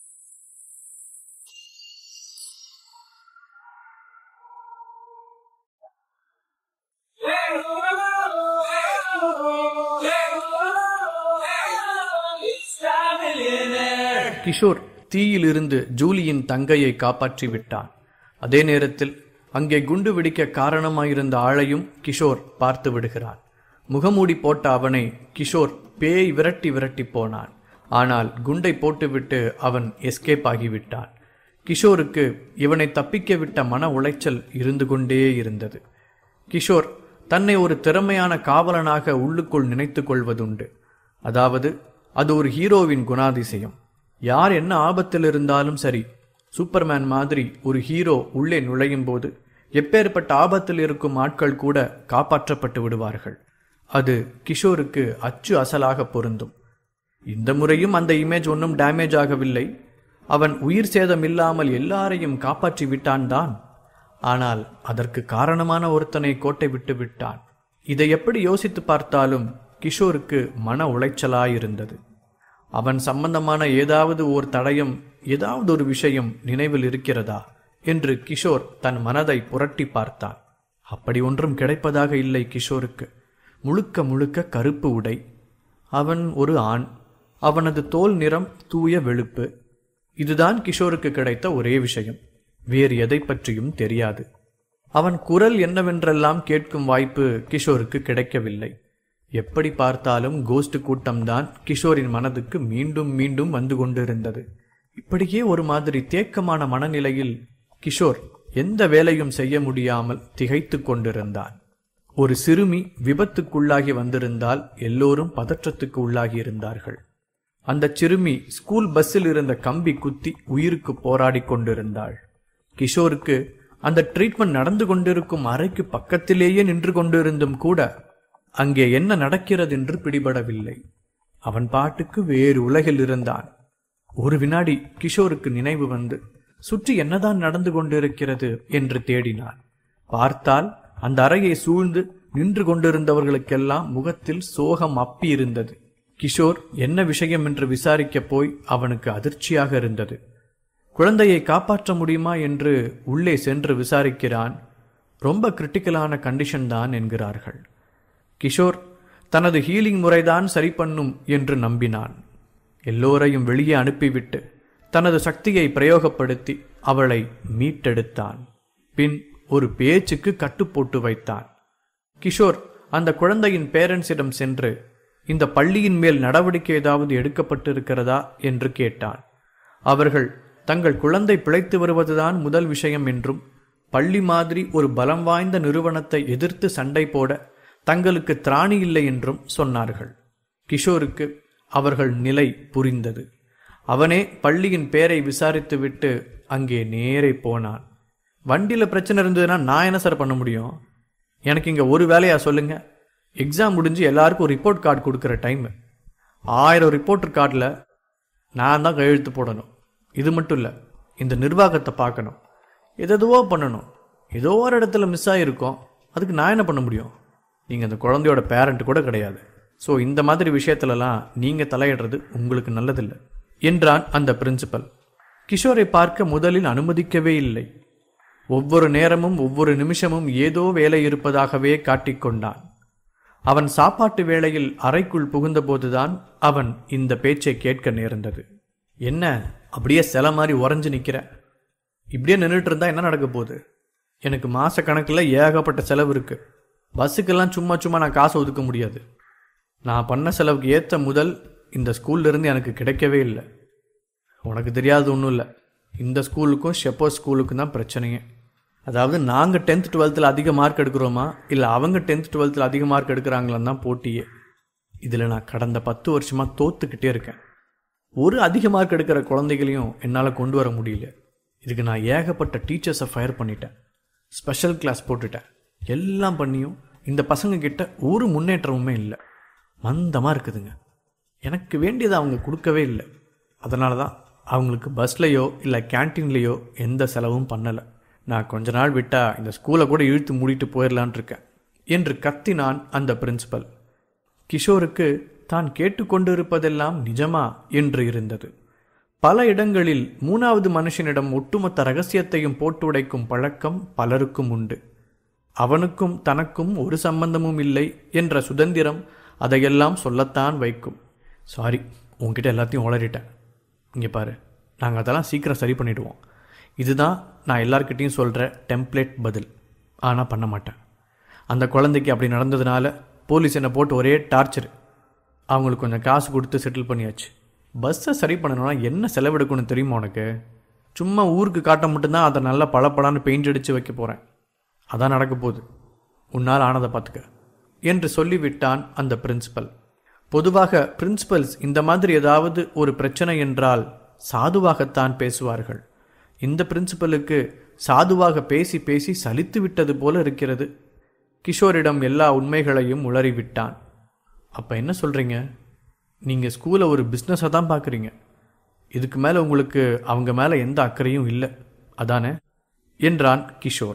கிஷோர் தீயிலிருந்து ஜூலியின் தங்கையை காப்பாற்றி விட்டான் அதே நேரத்தில் அங்கே குண்டு வெடிக்க காரணமாயிருந்த ஆளையும் கிஷோர் பார்த்து விடுகிறான் முகமூடி போட்ட அவனை கிஷோர் பேய் விரட்டி விரட்டி போனான் ஆனால் குண்டை போட்டுவிட்டு அவன் எஸ்கேப் ஆகிவிட்டான் கிஷோருக்கு இவனை தப்பிக்க விட்ட மன உளைச்சல் இருந்து கொண்டே இருந்தது கிஷோர் தன்னை ஒரு திறமையான காவலனாக உள்ளுக்குள் நினைத்து கொள்வதுண்டு அதாவது அது ஒரு ஹீரோவின் குணாதிசயம் யார் என்ன ஆபத்தில் இருந்தாலும் சரி சூப்பர்மேன் மாதிரி ஒரு ஹீரோ உள்ளே நுழையும் போது எப்பேற்பட்ட ஆபத்தில் இருக்கும் ஆட்கள் கூட காப்பாற்றப்பட்டு விடுவார்கள் அது கிஷோருக்கு அச்சு அசலாக பொருந்தும் இந்த முறையும் அந்த இமேஜ் ஒன்றும் டேமேஜ் ஆகவில்லை அவன் உயிர் சேதம் இல்லாமல் எல்லாரையும் காப்பாற்றி விட்டான் தான் ஆனால் அதற்கு காரணமான ஒருத்தனை கோட்டை விட்டு விட்டான் இதை எப்படி யோசித்து பார்த்தாலும் கிஷோருக்கு மன உளைச்சலாயிருந்தது அவன் சம்பந்தமான ஏதாவது ஓர் தடயம் ஏதாவது ஒரு விஷயம் நினைவில் இருக்கிறதா என்று கிஷோர் தன் மனதை புரட்டி பார்த்தான் அப்படி ஒன்றும் கிடைப்பதாக இல்லை கிஷோருக்கு முழுக்க முழுக்க கருப்பு உடை அவன் ஒரு ஆண் அவனது தோல் நிறம் தூய வெளுப்பு இதுதான் கிஷோருக்கு கிடைத்த ஒரே விஷயம் வேறு எதை பற்றியும் தெரியாது அவன் குரல் என்னவென்றெல்லாம் கேட்கும் வாய்ப்பு கிஷோருக்கு கிடைக்கவில்லை எப்படி பார்த்தாலும் கோஸ்ட் கூட்டம்தான் கிஷோரின் மனதுக்கு மீண்டும் மீண்டும் வந்து கொண்டிருந்தது இப்படியே ஒரு மாதிரி தேக்கமான மனநிலையில் கிஷோர் எந்த வேலையும் செய்ய முடியாமல் திகைத்துக் கொண்டிருந்தான் ஒரு சிறுமி விபத்துக்குள்ளாகி வந்திருந்தால் எல்லோரும் பதற்றத்துக்கு உள்ளாகி இருந்தார்கள் அந்த சிறுமி ஸ்கூல் பஸ்ஸில் இருந்த கம்பி குத்தி உயிருக்கு போராடி கொண்டிருந்தாள் கிஷோருக்கு அந்த ட்ரீட்மெண்ட் நடந்து கொண்டிருக்கும் அறைக்கு பக்கத்திலேயே நின்று கொண்டிருந்தும் கூட அங்கே என்ன நடக்கிறது என்று பிடிபடவில்லை அவன் பாட்டுக்கு வேறு உலகில் இருந்தான் ஒரு வினாடி கிஷோருக்கு நினைவு வந்து சுற்றி என்னதான் நடந்து கொண்டிருக்கிறது என்று தேடினான் பார்த்தால் அந்த அறையை சூழ்ந்து நின்று கொண்டிருந்தவர்களுக்கெல்லாம் முகத்தில் சோகம் அப்பி இருந்தது கிஷோர் என்ன விஷயம் என்று விசாரிக்கப் போய் அவனுக்கு அதிர்ச்சியாக இருந்தது குழந்தையை காப்பாற்ற முடியுமா என்று உள்ளே சென்று விசாரிக்கிறான் ரொம்ப கிரிட்டிக்கலான கண்டிஷன் தான் என்கிறார்கள் கிஷோர் தனது ஹீலிங் முறைதான் சரி பண்ணும் என்று நம்பினான் எல்லோரையும் வெளியே அனுப்பிவிட்டு தனது சக்தியை பிரயோகப்படுத்தி அவளை மீட்டெடுத்தான் பின் ஒரு பேச்சுக்கு கட்டு போட்டு வைத்தான் கிஷோர் அந்த குழந்தையின் பேரண்ட்ஸிடம் சென்று இந்த பள்ளியின் மேல் நடவடிக்கை ஏதாவது எடுக்கப்பட்டிருக்கிறதா என்று கேட்டான் அவர்கள் தங்கள் குழந்தை பிழைத்து வருவதுதான் முதல் விஷயம் என்றும் பள்ளி மாதிரி ஒரு பலம் வாய்ந்த நிறுவனத்தை எதிர்த்து சண்டை போட தங்களுக்கு திராணி இல்லை என்றும் சொன்னார்கள் கிஷோருக்கு அவர்கள் நிலை புரிந்தது அவனே பள்ளியின் பேரை விசாரித்துவிட்டு அங்கே நேரே போனான் வண்டியில பிரச்சனை இருந்ததுன்னா நான் என்ன சார் பண்ண முடியும் எனக்கு இங்க ஒரு வேலையா சொல்லுங்க எக்ஸாம் முடிஞ்சு எல்லாருக்கும் ஒரு ரிப்போர்ட் கார்டு கொடுக்குற டைம் ஆயிரம் ரிப்போர்ட்டர் கார்டில் நான் தான் கையெழுத்து போடணும் இது மட்டும் இல்லை இந்த நிர்வாகத்தை பார்க்கணும் எதெதுவோ பண்ணணும் ஏதோ ஒரு இடத்துல மிஸ் ஆகிருக்கோம் அதுக்கு நான் என்ன பண்ண முடியும் நீங்கள் அந்த குழந்தையோட பேரண்ட் கூட கிடையாது ஸோ இந்த மாதிரி விஷயத்துலலாம் நீங்கள் தலையிடுறது உங்களுக்கு நல்லதில்லை என்றான் அந்த பிரின்சிபல் கிஷோரை பார்க்க முதலில் அனுமதிக்கவே இல்லை ஒவ்வொரு நேரமும் ஒவ்வொரு நிமிஷமும் ஏதோ வேலை இருப்பதாகவே காட்டிக்கொண்டான் அவன் சாப்பாட்டு வேளையில் அறைக்குள் புகுந்தபோதுதான் அவன் இந்த பேச்சை கேட்க நேர்ந்தது என்ன அப்படியே சில மாதிரி உறைஞ்சு நிக்கிற இப்படியே நின்றுட்டு இருந்தா என்ன நடக்க போகுது எனக்கு மாச கணக்கில் ஏகப்பட்ட செலவு இருக்கு பஸ்ஸுக்கெல்லாம் சும்மா சும்மா நான் காசு ஒதுக்க முடியாது நான் பண்ண செலவுக்கு ஏற்ற முதல் இந்த ஸ்கூல்ல இருந்து எனக்கு கிடைக்கவே இல்லை உனக்கு தெரியாது ஒன்றும் இல்லை இந்த ஸ்கூலுக்கும் ஷெப்போ ஸ்கூலுக்கும் தான் பிரச்சனையே அதாவது நாங்கள் டென்த் டுவெல்த்தில் அதிக மார்க் எடுக்கிறோமா இல்லை அவங்க டென்த் டுவெல்த்தில் அதிக மார்க் எடுக்கிறாங்களான்னு தான் போட்டியே இதில் நான் கடந்த பத்து வருஷமாக தோத்துக்கிட்டே இருக்கேன் ஒரு அதிக மார்க் எடுக்கிற குழந்தைகளையும் என்னால் கொண்டு வர முடியல இதுக்கு நான் ஏகப்பட்ட டீச்சர்ஸை ஃபயர் பண்ணிட்டேன் ஸ்பெஷல் கிளாஸ் போட்டுட்டேன் எல்லாம் பண்ணியும் இந்த பசங்க கிட்ட ஒரு முன்னேற்றமுமே இல்லை மந்தமாக இருக்குதுங்க எனக்கு வேண்டியதை அவங்க கொடுக்கவே இல்லை அதனால தான் அவங்களுக்கு பஸ்லையோ இல்லை கேன்டீன்லேயோ எந்த செலவும் பண்ணலை நான் கொஞ்ச நாள் விட்டா இந்த ஸ்கூலை கூட இழுத்து மூடிட்டு போயிடலான் இருக்கேன் என்று கத்தினான் அந்த பிரின்சிபல் கிஷோருக்கு தான் கேட்டுக்கொண்டிருப்பதெல்லாம் நிஜமா என்று இருந்தது பல இடங்களில் மூணாவது மனுஷனிடம் ஒட்டுமொத்த ரகசியத்தையும் போட்டு உடைக்கும் பழக்கம் பலருக்கும் உண்டு அவனுக்கும் தனக்கும் ஒரு சம்பந்தமும் இல்லை என்ற சுதந்திரம் அதையெல்லாம் சொல்லத்தான் வைக்கும் சாரி உன்கிட்ட எல்லாத்தையும் உளறிட்டேன் இங்கே பாரு நாங்கள் அதெல்லாம் சீக்கிரம் சரி பண்ணிடுவோம் இதுதான் நான் எல்லார்கிட்டேயும் சொல்கிற டெம்ப்ளேட் பதில் ஆனால் பண்ண மாட்டேன் அந்த குழந்தைக்கு அப்படி நடந்ததுனால போலீஸ் என்னை போட்டு ஒரே டார்ச்சர் அவங்களுக்கு கொஞ்சம் காசு கொடுத்து செட்டில் பண்ணியாச்சு பஸ்ஸை சரி பண்ணணும்னா என்ன செலவெடுக்கணும் தெரியுமா உனக்கு சும்மா ஊருக்கு காட்ட மட்டும்தான் அதை நல்லா பளபளன்னு பெயிண்ட் அடித்து வைக்க போகிறேன் அதான் நடக்க போகுது உன்னால் ஆனதை பார்த்துக்க என்று சொல்லிவிட்டான் அந்த பிரின்சிபல் பொதுவாக பிரின்சிபல்ஸ் இந்த மாதிரி ஏதாவது ஒரு பிரச்சனை என்றால் சாதுவாகத்தான் பேசுவார்கள் இந்த பிரின்சிபலுக்கு சாதுவாக பேசி பேசி சலித்து விட்டது போல இருக்கிறது கிஷோரிடம் எல்லா உண்மைகளையும் உளறிவிட்டான் அப்போ என்ன சொல்கிறீங்க நீங்கள் ஸ்கூலை ஒரு பிஸ்னஸாக தான் பார்க்குறீங்க இதுக்கு மேலே உங்களுக்கு அவங்க மேலே எந்த அக்கறையும் இல்லை அதானே என்றான் கிஷோர்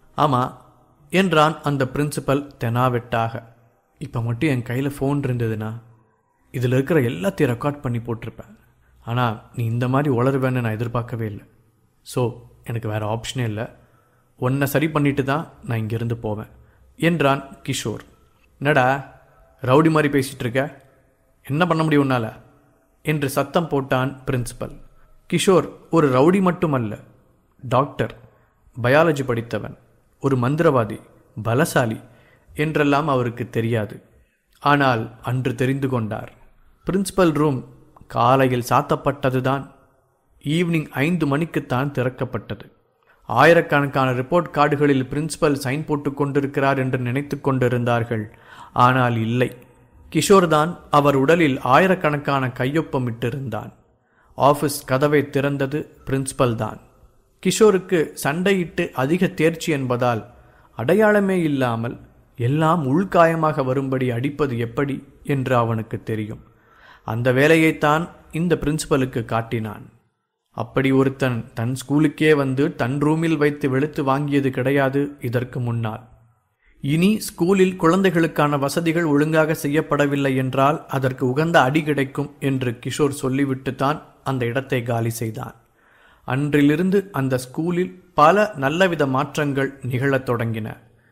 ஆமாம் என்றான் அந்த பிரின்சிபல் தெனாவெட்டாக இப்போ மட்டும் என் கையில் ஃபோன் இருந்ததுன்னா இதில் இருக்கிற எல்லாத்தையும் ரெக்கார்ட் பண்ணி போட்டிருப்பேன் ஆனால் நீ இந்த மாதிரி உளருவேன்னு நான் எதிர்பார்க்கவே இல்லை ஸோ எனக்கு வேறு ஆப்ஷனே இல்லை உன்னை சரி பண்ணிட்டு தான் நான் இங்கேருந்து போவேன் என்றான் கிஷோர் என்னடா ரவுடி மாதிரி பேசிகிட்டு இருக்க என்ன பண்ண முடியும் உன்னால என்று சத்தம் போட்டான் பிரின்சிபல் கிஷோர் ஒரு ரவுடி மட்டுமல்ல டாக்டர் பயாலஜி படித்தவன் ஒரு மந்திரவாதி பலசாலி என்றெல்லாம் அவருக்கு தெரியாது ஆனால் அன்று தெரிந்து கொண்டார் பிரின்சிபல் ரூம் காலையில் சாத்தப்பட்டதுதான் ஈவினிங் ஐந்து மணிக்குத்தான் திறக்கப்பட்டது ஆயிரக்கணக்கான ரிப்போர்ட் கார்டுகளில் பிரின்சிபல் சைன் போட்டு கொண்டிருக்கிறார் என்று நினைத்து கொண்டிருந்தார்கள் ஆனால் இல்லை கிஷோர் தான் அவர் உடலில் ஆயிரக்கணக்கான கையொப்பமிட்டிருந்தான் ஆஃபீஸ் கதவை திறந்தது பிரின்சிபல் தான் கிஷோருக்கு சண்டையிட்டு அதிக தேர்ச்சி என்பதால் அடையாளமே இல்லாமல் எல்லாம் உள்காயமாக வரும்படி அடிப்பது எப்படி என்று அவனுக்கு தெரியும் அந்த வேலையைத்தான் இந்த பிரின்சிபலுக்கு காட்டினான் அப்படி ஒருத்தன் தன் ஸ்கூலுக்கே வந்து தன் ரூமில் வைத்து வெளுத்து வாங்கியது கிடையாது இதற்கு முன்னால் இனி ஸ்கூலில் குழந்தைகளுக்கான வசதிகள் ஒழுங்காக செய்யப்படவில்லை என்றால் அதற்கு உகந்த அடி கிடைக்கும் என்று கிஷோர் சொல்லிவிட்டுத்தான் அந்த இடத்தை காலி செய்தான் அன்றிலிருந்து அந்த ஸ்கூலில் பல நல்லவித மாற்றங்கள் நிகழத் தொடங்கின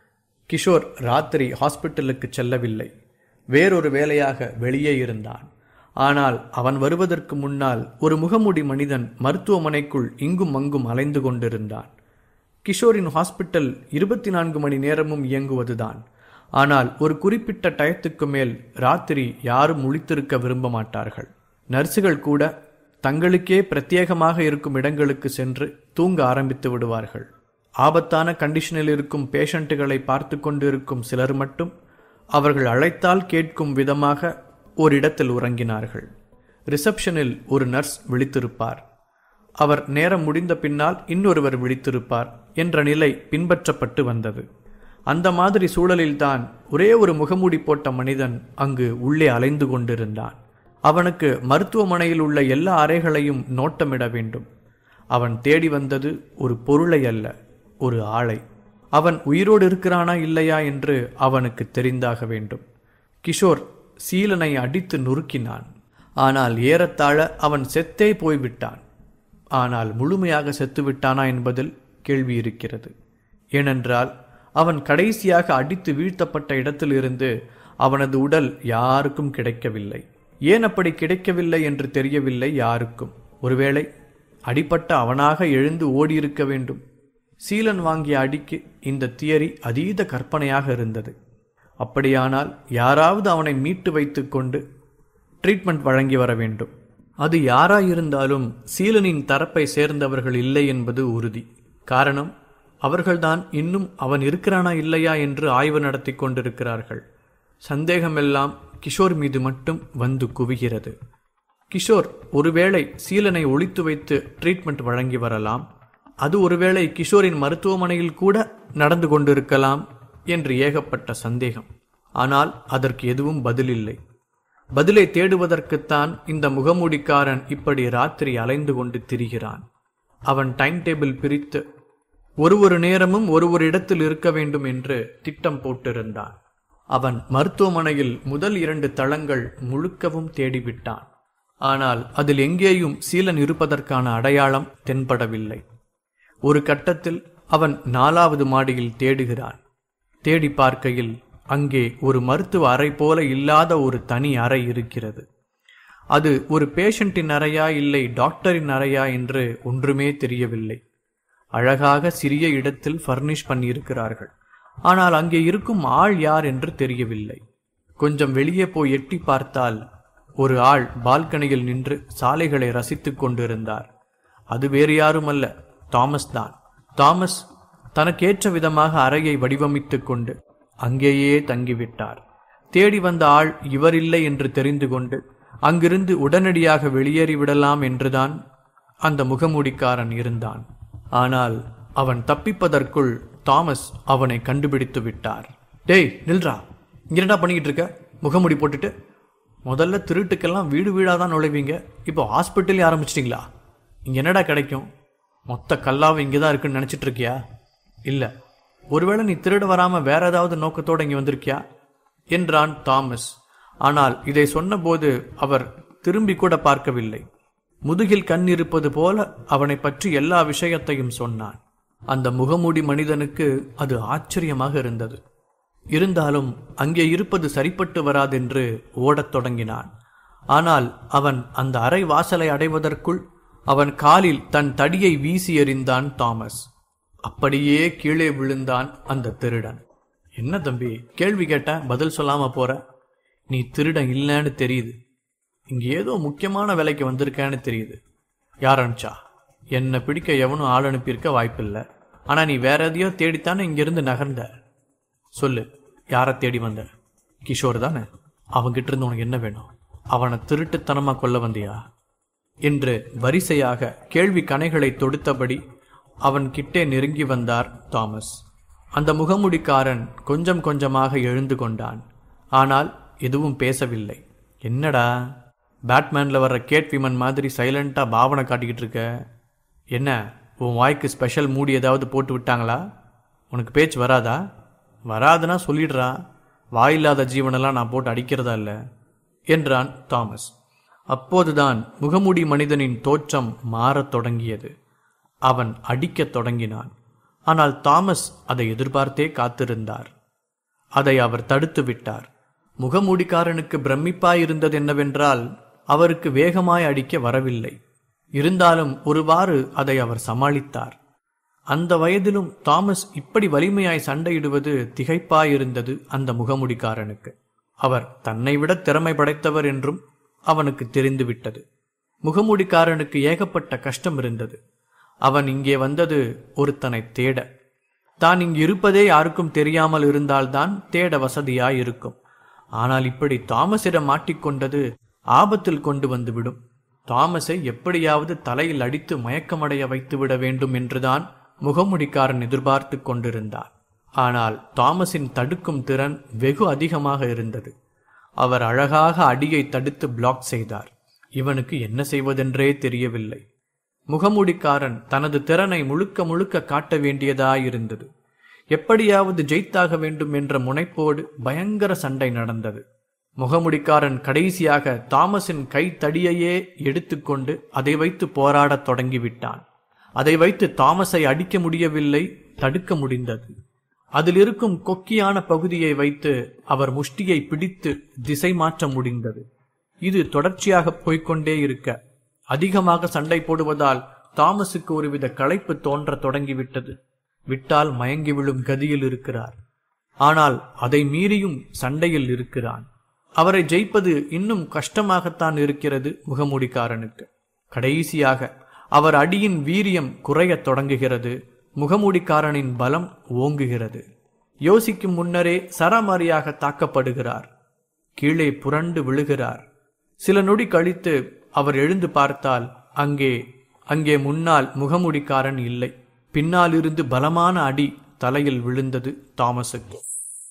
கிஷோர் ராத்திரி ஹாஸ்பிட்டலுக்கு செல்லவில்லை வேறொரு வேலையாக வெளியே இருந்தான் ஆனால் அவன் வருவதற்கு முன்னால் ஒரு முகமூடி மனிதன் மருத்துவமனைக்குள் இங்கும் அங்கும் அலைந்து கொண்டிருந்தான் கிஷோரின் ஹாஸ்பிட்டல் இருபத்தி நான்கு மணி நேரமும் இயங்குவதுதான் ஆனால் ஒரு குறிப்பிட்ட டயத்துக்கு மேல் ராத்திரி யாரும் முழித்திருக்க விரும்ப மாட்டார்கள் நர்சுகள் கூட தங்களுக்கே பிரத்யேகமாக இருக்கும் இடங்களுக்கு சென்று தூங்க ஆரம்பித்து விடுவார்கள் ஆபத்தான கண்டிஷனில் இருக்கும் பேஷண்ட்டுகளை பார்த்து கொண்டிருக்கும் சிலர் மட்டும் அவர்கள் அழைத்தால் கேட்கும் விதமாக ஓரிடத்தில் உறங்கினார்கள் ரிசப்ஷனில் ஒரு நர்ஸ் விழித்திருப்பார் அவர் நேரம் முடிந்த பின்னால் இன்னொருவர் விழித்திருப்பார் என்ற நிலை பின்பற்றப்பட்டு வந்தது அந்த மாதிரி சூழலில்தான் ஒரே ஒரு முகமூடி போட்ட மனிதன் அங்கு உள்ளே அலைந்து கொண்டிருந்தான் அவனுக்கு மருத்துவமனையில் உள்ள எல்லா அறைகளையும் நோட்டமிட வேண்டும் அவன் தேடி வந்தது ஒரு பொருளை அல்ல ஒரு ஆளை அவன் உயிரோடு இருக்கிறானா இல்லையா என்று அவனுக்கு தெரிந்தாக வேண்டும் கிஷோர் சீலனை அடித்து நொறுக்கினான் ஆனால் ஏறத்தாழ அவன் செத்தே போய்விட்டான் ஆனால் முழுமையாக செத்துவிட்டானா என்பதில் கேள்வி இருக்கிறது ஏனென்றால் அவன் கடைசியாக அடித்து வீழ்த்தப்பட்ட இடத்திலிருந்து அவனது உடல் யாருக்கும் கிடைக்கவில்லை ஏன் அப்படி கிடைக்கவில்லை என்று தெரியவில்லை யாருக்கும் ஒருவேளை அடிப்பட்ட அவனாக எழுந்து ஓடியிருக்க வேண்டும் சீலன் வாங்கிய அடிக்கு இந்த தியரி அதீத கற்பனையாக இருந்தது அப்படியானால் யாராவது அவனை மீட்டு வைத்துக்கொண்டு ட்ரீட்மெண்ட் வழங்கி வர வேண்டும் அது யாராயிருந்தாலும் சீலனின் தரப்பை சேர்ந்தவர்கள் இல்லை என்பது உறுதி காரணம் அவர்கள்தான் இன்னும் அவன் இருக்கிறானா இல்லையா என்று ஆய்வு நடத்தி கொண்டிருக்கிறார்கள் சந்தேகமெல்லாம் கிஷோர் மீது மட்டும் வந்து குவிகிறது கிஷோர் ஒருவேளை சீலனை ஒழித்து வைத்து ட்ரீட்மெண்ட் வழங்கி வரலாம் அது ஒருவேளை கிஷோரின் மருத்துவமனையில் கூட நடந்து கொண்டிருக்கலாம் என்று ஏகப்பட்ட சந்தேகம் ஆனால் அதற்கு எதுவும் பதிலில்லை பதிலை தேடுவதற்குத்தான் இந்த முகமூடிக்காரன் இப்படி ராத்திரி அலைந்து கொண்டு திரிகிறான் அவன் டைம் டேபிள் பிரித்து ஒரு ஒரு நேரமும் ஒரு ஒரு இடத்தில் இருக்க வேண்டும் என்று திட்டம் போட்டிருந்தான் அவன் மருத்துவமனையில் முதல் இரண்டு தளங்கள் முழுக்கவும் தேடிவிட்டான் ஆனால் அதில் எங்கேயும் சீலன் இருப்பதற்கான அடையாளம் தென்படவில்லை ஒரு கட்டத்தில் அவன் நாலாவது மாடியில் தேடுகிறான் தேடி பார்க்கையில் அங்கே ஒரு மருத்துவ அறை போல இல்லாத ஒரு தனி அறை இருக்கிறது அது ஒரு பேஷண்டின் அறையா இல்லை டாக்டரின் அறையா என்று ஒன்றுமே தெரியவில்லை அழகாக சிறிய இடத்தில் ஃபர்னிஷ் பண்ணியிருக்கிறார்கள் ஆனால் அங்கே இருக்கும் ஆள் யார் என்று தெரியவில்லை கொஞ்சம் வெளியே போய் எட்டி பார்த்தால் ஒரு ஆள் பால்கனியில் நின்று சாலைகளை ரசித்துக் கொண்டிருந்தார் அது வேறு யாருமல்ல தாமஸ் தான் தாமஸ் தனக்கேற்ற விதமாக அறையை வடிவமைத்துக் கொண்டு அங்கேயே தங்கிவிட்டார் தேடி வந்த ஆள் இவரில்லை என்று தெரிந்து கொண்டு அங்கிருந்து உடனடியாக வெளியேறி விடலாம் என்றுதான் அந்த முகமூடிக்காரன் இருந்தான் ஆனால் அவன் தப்பிப்பதற்குள் தாமஸ் அவனை கண்டுபிடித்து விட்டார் டேய் நில்றா இங்க என்னடா பண்ணிக்கிட்டு இருக்க முகமுடி போட்டுட்டு முதல்ல திருட்டுக்கெல்லாம் வீடு வீடாக தான் நுழைவீங்க இப்போ ஹாஸ்பிட்டலே ஆரம்பிச்சிட்டிங்களா இங்கே என்னடா கிடைக்கும் மொத்த கல்லாவும் இங்கே தான் இருக்குன்னு நினச்சிட்டு இருக்கியா இல்லை ஒருவேளை நீ திருட வராம வேற ஏதாவது நோக்கத்தோட இங்க வந்திருக்கியா என்றான் தாமஸ் ஆனால் இதை சொன்னபோது அவர் திரும்பி கூட பார்க்கவில்லை முதுகில் கண் இருப்பது போல அவனை பற்றி எல்லா விஷயத்தையும் சொன்னான் அந்த முகமூடி மனிதனுக்கு அது ஆச்சரியமாக இருந்தது இருந்தாலும் அங்கே இருப்பது சரிப்பட்டு வராதென்று ஓடத் தொடங்கினான் ஆனால் அவன் அந்த அறை வாசலை அடைவதற்குள் அவன் காலில் தன் தடியை வீசி எறிந்தான் தாமஸ் அப்படியே கீழே விழுந்தான் அந்த திருடன் என்ன தம்பி கேள்வி கேட்ட பதில் சொல்லாம போற நீ திருடன் இல்லைன்னு தெரியுது இங்க ஏதோ முக்கியமான வேலைக்கு வந்திருக்கேன்னு தெரியுது யார் அனுப்பிச்சா என்னை பிடிக்க எவனும் ஆள் அனுப்பியிருக்க வாய்ப்பில்லை ஆனா நீ வேற எதையோ தேடித்தானே இங்கிருந்து நகர்ந்த சொல்லு யாரை தேடி வந்த கிஷோர் தானே அவன்கிட்ட இருந்து உனக்கு என்ன வேணும் அவனை திருட்டுத்தனமா கொல்ல வந்தியா என்று வரிசையாக கேள்வி கணைகளை தொடுத்தபடி அவன் கிட்டே நெருங்கி வந்தார் தாமஸ் அந்த முகமுடிக்காரன் கொஞ்சம் கொஞ்சமாக எழுந்து கொண்டான் ஆனால் எதுவும் பேசவில்லை என்னடா பேட்மேன்ல வர்ற கேட் விமன் மாதிரி சைலண்டா பாவனை காட்டிக்கிட்டு இருக்க என்ன உன் வாய்க்கு ஸ்பெஷல் மூடி ஏதாவது போட்டு விட்டாங்களா உனக்கு பேச்சு வராதா வராதுன்னா சொல்லிடுறா வாயில்லாத ஜீவனெல்லாம் நான் போட்டு அடிக்கிறதா இல்லை என்றான் தாமஸ் அப்போதுதான் முகமூடி மனிதனின் தோற்றம் மாறத் தொடங்கியது அவன் அடிக்கத் தொடங்கினான் ஆனால் தாமஸ் அதை எதிர்பார்த்தே காத்திருந்தார் அதை அவர் தடுத்து விட்டார் முகமூடிக்காரனுக்கு பிரமிப்பாயிருந்தது என்னவென்றால் அவருக்கு வேகமாய் அடிக்க வரவில்லை இருந்தாலும் ஒருவாறு அதை அவர் சமாளித்தார் அந்த வயதிலும் தாமஸ் இப்படி வலிமையாய் சண்டையிடுவது திகைப்பாயிருந்தது அந்த முகமுடிக்காரனுக்கு அவர் தன்னை விட திறமை படைத்தவர் என்றும் அவனுக்கு தெரிந்துவிட்டது முகமூடிக்காரனுக்கு ஏகப்பட்ட கஷ்டம் இருந்தது அவன் இங்கே வந்தது ஒருத்தனை தேட தான் இங்கு இருப்பதே யாருக்கும் தெரியாமல் இருந்தால்தான் தேட வசதியாய் இருக்கும் ஆனால் இப்படி தாமஸிடம் மாட்டிக்கொண்டது ஆபத்தில் கொண்டு வந்துவிடும் தாமஸை எப்படியாவது தலையில் அடித்து மயக்கமடைய வைத்துவிட வேண்டும் என்றுதான் முகமுடிக்காரன் எதிர்பார்த்து கொண்டிருந்தார் ஆனால் தாமஸின் தடுக்கும் திறன் வெகு அதிகமாக இருந்தது அவர் அழகாக அடியை தடுத்து பிளாக் செய்தார் இவனுக்கு என்ன செய்வதென்றே தெரியவில்லை முகமூடிக்காரன் தனது திறனை முழுக்க முழுக்க காட்ட வேண்டியதாயிருந்தது எப்படியாவது ஜெயித்தாக வேண்டும் என்ற முனைப்போடு பயங்கர சண்டை நடந்தது முகமுடிக்காரன் கடைசியாக தாமஸின் கைத்தடியையே எடுத்துக்கொண்டு அதை வைத்து போராடத் தொடங்கிவிட்டான் அதை வைத்து தாமஸை அடிக்க முடியவில்லை தடுக்க முடிந்தது அதில் இருக்கும் கொக்கியான பகுதியை வைத்து அவர் முஷ்டியை பிடித்து திசை மாற்ற முடிந்தது இது தொடர்ச்சியாக போய்க்கொண்டே இருக்க அதிகமாக சண்டை போடுவதால் தாமஸுக்கு ஒருவித களைப்பு தோன்றத் தொடங்கிவிட்டது விட்டால் மயங்கி விழும் கதியில் இருக்கிறார் ஆனால் அதை மீறியும் சண்டையில் இருக்கிறான் அவரை ஜெயிப்பது இன்னும் கஷ்டமாகத்தான் இருக்கிறது முகமூடிக்காரனுக்கு கடைசியாக அவர் அடியின் வீரியம் குறையத் தொடங்குகிறது முகமூடிக்காரனின் பலம் ஓங்குகிறது யோசிக்கும் முன்னரே சரமாரியாக தாக்கப்படுகிறார் கீழே புரண்டு விழுகிறார் சில நொடி கழித்து அவர் எழுந்து பார்த்தால் அங்கே அங்கே முன்னால் முகமுடிக்காரன் இல்லை பின்னாலிருந்து பலமான அடி தலையில் விழுந்தது தாமஸுக்கு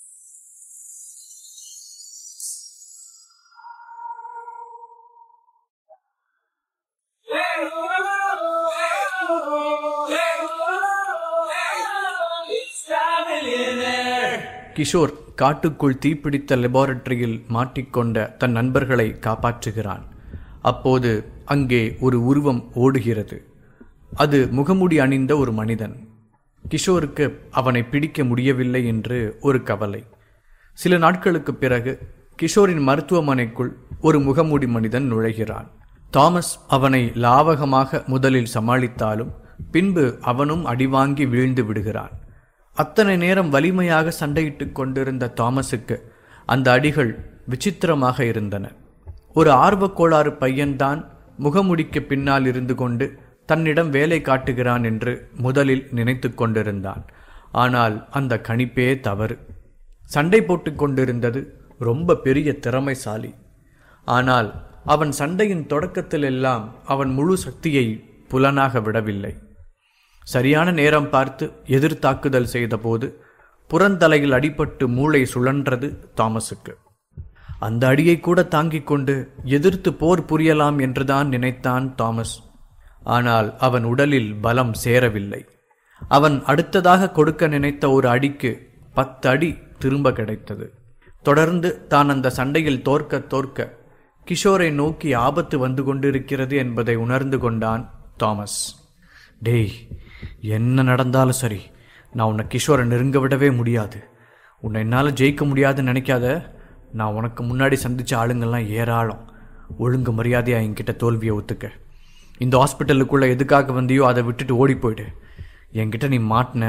கிஷோர் காட்டுக்குள் தீப்பிடித்த லெபார்டரியில் மாட்டிக்கொண்ட தன் நண்பர்களை காப்பாற்றுகிறான் அப்போது அங்கே ஒரு உருவம் ஓடுகிறது அது முகமுடி அணிந்த ஒரு மனிதன் கிஷோருக்கு அவனை பிடிக்க முடியவில்லை என்று ஒரு கவலை சில நாட்களுக்குப் பிறகு கிஷோரின் மருத்துவமனைக்குள் ஒரு முகமூடி மனிதன் நுழைகிறான் தாமஸ் அவனை லாவகமாக முதலில் சமாளித்தாலும் பின்பு அவனும் அடிவாங்கி வீழ்ந்து விடுகிறான் அத்தனை நேரம் வலிமையாக சண்டையிட்டுக் கொண்டிருந்த தாமஸுக்கு அந்த அடிகள் விசித்திரமாக இருந்தன ஒரு ஆர்வக்கோளாறு பையன்தான் முகமுடிக்கு பின்னால் இருந்து கொண்டு தன்னிடம் வேலை காட்டுகிறான் என்று முதலில் நினைத்து கொண்டிருந்தான் ஆனால் அந்த கணிப்பே தவறு சண்டை போட்டுக் கொண்டிருந்தது ரொம்ப பெரிய திறமைசாலி ஆனால் அவன் சண்டையின் தொடக்கத்திலெல்லாம் அவன் முழு சக்தியை புலனாக விடவில்லை சரியான நேரம் பார்த்து எதிர் தாக்குதல் செய்தபோது புறந்தலையில் அடிபட்டு மூளை சுழன்றது தாமஸுக்கு அந்த அடியை கூட தாங்கிக் கொண்டு எதிர்த்து போர் புரியலாம் என்றுதான் நினைத்தான் தாமஸ் ஆனால் அவன் உடலில் பலம் சேரவில்லை அவன் அடுத்ததாக கொடுக்க நினைத்த ஒரு அடிக்கு பத்து அடி திரும்ப கிடைத்தது தொடர்ந்து தான் அந்த சண்டையில் தோற்க தோற்க கிஷோரை நோக்கி ஆபத்து வந்து கொண்டிருக்கிறது என்பதை உணர்ந்து கொண்டான் தாமஸ் டேய் என்ன நடந்தாலும் சரி நான் உன்னை கிஷோரை நெருங்க விடவே முடியாது உன்னை என்னால் ஜெயிக்க முடியாதுன்னு நினைக்காத நான் உனக்கு முன்னாடி சந்திச்ச ஆளுங்கள்லாம் ஏராளம் ஒழுங்கு மரியாதையாக என்கிட்ட தோல்வியை ஒத்துக்க இந்த ஹாஸ்பிட்டலுக்குள்ளே எதுக்காக வந்தியோ அதை விட்டுட்டு ஓடி போயிடு என்கிட்ட நீ மாட்டின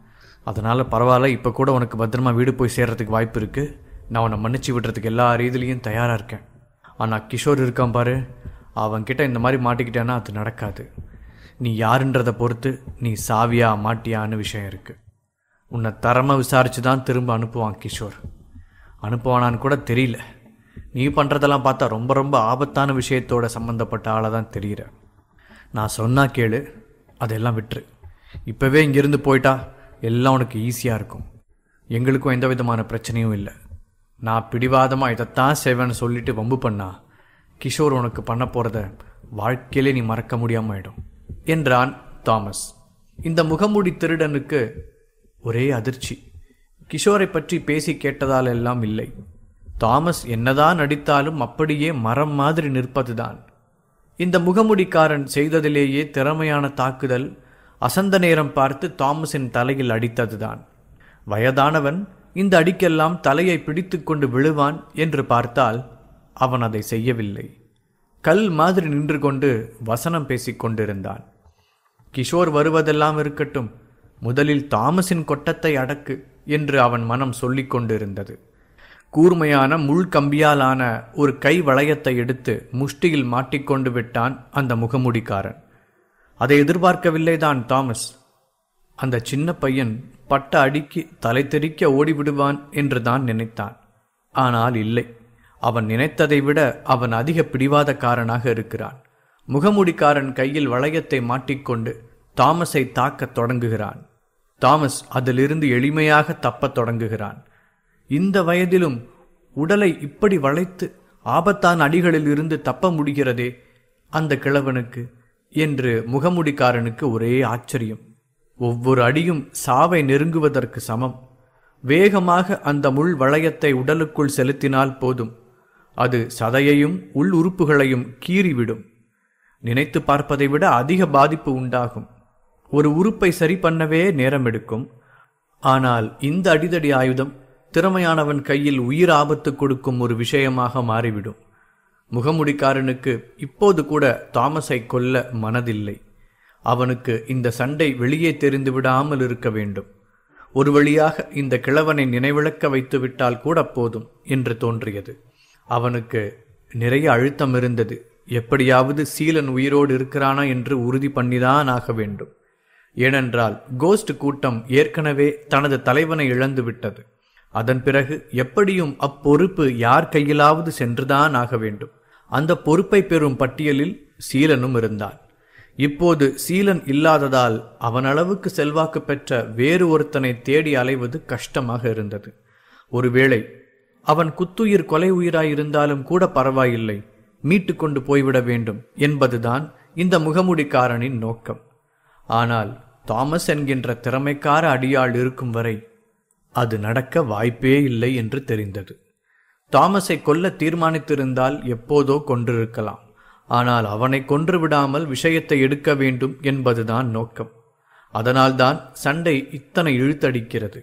அதனால் பரவாயில்ல இப்போ கூட உனக்கு பத்திரமா வீடு போய் சேர்றதுக்கு வாய்ப்பு இருக்குது நான் உன்னை மன்னிச்சு விடுறதுக்கு எல்லா ரீதிலையும் தயாராக இருக்கேன் ஆனால் கிஷோர் இருக்கான் பாரு அவன்கிட்ட இந்த மாதிரி மாட்டிக்கிட்டேன்னா அது நடக்காது நீ யாருன்றதை பொறுத்து நீ சாவியா மாட்டியான்னு விஷயம் இருக்குது உன்னை தரமாக விசாரித்து தான் திரும்ப அனுப்புவான் கிஷோர் அனுப்புவானான்னு கூட தெரியல நீ பண்ணுறதெல்லாம் பார்த்தா ரொம்ப ரொம்ப ஆபத்தான விஷயத்தோட சம்மந்தப்பட்ட ஆளை தான் தெரிகிற நான் சொன்னா கேளு அதெல்லாம் விட்டுரு இப்போவே இங்கேருந்து போயிட்டா எல்லாம் உனக்கு ஈஸியாக இருக்கும் எங்களுக்கும் எந்த விதமான பிரச்சனையும் இல்லை நான் பிடிவாதமாக இதைத்தான் செய்வேன்னு சொல்லிட்டு வம்பு பண்ணா கிஷோர் உனக்கு பண்ண போகிறத வாழ்க்கையிலே நீ மறக்க முடியாம ஆயிடும் என்றான் தாமஸ் இந்த முகமூடி திருடனுக்கு ஒரே அதிர்ச்சி கிஷோரை பற்றி பேசி கேட்டதால் எல்லாம் இல்லை தாமஸ் என்னதான் நடித்தாலும் அப்படியே மரம் மாதிரி நிற்பதுதான் இந்த முகமுடிக்காரன் செய்ததிலேயே திறமையான தாக்குதல் அசந்த நேரம் பார்த்து தாமஸின் தலையில் அடித்ததுதான் வயதானவன் இந்த அடிக்கெல்லாம் தலையை பிடித்துக்கொண்டு விழுவான் என்று பார்த்தால் அவன் அதை செய்யவில்லை கல் மாதிரி நின்று கொண்டு வசனம் பேசிக் கொண்டிருந்தான் கிஷோர் வருவதெல்லாம் இருக்கட்டும் முதலில் தாமஸின் கொட்டத்தை அடக்கு என்று அவன் மனம் சொல்லிக் கொண்டிருந்தது கூர்மையான முள் கம்பியாலான ஒரு கை வளையத்தை எடுத்து முஷ்டியில் மாட்டிக்கொண்டு விட்டான் அந்த முகமுடிக்காரன் அதை எதிர்பார்க்கவில்லைதான் தாமஸ் அந்த சின்ன பையன் பட்ட அடிக்கு தலை தெறிக்க ஓடிவிடுவான் என்று தான் நினைத்தான் ஆனால் இல்லை அவன் நினைத்ததை விட அவன் அதிக பிடிவாதக்காரனாக இருக்கிறான் முகமுடிக்காரன் கையில் வளையத்தை மாட்டிக்கொண்டு தாமஸை தாக்கத் தொடங்குகிறான் தாமஸ் அதிலிருந்து எளிமையாக தப்பத் தொடங்குகிறான் இந்த வயதிலும் உடலை இப்படி வளைத்து ஆபத்தான அடிகளில் இருந்து தப்ப முடிகிறதே அந்த கிழவனுக்கு என்று முகமுடிக்காரனுக்கு ஒரே ஆச்சரியம் ஒவ்வொரு அடியும் சாவை நெருங்குவதற்கு சமம் வேகமாக அந்த முள் வளையத்தை உடலுக்குள் செலுத்தினால் போதும் அது சதையையும் உள் உறுப்புகளையும் கீறிவிடும் நினைத்து பார்ப்பதை விட அதிக பாதிப்பு உண்டாகும் ஒரு உறுப்பை சரி பண்ணவே நேரம் எடுக்கும் ஆனால் இந்த அடிதடி ஆயுதம் திறமையானவன் கையில் உயிர் ஆபத்து கொடுக்கும் ஒரு விஷயமாக மாறிவிடும் முகமுடிக்காரனுக்கு இப்போது கூட தாமஸை கொல்ல மனதில்லை அவனுக்கு இந்த சண்டை வெளியே தெரிந்து விடாமல் இருக்க வேண்டும் ஒரு வழியாக இந்த கிழவனை நினைவிழக்க வைத்து விட்டால் கூட போதும் என்று தோன்றியது அவனுக்கு நிறைய அழுத்தம் இருந்தது எப்படியாவது சீலன் உயிரோடு இருக்கிறானா என்று உறுதி பண்ணிதான் ஆக வேண்டும் ஏனென்றால் கோஸ்ட் கூட்டம் ஏற்கனவே தனது தலைவனை இழந்து விட்டது அதன் பிறகு எப்படியும் அப்பொறுப்பு யார் கையிலாவது சென்றுதான் ஆக வேண்டும் அந்த பொறுப்பை பெறும் பட்டியலில் சீலனும் இருந்தான் இப்போது சீலன் இல்லாததால் அவன் அளவுக்கு செல்வாக்கு பெற்ற வேறு ஒருத்தனை தேடி அலைவது கஷ்டமாக இருந்தது ஒருவேளை அவன் குத்துயிர் கொலை உயிராயிருந்தாலும் கூட பரவாயில்லை மீட்டு கொண்டு போய்விட வேண்டும் என்பதுதான் இந்த முகமுடிக்காரனின் நோக்கம் ஆனால் தாமஸ் என்கின்ற திறமைக்கார அடியாள் இருக்கும் வரை அது நடக்க வாய்ப்பே இல்லை என்று தெரிந்தது தாமஸை கொல்ல தீர்மானித்திருந்தால் எப்போதோ கொன்றிருக்கலாம் ஆனால் அவனை கொன்று விடாமல் விஷயத்தை எடுக்க வேண்டும் என்பதுதான் நோக்கம் அதனால்தான் சண்டை இத்தனை இழுத்தடிக்கிறது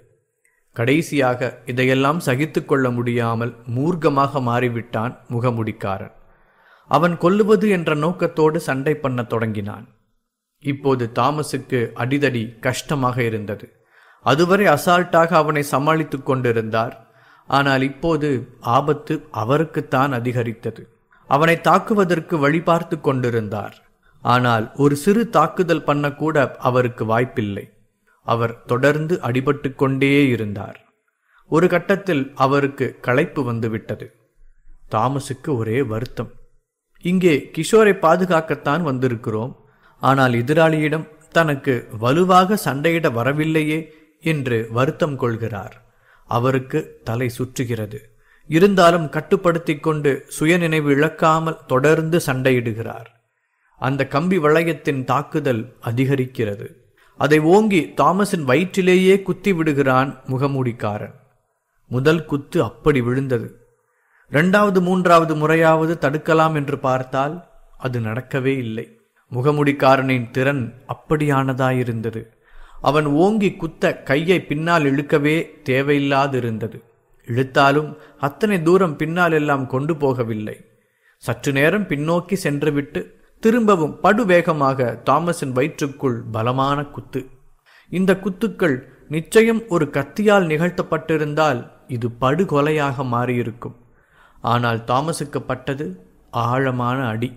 கடைசியாக இதையெல்லாம் சகித்து கொள்ள முடியாமல் மூர்க்கமாக மாறிவிட்டான் முகமுடிக்காரன் அவன் கொல்லுவது என்ற நோக்கத்தோடு சண்டை பண்ணத் தொடங்கினான் இப்போது தாமஸுக்கு அடிதடி கஷ்டமாக இருந்தது அதுவரை அசால்ட்டாக அவனை சமாளித்துக் கொண்டிருந்தார் ஆனால் இப்போது ஆபத்து அவருக்குத்தான் அதிகரித்தது அவனை தாக்குவதற்கு வழி பார்த்து கொண்டிருந்தார் ஆனால் ஒரு சிறு தாக்குதல் பண்ணக்கூட அவருக்கு வாய்ப்பில்லை அவர் தொடர்ந்து அடிபட்டு கொண்டே இருந்தார் ஒரு கட்டத்தில் அவருக்கு களைப்பு வந்துவிட்டது தாமஸுக்கு ஒரே வருத்தம் இங்கே கிஷோரை பாதுகாக்கத்தான் வந்திருக்கிறோம் ஆனால் எதிராளியிடம் தனக்கு வலுவாக சண்டையிட வரவில்லையே என்று வருத்தம் கொள்கிறார் அவருக்கு தலை சுற்றுகிறது இருந்தாலும் கட்டுப்படுத்திக் கொண்டு சுயநினைவு இழக்காமல் தொடர்ந்து சண்டையிடுகிறார் அந்த கம்பி வளையத்தின் தாக்குதல் அதிகரிக்கிறது அதை ஓங்கி தாமஸின் வயிற்றிலேயே குத்தி விடுகிறான் முகமூடிக்காரன் முதல் குத்து அப்படி விழுந்தது இரண்டாவது மூன்றாவது முறையாவது தடுக்கலாம் என்று பார்த்தால் அது நடக்கவே இல்லை முகமுடிக்காரனின் திறன் அப்படியானதாயிருந்தது அவன் ஓங்கி குத்த கையை பின்னால் இழுக்கவே தேவையில்லாதிருந்தது இழுத்தாலும் அத்தனை தூரம் பின்னால் எல்லாம் கொண்டு போகவில்லை சற்று நேரம் பின்னோக்கி சென்றுவிட்டு திரும்பவும் படுவேகமாக தாமஸின் வயிற்றுக்குள் பலமான குத்து இந்த குத்துக்கள் நிச்சயம் ஒரு கத்தியால் நிகழ்த்தப்பட்டிருந்தால் இது படுகொலையாக மாறியிருக்கும் ஆனால் தாமஸுக்கு பட்டது ஆழமான அடி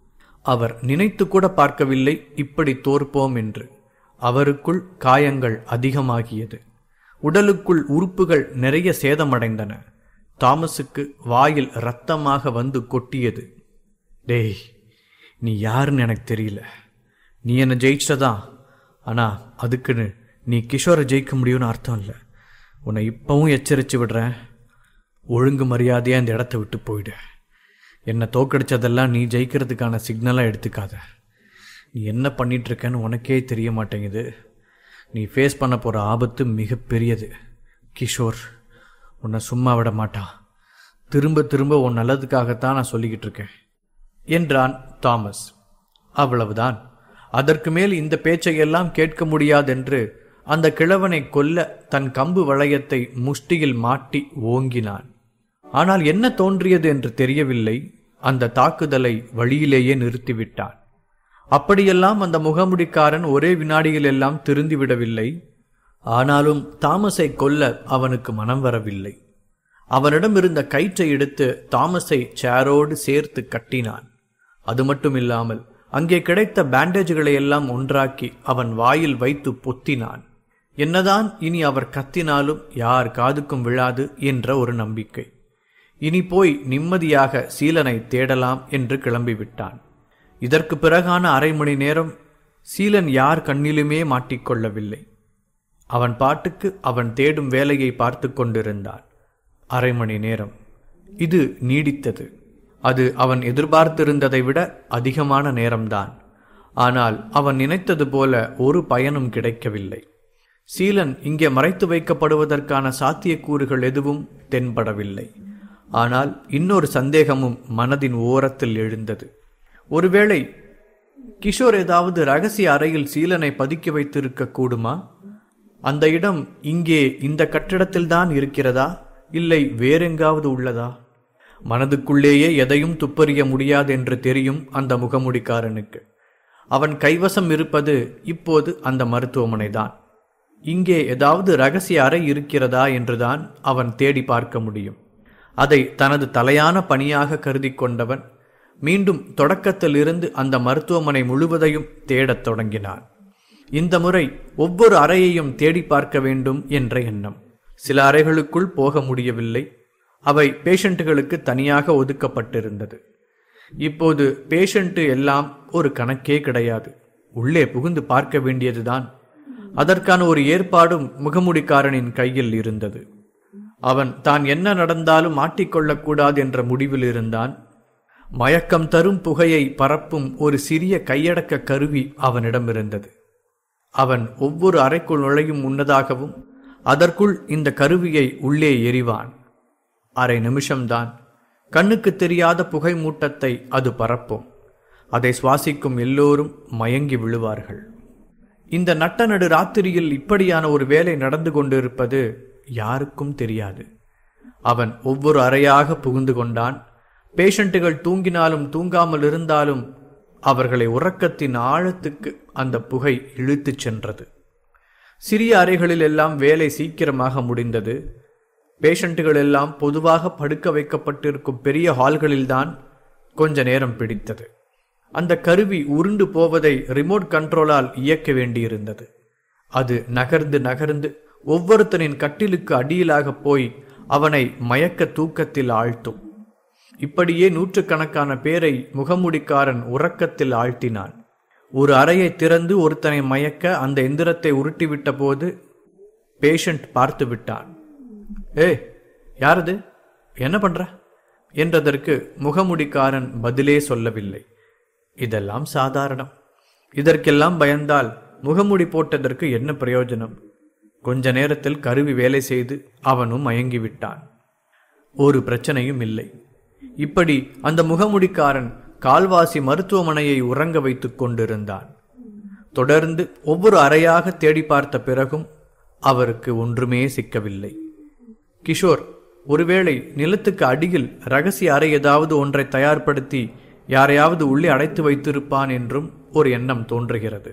அவர் நினைத்து கூட பார்க்கவில்லை இப்படி தோற்போம் என்று அவருக்குள் காயங்கள் அதிகமாகியது உடலுக்குள் உறுப்புகள் நிறைய சேதமடைந்தன தாமஸுக்கு வாயில் இரத்தமாக வந்து கொட்டியது டேய் நீ யாருன்னு எனக்கு தெரியல நீ என்னை ஜெயிச்சிட்டதான் ஆனால் அதுக்குன்னு நீ கிஷோரை ஜெயிக்க முடியும்னு அர்த்தம் இல்லை உன்னை இப்பவும் எச்சரித்து விடுறேன் ஒழுங்கு மரியாதையாக இந்த இடத்த விட்டு போயிடு என்னை தோக்கடிச்சதெல்லாம் நீ ஜெயிக்கிறதுக்கான சிக்னலாக எடுத்துக்காத நீ என்ன பண்ணிட்டு இருக்கேன்னு உனக்கே தெரிய மாட்டேங்குது நீ ஃபேஸ் பண்ண போகிற ஆபத்து மிகப்பெரியது கிஷோர் உன்னை சும்மா விட மாட்டான் திரும்ப திரும்ப உன் நல்லதுக்காகத்தான் நான் சொல்லிக்கிட்டு இருக்கேன் என்றான் தாமஸ் அவ்வளவுதான் அதற்கு மேல் இந்த பேச்சையெல்லாம் கேட்க முடியாதென்று அந்த கிழவனை கொல்ல தன் கம்பு வளையத்தை முஷ்டியில் மாட்டி ஓங்கினான் ஆனால் என்ன தோன்றியது என்று தெரியவில்லை அந்த தாக்குதலை வழியிலேயே நிறுத்திவிட்டான் அப்படியெல்லாம் அந்த முகமுடிக்காரன் ஒரே வினாடியில் எல்லாம் திருந்திவிடவில்லை ஆனாலும் தாமஸை கொல்ல அவனுக்கு மனம் வரவில்லை அவனிடம் இருந்த கயிற்றை எடுத்து தாமஸை சேரோடு சேர்த்து கட்டினான் அது மட்டும் இல்லாமல் அங்கே கிடைத்த பேண்டேஜ்களை எல்லாம் ஒன்றாக்கி அவன் வாயில் வைத்து பொத்தினான் என்னதான் இனி அவர் கத்தினாலும் யார் காதுக்கும் விழாது என்ற ஒரு நம்பிக்கை இனி போய் நிம்மதியாக சீலனை தேடலாம் என்று கிளம்பிவிட்டான் இதற்கு பிறகான அரை மணி நேரம் சீலன் யார் கண்ணிலுமே மாட்டிக்கொள்ளவில்லை அவன் பாட்டுக்கு அவன் தேடும் வேலையை பார்த்து கொண்டிருந்தான் அரை மணி நேரம் இது நீடித்தது அது அவன் எதிர்பார்த்திருந்ததை விட அதிகமான நேரம்தான் ஆனால் அவன் நினைத்தது போல ஒரு பயனும் கிடைக்கவில்லை சீலன் இங்கே மறைத்து வைக்கப்படுவதற்கான சாத்தியக்கூறுகள் எதுவும் தென்படவில்லை ஆனால் இன்னொரு சந்தேகமும் மனதின் ஓரத்தில் எழுந்தது ஒருவேளை கிஷோர் ஏதாவது ரகசிய அறையில் சீலனை பதுக்கி வைத்திருக்க கூடுமா அந்த இடம் இங்கே இந்த கட்டிடத்தில்தான் இருக்கிறதா இல்லை வேறெங்காவது உள்ளதா மனதுக்குள்ளேயே எதையும் துப்பறிய முடியாது என்று தெரியும் அந்த முகமுடிக்காரனுக்கு அவன் கைவசம் இருப்பது இப்போது அந்த மருத்துவமனைதான் இங்கே ஏதாவது ரகசிய அறை இருக்கிறதா என்றுதான் அவன் தேடி பார்க்க முடியும் அதை தனது தலையான பணியாக கருதி கொண்டவன் மீண்டும் தொடக்கத்திலிருந்து அந்த மருத்துவமனை முழுவதையும் தேடத் தொடங்கினான் இந்த முறை ஒவ்வொரு அறையையும் தேடி பார்க்க வேண்டும் என்ற எண்ணம் சில அறைகளுக்குள் போக முடியவில்லை அவை பேஷண்ட்டுகளுக்கு தனியாக ஒதுக்கப்பட்டிருந்தது இப்போது பேஷண்ட்டு எல்லாம் ஒரு கணக்கே கிடையாது உள்ளே புகுந்து பார்க்க வேண்டியதுதான் அதற்கான ஒரு ஏற்பாடும் முகமுடிக்காரனின் கையில் இருந்தது அவன் தான் என்ன நடந்தாலும் மாட்டிக்கொள்ளக்கூடாது என்ற முடிவில் இருந்தான் மயக்கம் தரும் புகையை பரப்பும் ஒரு சிறிய கையடக்க கருவி அவனிடம் இருந்தது அவன் ஒவ்வொரு அறைக்குள் நுழையும் முன்னதாகவும் அதற்குள் இந்த கருவியை உள்ளே எறிவான் அரை நிமிஷம்தான் கண்ணுக்கு தெரியாத புகை மூட்டத்தை அது பரப்பும் அதை சுவாசிக்கும் எல்லோரும் மயங்கி விழுவார்கள் இந்த நட்ட நடு ராத்திரியில் இப்படியான ஒரு வேலை நடந்து கொண்டிருப்பது யாருக்கும் தெரியாது அவன் ஒவ்வொரு அறையாக புகுந்து கொண்டான் பேஷண்ட்டுகள் தூங்கினாலும் தூங்காமல் இருந்தாலும் அவர்களை உறக்கத்தின் ஆழத்துக்கு அந்த புகை இழுத்துச் சென்றது சிறிய அறைகளில் எல்லாம் வேலை சீக்கிரமாக முடிந்தது பேஷண்ட்டுகள் எல்லாம் பொதுவாக படுக்க வைக்கப்பட்டிருக்கும் பெரிய ஹால்களில்தான் கொஞ்ச நேரம் பிடித்தது அந்த கருவி உருண்டு போவதை ரிமோட் கண்ட்ரோலால் இயக்க வேண்டியிருந்தது அது நகர்ந்து நகர்ந்து ஒவ்வொருத்தனின் கட்டிலுக்கு அடியிலாக போய் அவனை மயக்க தூக்கத்தில் ஆழ்த்தும் இப்படியே நூற்றுக்கணக்கான பேரை முகமுடிக்காரன் உறக்கத்தில் ஆழ்த்தினான் ஒரு அறையை திறந்து ஒருத்தனை மயக்க அந்த எந்திரத்தை உருட்டிவிட்ட போது பேஷண்ட் பார்த்து விட்டான் ஏய் யாரது என்ன பண்ற என்றதற்கு முகமுடிக்காரன் பதிலே சொல்லவில்லை இதெல்லாம் சாதாரணம் இதற்கெல்லாம் பயந்தால் முகமூடி போட்டதற்கு என்ன பிரயோஜனம் கொஞ்ச நேரத்தில் கருவி வேலை செய்து அவனும் மயங்கிவிட்டான் ஒரு பிரச்சனையும் இல்லை இப்படி அந்த முகமுடிக்காரன் கால்வாசி மருத்துவமனையை உறங்க வைத்துக் கொண்டிருந்தான் தொடர்ந்து ஒவ்வொரு அறையாக தேடி பார்த்த பிறகும் அவருக்கு ஒன்றுமே சிக்கவில்லை கிஷோர் ஒருவேளை நிலத்துக்கு அடியில் ரகசிய அறை ஏதாவது ஒன்றை தயார்படுத்தி யாரையாவது உள்ளே அடைத்து வைத்திருப்பான் என்றும் ஒரு எண்ணம் தோன்றுகிறது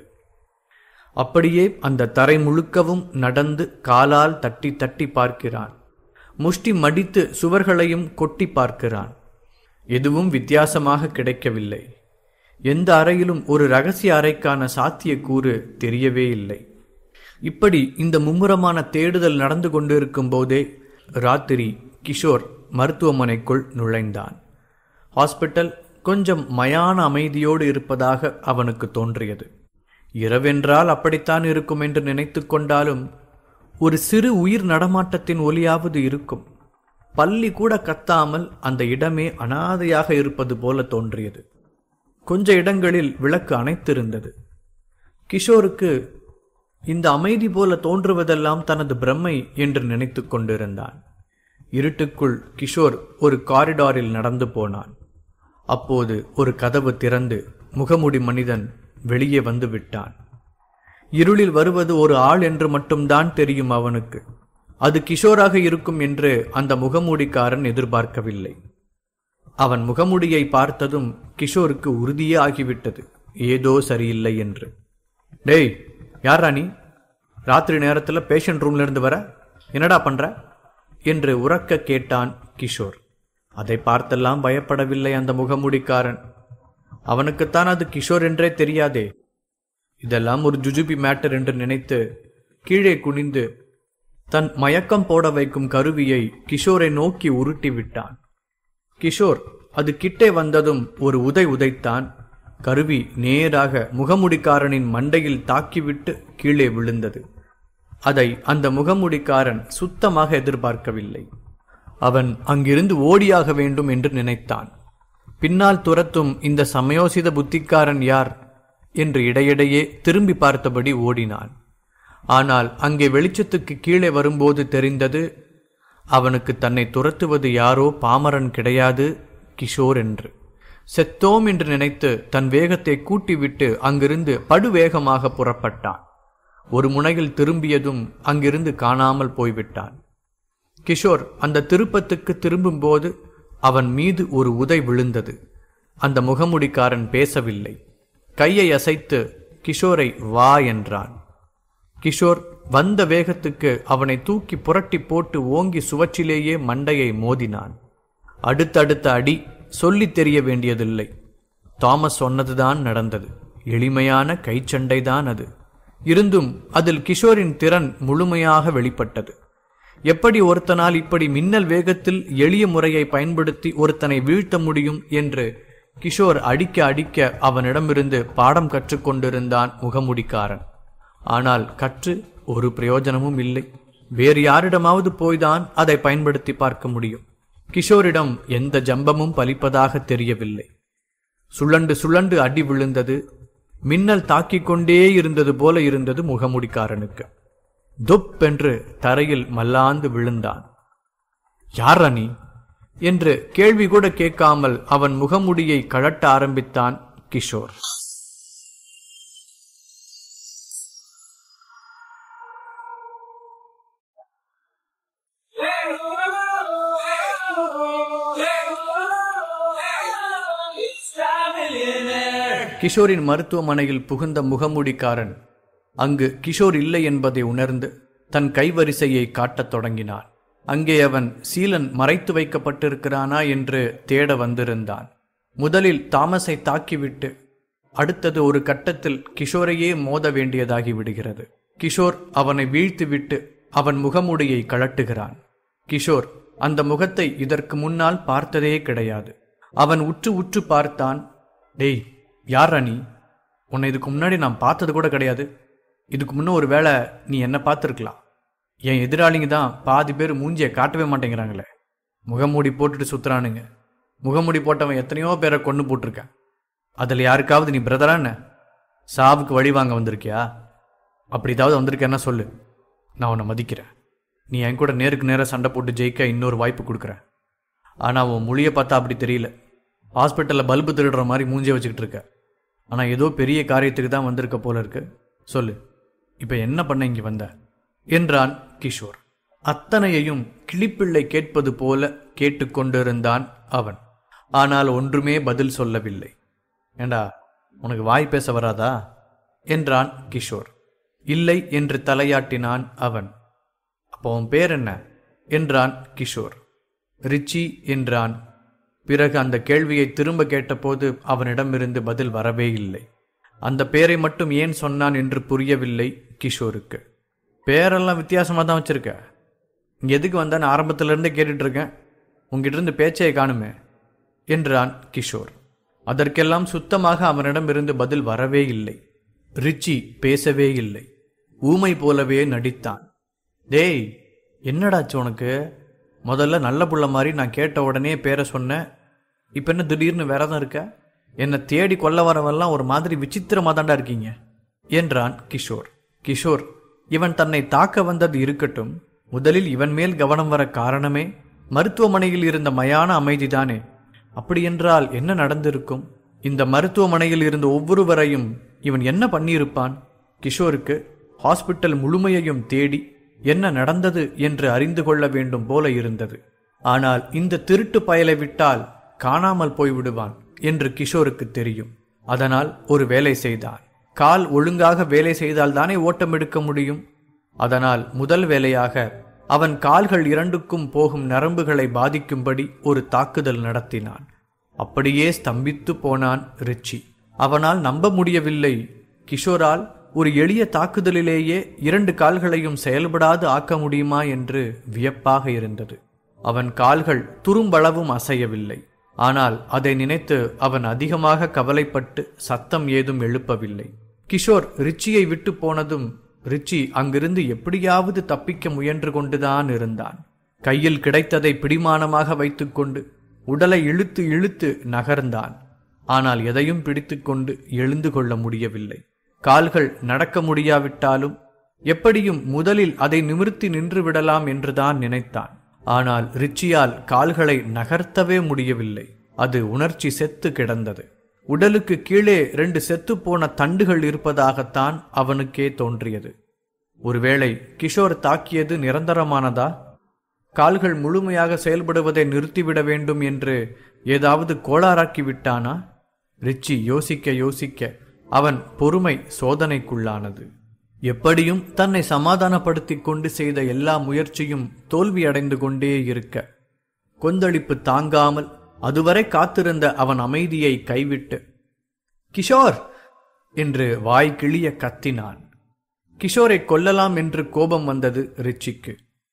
அப்படியே அந்த தரை முழுக்கவும் நடந்து காலால் தட்டி தட்டி பார்க்கிறான் முஷ்டி மடித்து சுவர்களையும் கொட்டி பார்க்கிறான் எதுவும் வித்தியாசமாக கிடைக்கவில்லை எந்த அறையிலும் ஒரு ரகசிய அறைக்கான சாத்தியக்கூறு தெரியவே இல்லை இப்படி இந்த மும்முரமான தேடுதல் நடந்து கொண்டிருக்கும் போதே ராத்திரி கிஷோர் மருத்துவமனைக்குள் நுழைந்தான் ஹாஸ்பிட்டல் கொஞ்சம் மயான அமைதியோடு இருப்பதாக அவனுக்கு தோன்றியது இரவென்றால் அப்படித்தான் இருக்கும் என்று நினைத்து கொண்டாலும் ஒரு சிறு உயிர் நடமாட்டத்தின் ஒலியாவது இருக்கும் பள்ளி கூட கத்தாமல் அந்த இடமே அனாதையாக இருப்பது போல தோன்றியது கொஞ்ச இடங்களில் விளக்கு அணைத்திருந்தது கிஷோருக்கு இந்த அமைதி போல தோன்றுவதெல்லாம் தனது பிரம்மை என்று நினைத்து கொண்டிருந்தான் இருட்டுக்குள் கிஷோர் ஒரு காரிடாரில் நடந்து போனான் அப்போது ஒரு கதவு திறந்து முகமுடி மனிதன் வெளியே வந்து விட்டான் இருளில் வருவது ஒரு ஆள் என்று மட்டும்தான் தெரியும் அவனுக்கு அது கிஷோராக இருக்கும் என்று அந்த முகமூடிக்காரன் எதிர்பார்க்கவில்லை அவன் முகமுடியை பார்த்ததும் கிஷோருக்கு உறுதியே ஆகிவிட்டது ஏதோ சரியில்லை என்று டேய் யாரா நீ ராத்திரி நேரத்தில் பேஷண்ட் ரூம்ல இருந்து வர என்னடா பண்ற என்று உறக்க கேட்டான் கிஷோர் அதை பார்த்தெல்லாம் பயப்படவில்லை அந்த முகமுடிக்காரன் அவனுக்குத்தான் அது கிஷோர் என்றே தெரியாதே இதெல்லாம் ஒரு ஜுஜுபி மேட்டர் என்று நினைத்து கீழே குனிந்து தன் மயக்கம் போட வைக்கும் கருவியை கிஷோரை நோக்கி உருட்டி விட்டான் கிஷோர் அது கிட்டே வந்ததும் ஒரு உதை உதைத்தான் கருவி நேராக முகமுடிக்காரனின் மண்டையில் தாக்கிவிட்டு கீழே விழுந்தது அதை அந்த முகமுடிக்காரன் சுத்தமாக எதிர்பார்க்கவில்லை அவன் அங்கிருந்து ஓடியாக வேண்டும் என்று நினைத்தான் பின்னால் துரத்தும் இந்த சமயோசித புத்திக்காரன் யார் என்று இடையிடையே திரும்பி பார்த்தபடி ஓடினான் ஆனால் அங்கே வெளிச்சத்துக்கு கீழே வரும்போது தெரிந்தது அவனுக்கு தன்னை துரத்துவது யாரோ பாமரன் கிடையாது கிஷோர் என்று செத்தோம் என்று நினைத்து தன் வேகத்தை கூட்டிவிட்டு அங்கிருந்து படுவேகமாக புறப்பட்டான் ஒரு முனையில் திரும்பியதும் அங்கிருந்து காணாமல் போய்விட்டான் கிஷோர் அந்த திருப்பத்துக்கு திரும்பும்போது அவன் மீது ஒரு உதை விழுந்தது அந்த முகமுடிக்காரன் பேசவில்லை கையை அசைத்து கிஷோரை வா என்றான் கிஷோர் வந்த வேகத்துக்கு அவனை தூக்கி புரட்டி போட்டு ஓங்கி சுவற்றிலேயே மண்டையை மோதினான் அடுத்தடுத்த அடி சொல்லித் தெரிய வேண்டியதில்லை தாமஸ் சொன்னதுதான் நடந்தது எளிமையான கைச்சண்டைதான் அது இருந்தும் அதில் கிஷோரின் திறன் முழுமையாக வெளிப்பட்டது எப்படி ஒருத்தனால் இப்படி மின்னல் வேகத்தில் எளிய முறையை பயன்படுத்தி ஒருத்தனை வீழ்த்த முடியும் என்று கிஷோர் அடிக்க அடிக்க அவனிடமிருந்து பாடம் கற்றுக்கொண்டிருந்தான் முகமுடிக்காரன் ஆனால் கற்று ஒரு பிரயோஜனமும் இல்லை வேறு யாரிடமாவது போய்தான் அதை பயன்படுத்தி பார்க்க முடியும் கிஷோரிடம் எந்த ஜம்பமும் பலிப்பதாக தெரியவில்லை சுழண்டு சுழண்டு அடி விழுந்தது மின்னல் தாக்கிக் கொண்டே இருந்தது போல இருந்தது முகமுடிக்காரனுக்கு துப் என்று தரையில் மல்லாந்து விழுந்தான் யார் நீ என்று கேள்வி கூட கேட்காமல் அவன் முகமுடியை கழட்ட ஆரம்பித்தான் கிஷோர் கிஷோரின் மருத்துவமனையில் புகுந்த முகமூடிக்காரன் அங்கு கிஷோர் இல்லை என்பதை உணர்ந்து தன் கைவரிசையை காட்டத் தொடங்கினான் அங்கே அவன் சீலன் மறைத்து வைக்கப்பட்டிருக்கிறானா என்று தேட வந்திருந்தான் முதலில் தாமஸை தாக்கிவிட்டு அடுத்தது ஒரு கட்டத்தில் கிஷோரையே மோத வேண்டியதாகி விடுகிறது கிஷோர் அவனை வீழ்த்திவிட்டு அவன் முகமுடியை கழட்டுகிறான் கிஷோர் அந்த முகத்தை இதற்கு முன்னால் பார்த்ததே கிடையாது அவன் உற்று உற்று பார்த்தான் டேய் யாரா நீ உன்னை இதுக்கு முன்னாடி நான் பார்த்தது கூட கிடையாது இதுக்கு முன்ன ஒரு வேளை நீ என்ன பார்த்துருக்கலாம் என் எதிராளிங்க தான் பாதி பேர் மூஞ்சியை காட்டவே மாட்டேங்கிறாங்களே முகமூடி போட்டுட்டு சுத்துறானுங்க முகமூடி போட்டவன் எத்தனையோ பேரை கொண்டு போட்டிருக்கான் அதில் யாருக்காவது நீ பிரதரா என்ன சாவுக்கு வழி வாங்க வந்திருக்கியா அப்படி ஏதாவது வந்திருக்கேன்னா சொல்லு நான் உன்னை மதிக்கிறேன் நீ என் கூட நேருக்கு நேராக சண்டை போட்டு ஜெயிக்க இன்னொரு வாய்ப்பு கொடுக்குறேன் ஆனால் உன் மொழியை பார்த்தா அப்படி தெரியல ஹாஸ்பிட்டலில் பல்பு திருடுற மாதிரி மூஞ்சிய வச்சுக்கிட்டு இருக்க ஆனால் ஏதோ பெரிய காரியத்துக்கு தான் வந்திருக்க போல இருக்கு சொல்லு இப்போ என்ன பண்ண இங்கே வந்த என்றான் கிஷோர் அத்தனையையும் கிளிப்பிள்ளை கேட்பது போல கேட்டுக்கொண்டிருந்தான் அவன் ஆனால் ஒன்றுமே பதில் சொல்லவில்லை ஏண்டா உனக்கு வாய் பேச வராதா என்றான் கிஷோர் இல்லை என்று தலையாட்டினான் அவன் அப்போ உன் பேர் என்ன என்றான் கிஷோர் ரிச்சி என்றான் பிறகு அந்த கேள்வியை திரும்ப கேட்டபோது அவனிடமிருந்து பதில் வரவே இல்லை அந்த பேரை மட்டும் ஏன் சொன்னான் என்று புரியவில்லை கிஷோருக்கு பேரெல்லாம் வித்தியாசமாக தான் வச்சிருக்க இங்க எதுக்கு வந்தான்னு ஆரம்பத்துல இருந்தே கேட்டுட்டு இருக்கேன் உங்ககிட்ட இருந்து பேச்சையை காணுமே என்றான் கிஷோர் அதற்கெல்லாம் சுத்தமாக அவனிடமிருந்து பதில் வரவே இல்லை ரிச்சி பேசவே இல்லை ஊமை போலவே நடித்தான் டேய் என்னடாச்சு உனக்கு முதல்ல நல்ல புள்ள மாதிரி நான் கேட்ட உடனே பேரை சொன்னேன் இப்போ என்ன திடீர்னு வேறதான் இருக்க என்னை தேடி கொல்ல வரவெல்லாம் ஒரு மாதிரி விசித்திரமா தாண்டா இருக்கீங்க என்றான் கிஷோர் கிஷோர் இவன் தன்னை தாக்க வந்தது இருக்கட்டும் முதலில் இவன் மேல் கவனம் வர காரணமே மருத்துவமனையில் இருந்த மயான அமைதிதானே அப்படியென்றால் என்ன நடந்திருக்கும் இந்த மருத்துவமனையில் இருந்த ஒவ்வொருவரையும் இவன் என்ன பண்ணியிருப்பான் கிஷோருக்கு ஹாஸ்பிட்டல் முழுமையையும் தேடி என்ன நடந்தது என்று அறிந்து கொள்ள வேண்டும் போல இருந்தது ஆனால் இந்த திருட்டு பயலை விட்டால் காணாமல் போய்விடுவான் என்று கிஷோருக்கு தெரியும் அதனால் ஒரு வேலை செய்தான் கால் ஒழுங்காக வேலை செய்தால் தானே ஓட்டம் எடுக்க முடியும் அதனால் முதல் வேலையாக அவன் கால்கள் இரண்டுக்கும் போகும் நரம்புகளை பாதிக்கும்படி ஒரு தாக்குதல் நடத்தினான் அப்படியே ஸ்தம்பித்து போனான் ரிச்சி அவனால் நம்ப முடியவில்லை கிஷோரால் ஒரு எளிய தாக்குதலிலேயே இரண்டு கால்களையும் செயல்படாது ஆக்க முடியுமா என்று வியப்பாக இருந்தது அவன் கால்கள் துரும்பளவும் அசையவில்லை ஆனால் அதை நினைத்து அவன் அதிகமாக கவலைப்பட்டு சத்தம் ஏதும் எழுப்பவில்லை கிஷோர் ரிச்சியை விட்டு போனதும் ரிச்சி அங்கிருந்து எப்படியாவது தப்பிக்க முயன்று கொண்டுதான் இருந்தான் கையில் கிடைத்ததை பிடிமானமாக வைத்துக்கொண்டு உடலை இழுத்து இழுத்து நகர்ந்தான் ஆனால் எதையும் பிடித்துக்கொண்டு எழுந்து கொள்ள முடியவில்லை கால்கள் நடக்க முடியாவிட்டாலும் எப்படியும் முதலில் அதை நிமிர்த்தி நின்று விடலாம் என்றுதான் நினைத்தான் ஆனால் ரிச்சியால் கால்களை நகர்த்தவே முடியவில்லை அது உணர்ச்சி செத்து கிடந்தது உடலுக்கு கீழே ரெண்டு செத்துப்போன தண்டுகள் இருப்பதாகத்தான் அவனுக்கே தோன்றியது ஒருவேளை கிஷோர் தாக்கியது நிரந்தரமானதா கால்கள் முழுமையாக செயல்படுவதை நிறுத்திவிட வேண்டும் என்று ஏதாவது கோளாறாக்கி விட்டானா ரிச்சி யோசிக்க யோசிக்க அவன் பொறுமை சோதனைக்குள்ளானது எப்படியும் தன்னை சமாதானப்படுத்திக் கொண்டு செய்த எல்லா முயற்சியும் தோல்வியடைந்து கொண்டே இருக்க கொந்தளிப்பு தாங்காமல் அதுவரை காத்திருந்த அவன் அமைதியை கைவிட்டு கிஷோர் என்று வாய் கிளிய கத்தினான் கிஷோரை கொல்லலாம் என்று கோபம் வந்தது ரிச்சிக்கு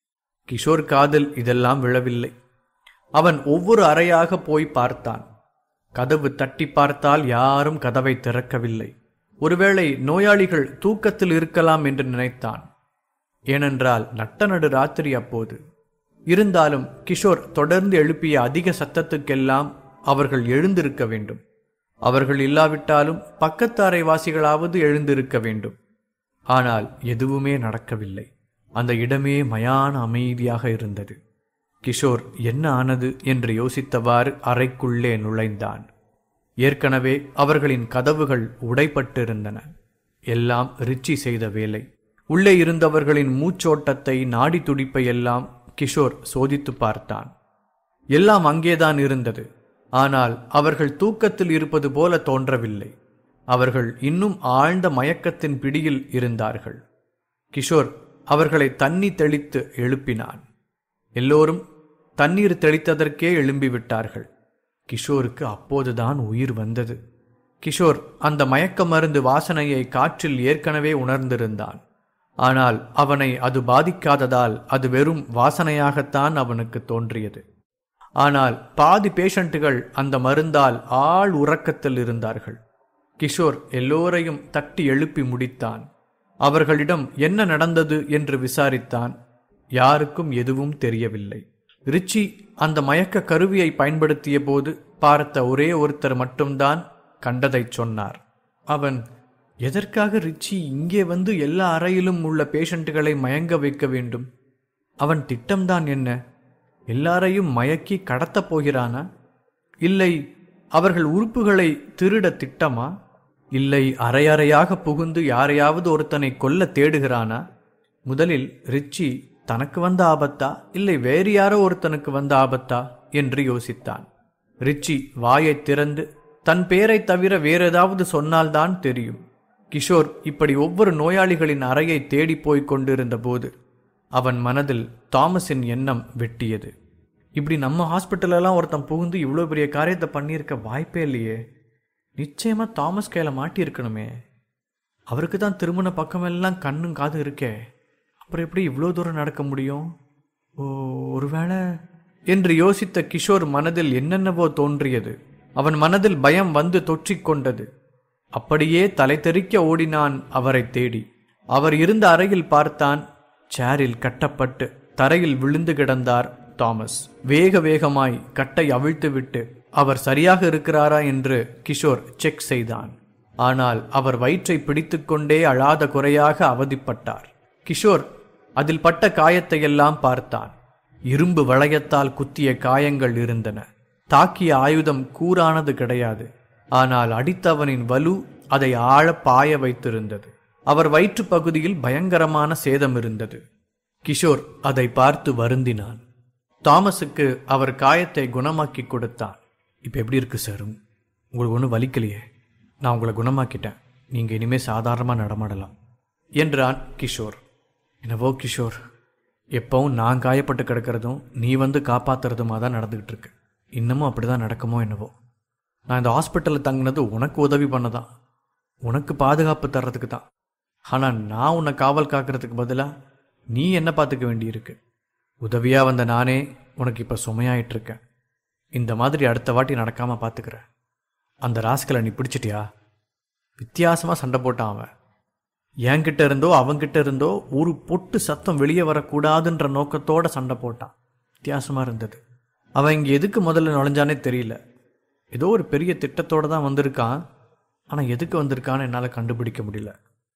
கிஷோர் காதில் இதெல்லாம் விழவில்லை அவன் ஒவ்வொரு அறையாக போய் பார்த்தான் கதவு தட்டி பார்த்தால் யாரும் கதவை திறக்கவில்லை ஒருவேளை நோயாளிகள் தூக்கத்தில் இருக்கலாம் என்று நினைத்தான் ஏனென்றால் நட்ட நடு ராத்திரி அப்போது இருந்தாலும் கிஷோர் தொடர்ந்து எழுப்பிய அதிக சத்தத்துக்கெல்லாம் அவர்கள் எழுந்திருக்க வேண்டும் அவர்கள் இல்லாவிட்டாலும் பக்கத்து அறைவாசிகளாவது எழுந்திருக்க வேண்டும் ஆனால் எதுவுமே நடக்கவில்லை அந்த இடமே மயான அமைதியாக இருந்தது கிஷோர் என்ன ஆனது என்று யோசித்தவாறு அறைக்குள்ளே நுழைந்தான் ஏற்கனவே அவர்களின் கதவுகள் உடைப்பட்டிருந்தன எல்லாம் ரிச்சி செய்த வேலை உள்ளே இருந்தவர்களின் மூச்சோட்டத்தை நாடி துடிப்பை எல்லாம் கிஷோர் சோதித்து பார்த்தான் எல்லாம் அங்கேதான் இருந்தது ஆனால் அவர்கள் தூக்கத்தில் இருப்பது போல தோன்றவில்லை அவர்கள் இன்னும் ஆழ்ந்த மயக்கத்தின் பிடியில் இருந்தார்கள் கிஷோர் அவர்களை தண்ணி தெளித்து எழுப்பினான் எல்லோரும் தண்ணீர் தெளித்ததற்கே எழும்பிவிட்டார்கள் கிஷோருக்கு அப்போதுதான் உயிர் வந்தது கிஷோர் அந்த மயக்க மருந்து வாசனையை காற்றில் ஏற்கனவே உணர்ந்திருந்தான் ஆனால் அவனை அது பாதிக்காததால் அது வெறும் வாசனையாகத்தான் அவனுக்கு தோன்றியது ஆனால் பாதி பேஷண்ட்டுகள் அந்த மருந்தால் ஆள் உறக்கத்தில் இருந்தார்கள் கிஷோர் எல்லோரையும் தட்டி எழுப்பி முடித்தான் அவர்களிடம் என்ன நடந்தது என்று விசாரித்தான் யாருக்கும் எதுவும் தெரியவில்லை ரிச்சி அந்த மயக்க கருவியை பயன்படுத்திய போது பார்த்த ஒரே ஒருத்தர் மட்டும்தான் கண்டதைச் சொன்னார் அவன் எதற்காக ரிச்சி இங்கே வந்து எல்லா அறையிலும் உள்ள பேஷண்ட்டுகளை மயங்க வைக்க வேண்டும் அவன் திட்டம்தான் என்ன எல்லாரையும் மயக்கி கடத்தப் போகிறானா இல்லை அவர்கள் உறுப்புகளை திருட திட்டமா இல்லை அரையறையாக புகுந்து யாரையாவது ஒருத்தனை கொல்ல தேடுகிறானா முதலில் ரிச்சி தனக்கு வந்த ஆபத்தா இல்லை வேறு யாரோ ஒருத்தனுக்கு வந்த ஆபத்தா என்று யோசித்தான் ரிச்சி வாயைத் திறந்து தன் பேரை தவிர வேற ஏதாவது சொன்னால்தான் தெரியும் கிஷோர் இப்படி ஒவ்வொரு நோயாளிகளின் அறையை தேடி போய்க் கொண்டிருந்த போது அவன் மனதில் தாமஸின் எண்ணம் வெட்டியது இப்படி நம்ம ஹாஸ்பிட்டலெல்லாம் ஒருத்தன் புகுந்து இவ்வளோ பெரிய காரியத்தை பண்ணியிருக்க வாய்ப்பே இல்லையே நிச்சயமா தாமஸ் கையில் மாட்டியிருக்கணுமே அவருக்கு தான் திருமண பக்கமெல்லாம் கண்ணும் காது இருக்கே அப்புறம் எப்படி இவ்வளோ தூரம் நடக்க முடியும் ஓ ஒருவேளை என்று யோசித்த கிஷோர் மனதில் என்னென்னவோ தோன்றியது அவன் மனதில் பயம் வந்து தொற்றிக் கொண்டது அப்படியே தலை தெறிக்க ஓடினான் அவரை தேடி அவர் இருந்த அறையில் பார்த்தான் சேரில் கட்டப்பட்டு தரையில் விழுந்து கிடந்தார் தாமஸ் வேக வேகமாய் கட்டை அவிழ்த்துவிட்டு அவர் சரியாக இருக்கிறாரா என்று கிஷோர் செக் செய்தான் ஆனால் அவர் வயிற்றை பிடித்துக்கொண்டே அழாத குறையாக அவதிப்பட்டார் கிஷோர் அதில் பட்ட காயத்தையெல்லாம் பார்த்தான் இரும்பு வளையத்தால் குத்திய காயங்கள் இருந்தன தாக்கிய ஆயுதம் கூரானது கிடையாது ஆனால் அடித்தவனின் வலு அதை ஆழ பாய வைத்திருந்தது அவர் வயிற்றுப் பகுதியில் பயங்கரமான சேதம் இருந்தது கிஷோர் அதை பார்த்து வருந்தினான் தாமஸுக்கு அவர் காயத்தை குணமாக்கி கொடுத்தான் இப்போ எப்படி இருக்கு சார் உங்களுக்கு ஒன்றும் வலிக்கலையே நான் உங்களை குணமாக்கிட்டேன் நீங்கள் இனிமேல் சாதாரணமாக நடமாடலாம் என்றான் கிஷோர் என்னவோ கிஷோர் எப்பவும் நான் காயப்பட்டு கிடக்கிறதும் நீ வந்து காப்பாத்துறதுமா தான் நடந்துக்கிட்டு இருக்கு இன்னமும் அப்படி தான் நடக்குமோ என்னவோ நான் இந்த ஹாஸ்பிட்டலில் தங்கினது உனக்கு உதவி பண்ணதான் உனக்கு பாதுகாப்பு தர்றதுக்கு தான் ஆனால் நான் உன்னை காவல் காக்கிறதுக்கு பதிலாக நீ என்ன பார்த்துக்க வேண்டியிருக்கு உதவியாக வந்த நானே உனக்கு இப்போ சுமையாயிட்டு இருக்கேன் இந்த மாதிரி அடுத்த வாட்டி நடக்காமல் பார்த்துக்கிறேன் அந்த ராஸ்கலை நீ பிடிச்சிட்டியா வித்தியாசமாக சண்டை போட்டான் அவன் என்கிட்ட இருந்தோ அவன்கிட்ட இருந்தோ ஒரு பொட்டு சத்தம் வெளியே வரக்கூடாதுன்ற நோக்கத்தோட சண்டை போட்டான் வித்தியாசமாக இருந்தது அவன் இங்கே எதுக்கு முதல்ல நுழைஞ்சானே தெரியல ஏதோ ஒரு பெரிய திட்டத்தோட தான் வந்திருக்கான் ஆனால் எதுக்கு வந்திருக்கான்னு என்னால் கண்டுபிடிக்க முடியல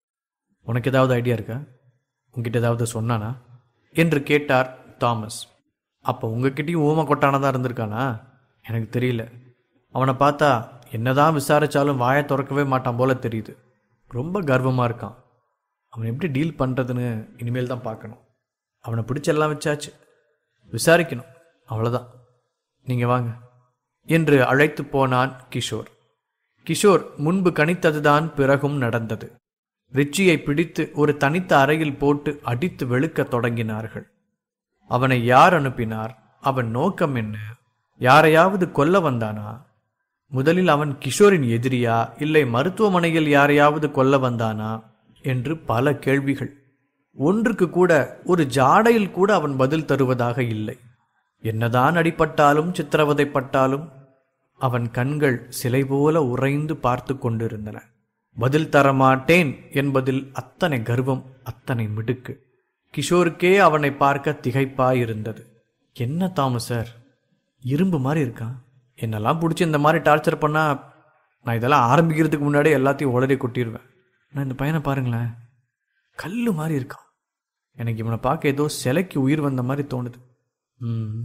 உனக்கு ஏதாவது ஐடியா இருக்கா உங்ககிட்ட ஏதாவது சொன்னானா என்று கேட்டார் தாமஸ் அப்போ உங்ககிட்டயும் ஊம கொட்டானதாக இருந்திருக்கானா எனக்கு தெரியல அவனை பார்த்தா என்னதான் விசாரிச்சாலும் வாயை திறக்கவே மாட்டான் போல தெரியுது ரொம்ப கர்வமாக இருக்கான் அவன் எப்படி டீல் பண்ணுறதுன்னு இனிமேல் தான் பார்க்கணும் அவனை பிடிச்செல்லாம் வச்சாச்சு விசாரிக்கணும் அவ்வளோதான் நீங்கள் வாங்க என்று அழைத்து போனான் கிஷோர் கிஷோர் முன்பு கணித்ததுதான் பிறகும் நடந்தது ரிச்சியை பிடித்து ஒரு தனித்த அறையில் போட்டு அடித்து வெளுக்கத் தொடங்கினார்கள் அவனை யார் அனுப்பினார் அவன் நோக்கம் என்ன யாரையாவது கொல்ல வந்தானா முதலில் அவன் கிஷோரின் எதிரியா இல்லை மருத்துவமனையில் யாரையாவது கொல்ல வந்தானா என்று பல கேள்விகள் ஒன்றுக்கு கூட ஒரு ஜாடையில் கூட அவன் பதில் தருவதாக இல்லை என்னதான் அடிபட்டாலும் சித்திரவதைப்பட்டாலும் அவன் கண்கள் சிலை போல உறைந்து பார்த்து கொண்டிருந்தன பதில் தர மாட்டேன் என்பதில் அத்தனை கர்வம் அத்தனை மிடுக்கு கிஷோருக்கே அவனை பார்க்க திகைப்பாயிருந்தது என்ன தாமஸ் சார் இரும்பு மாதிரி இருக்கான் என்னெல்லாம் பிடிச்சி இந்த மாதிரி டார்ச்சர் பண்ணா நான் இதெல்லாம் ஆரம்பிக்கிறதுக்கு முன்னாடி எல்லாத்தையும் உளறி கொட்டிடுவேன் நான் இந்த பையனை பாருங்களேன் கல் மாதிரி இருக்கான் எனக்கு இவனை பார்க்க ஏதோ சிலைக்கு உயிர் வந்த மாதிரி தோணுது ம்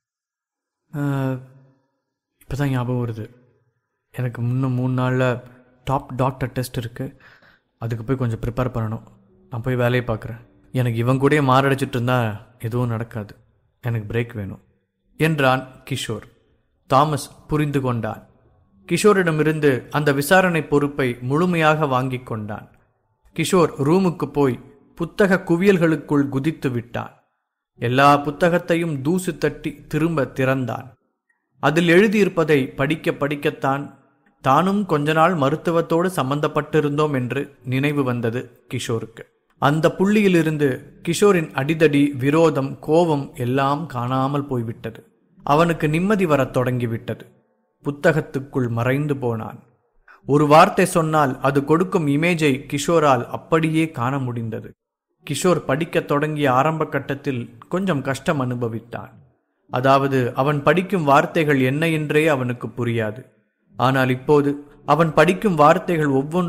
இப்போ தான் ஞாபகம் வருது எனக்கு முன்னும் மூணு நாளில் டாப் டாக்டர் டெஸ்ட் இருக்குது அதுக்கு போய் கொஞ்சம் ப்ரிப்பேர் பண்ணணும் நான் போய் வேலையை பார்க்குறேன் எனக்கு இவன் கூடயே மாரடைச்சிட்டு இருந்தா எதுவும் நடக்காது எனக்கு பிரேக் வேணும் என்றான் கிஷோர் தாமஸ் புரிந்து கொண்டான் கிஷோரிடமிருந்து அந்த விசாரணை பொறுப்பை முழுமையாக வாங்கிக் கொண்டான் கிஷோர் ரூமுக்கு போய் புத்தக குவியல்களுக்குள் குதித்து விட்டான் எல்லா புத்தகத்தையும் தூசு தட்டி திரும்ப திறந்தான் அதில் எழுதியிருப்பதை படிக்க படிக்கத்தான் தானும் கொஞ்ச நாள் மருத்துவத்தோடு சம்பந்தப்பட்டிருந்தோம் என்று நினைவு வந்தது கிஷோருக்கு அந்த புள்ளியிலிருந்து கிஷோரின் அடிதடி விரோதம் கோபம் எல்லாம் காணாமல் போய்விட்டது அவனுக்கு நிம்மதி வரத் தொடங்கிவிட்டது புத்தகத்துக்குள் மறைந்து போனான் ஒரு வார்த்தை சொன்னால் அது கொடுக்கும் இமேஜை கிஷோரால் அப்படியே காண முடிந்தது கிஷோர் படிக்கத் தொடங்கிய ஆரம்ப கட்டத்தில் கொஞ்சம் கஷ்டம் அனுபவித்தான் அதாவது அவன் படிக்கும் வார்த்தைகள் என்ன என்றே அவனுக்கு புரியாது ஆனால் இப்போது அவன் படிக்கும் வார்த்தைகள் ஒவ்வொன்றும்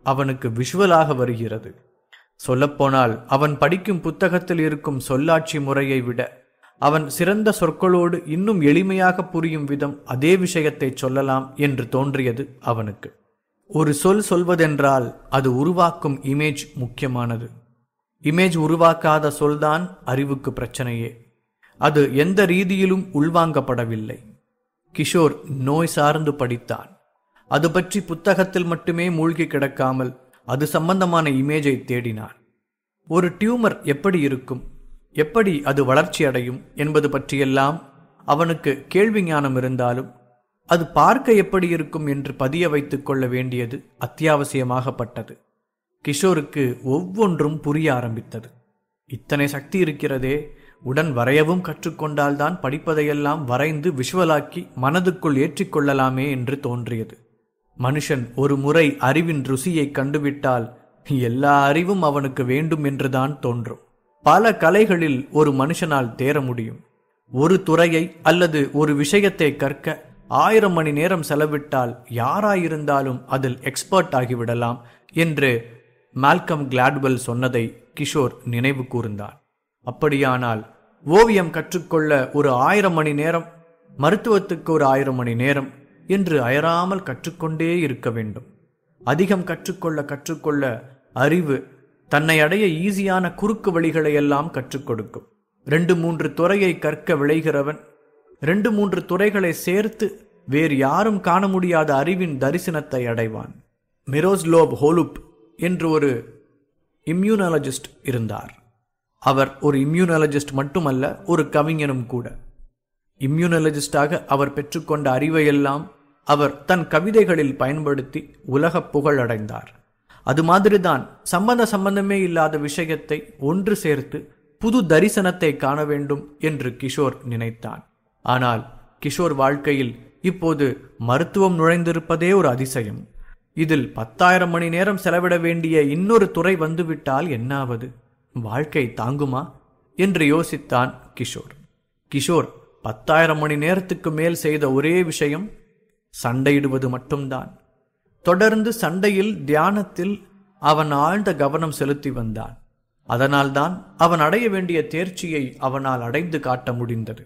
அவனுக்கு விஷுவலாக வருகிறது சொல்லப்போனால் அவன் படிக்கும் புத்தகத்தில் இருக்கும் சொல்லாட்சி முறையை விட அவன் சிறந்த சொற்களோடு இன்னும் எளிமையாக புரியும் விதம் அதே விஷயத்தை சொல்லலாம் என்று தோன்றியது அவனுக்கு ஒரு சொல் சொல்வதென்றால் அது உருவாக்கும் இமேஜ் முக்கியமானது இமேஜ் உருவாக்காத சொல்தான் அறிவுக்கு பிரச்சனையே அது எந்த ரீதியிலும் உள்வாங்கப்படவில்லை கிஷோர் நோய் சார்ந்து படித்தான் அது பற்றி புத்தகத்தில் மட்டுமே மூழ்கி கிடக்காமல் அது சம்பந்தமான இமேஜை தேடினான் ஒரு டியூமர் எப்படி இருக்கும் எப்படி அது வளர்ச்சி அடையும் என்பது பற்றியெல்லாம் அவனுக்கு கேள்வி ஞானம் இருந்தாலும் அது பார்க்க எப்படி இருக்கும் என்று பதிய வைத்துக் கொள்ள வேண்டியது அத்தியாவசியமாகப்பட்டது கிஷோருக்கு ஒவ்வொன்றும் புரிய ஆரம்பித்தது இத்தனை சக்தி இருக்கிறதே உடன் வரையவும் கற்றுக்கொண்டால்தான் படிப்பதையெல்லாம் வரைந்து விஷுவலாக்கி மனதுக்குள் ஏற்றிக்கொள்ளலாமே என்று தோன்றியது மனுஷன் ஒரு முறை அறிவின் ருசியை கண்டுவிட்டால் எல்லா அறிவும் அவனுக்கு வேண்டும் என்றுதான் தோன்றும் பல கலைகளில் ஒரு மனுஷனால் தேர முடியும் ஒரு துறையை அல்லது ஒரு விஷயத்தை கற்க ஆயிரம் மணி நேரம் செலவிட்டால் யாராயிருந்தாலும் அதில் எக்ஸ்பர்ட் ஆகிவிடலாம் என்று மால்கம் கிளாட்வெல் சொன்னதை கிஷோர் நினைவு கூர்ந்தான் அப்படியானால் ஓவியம் கற்றுக்கொள்ள ஒரு ஆயிரம் மணி நேரம் மருத்துவத்துக்கு ஒரு ஆயிரம் மணி நேரம் என்று அயராமல் கற்றுக்கொண்டே இருக்க வேண்டும் அதிகம் கற்றுக்கொள்ள கற்றுக்கொள்ள அறிவு தன்னை அடைய ஈஸியான குறுக்கு வழிகளை எல்லாம் கற்றுக் கொடுக்கும் ரெண்டு மூன்று துறையை கற்க விளைகிறவன் ரெண்டு மூன்று துறைகளை சேர்த்து வேறு யாரும் காண முடியாத அறிவின் தரிசனத்தை அடைவான் மிரோஸ்லோப் ஹோலுப் என்று ஒரு இம்யூனாலஜிஸ்ட் இருந்தார் அவர் ஒரு இம்யூனாலஜிஸ்ட் மட்டுமல்ல ஒரு கவிஞனும் கூட இம்யூனாலஜிஸ்டாக அவர் பெற்றுக்கொண்ட அறிவையெல்லாம் அவர் தன் கவிதைகளில் பயன்படுத்தி உலக புகழ் அடைந்தார் அது மாதிரிதான் சம்பந்த சம்பந்தமே இல்லாத விஷயத்தை ஒன்று சேர்த்து புது தரிசனத்தை காண வேண்டும் என்று கிஷோர் நினைத்தான் ஆனால் கிஷோர் வாழ்க்கையில் இப்போது மருத்துவம் நுழைந்திருப்பதே ஒரு அதிசயம் இதில் பத்தாயிரம் மணி நேரம் செலவிட வேண்டிய இன்னொரு துறை வந்துவிட்டால் என்னாவது வாழ்க்கை தாங்குமா என்று யோசித்தான் கிஷோர் கிஷோர் பத்தாயிரம் மணி நேரத்துக்கு மேல் செய்த ஒரே விஷயம் சண்டையிடுவது மட்டும்தான் தொடர்ந்து சண்டையில் தியானத்தில் அவன் ஆழ்ந்த கவனம் செலுத்தி வந்தான் அதனால்தான் அவன் அடைய வேண்டிய தேர்ச்சியை அவனால் அடைந்து காட்ட முடிந்தது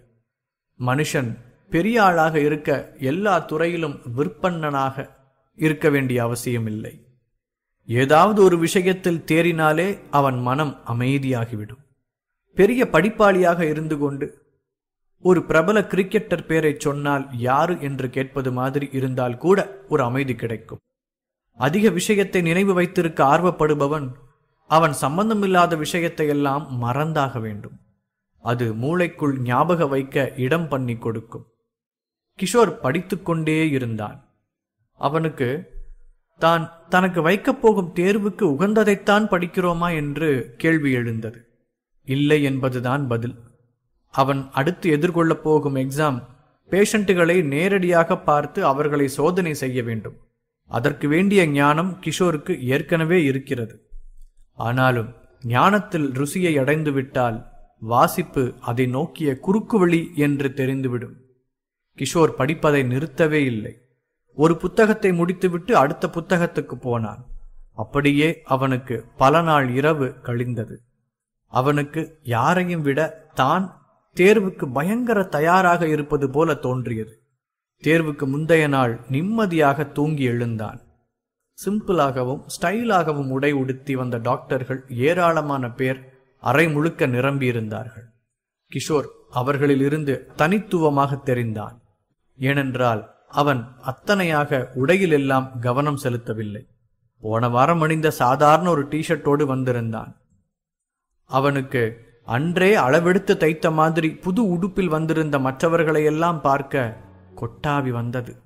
மனுஷன் பெரிய ஆளாக இருக்க எல்லா துறையிலும் விற்பன்னனாக இருக்க வேண்டிய அவசியமில்லை ஏதாவது ஒரு விஷயத்தில் தேறினாலே அவன் மனம் அமைதியாகிவிடும் பெரிய படிப்பாளியாக இருந்து கொண்டு ஒரு பிரபல கிரிக்கெட்டர் பேரை சொன்னால் யாரு என்று கேட்பது மாதிரி இருந்தால் கூட ஒரு அமைதி கிடைக்கும் அதிக விஷயத்தை நினைவு வைத்திருக்க ஆர்வப்படுபவன் அவன் சம்பந்தமில்லாத விஷயத்தை எல்லாம் மறந்தாக வேண்டும் அது மூளைக்குள் ஞாபக வைக்க இடம் பண்ணி கொடுக்கும் கிஷோர் படித்துக்கொண்டே இருந்தான் அவனுக்கு தான் தனக்கு வைக்கப் போகும் தேர்வுக்கு உகந்ததைத்தான் படிக்கிறோமா என்று கேள்வி எழுந்தது இல்லை என்பதுதான் பதில் அவன் அடுத்து எதிர்கொள்ளப் போகும் எக்ஸாம் பேஷண்ட்டுகளை நேரடியாக பார்த்து அவர்களை சோதனை செய்ய வேண்டும் அதற்கு வேண்டிய ஞானம் கிஷோருக்கு ஏற்கனவே இருக்கிறது ஆனாலும் ஞானத்தில் ருசியை அடைந்து விட்டால் வாசிப்பு அதை நோக்கிய குறுக்கு வழி என்று தெரிந்துவிடும் கிஷோர் படிப்பதை நிறுத்தவே இல்லை ஒரு புத்தகத்தை முடித்துவிட்டு அடுத்த புத்தகத்துக்கு போனான் அப்படியே அவனுக்கு பல நாள் இரவு கழிந்தது அவனுக்கு யாரையும் விட தான் தேர்வுக்கு பயங்கர தயாராக இருப்பது போல தோன்றியது தேர்வுக்கு முந்தைய நாள் நிம்மதியாக தூங்கி எழுந்தான் சிம்பிளாகவும் ஸ்டைலாகவும் உடை உடுத்தி வந்த டாக்டர்கள் ஏராளமான பேர் அரை முழுக்க நிரம்பியிருந்தார்கள் கிஷோர் அவர்களிலிருந்து தனித்துவமாக தெரிந்தான் ஏனென்றால் அவன் அத்தனையாக உடையில் எல்லாம் கவனம் செலுத்தவில்லை போன வாரம் அணிந்த சாதாரண ஒரு டிஷர்ட்டோடு வந்திருந்தான் அவனுக்கு அன்றே அளவெடுத்து தைத்த மாதிரி புது உடுப்பில் வந்திருந்த மற்றவர்களையெல்லாம் பார்க்க கொட்டாவி வந்தது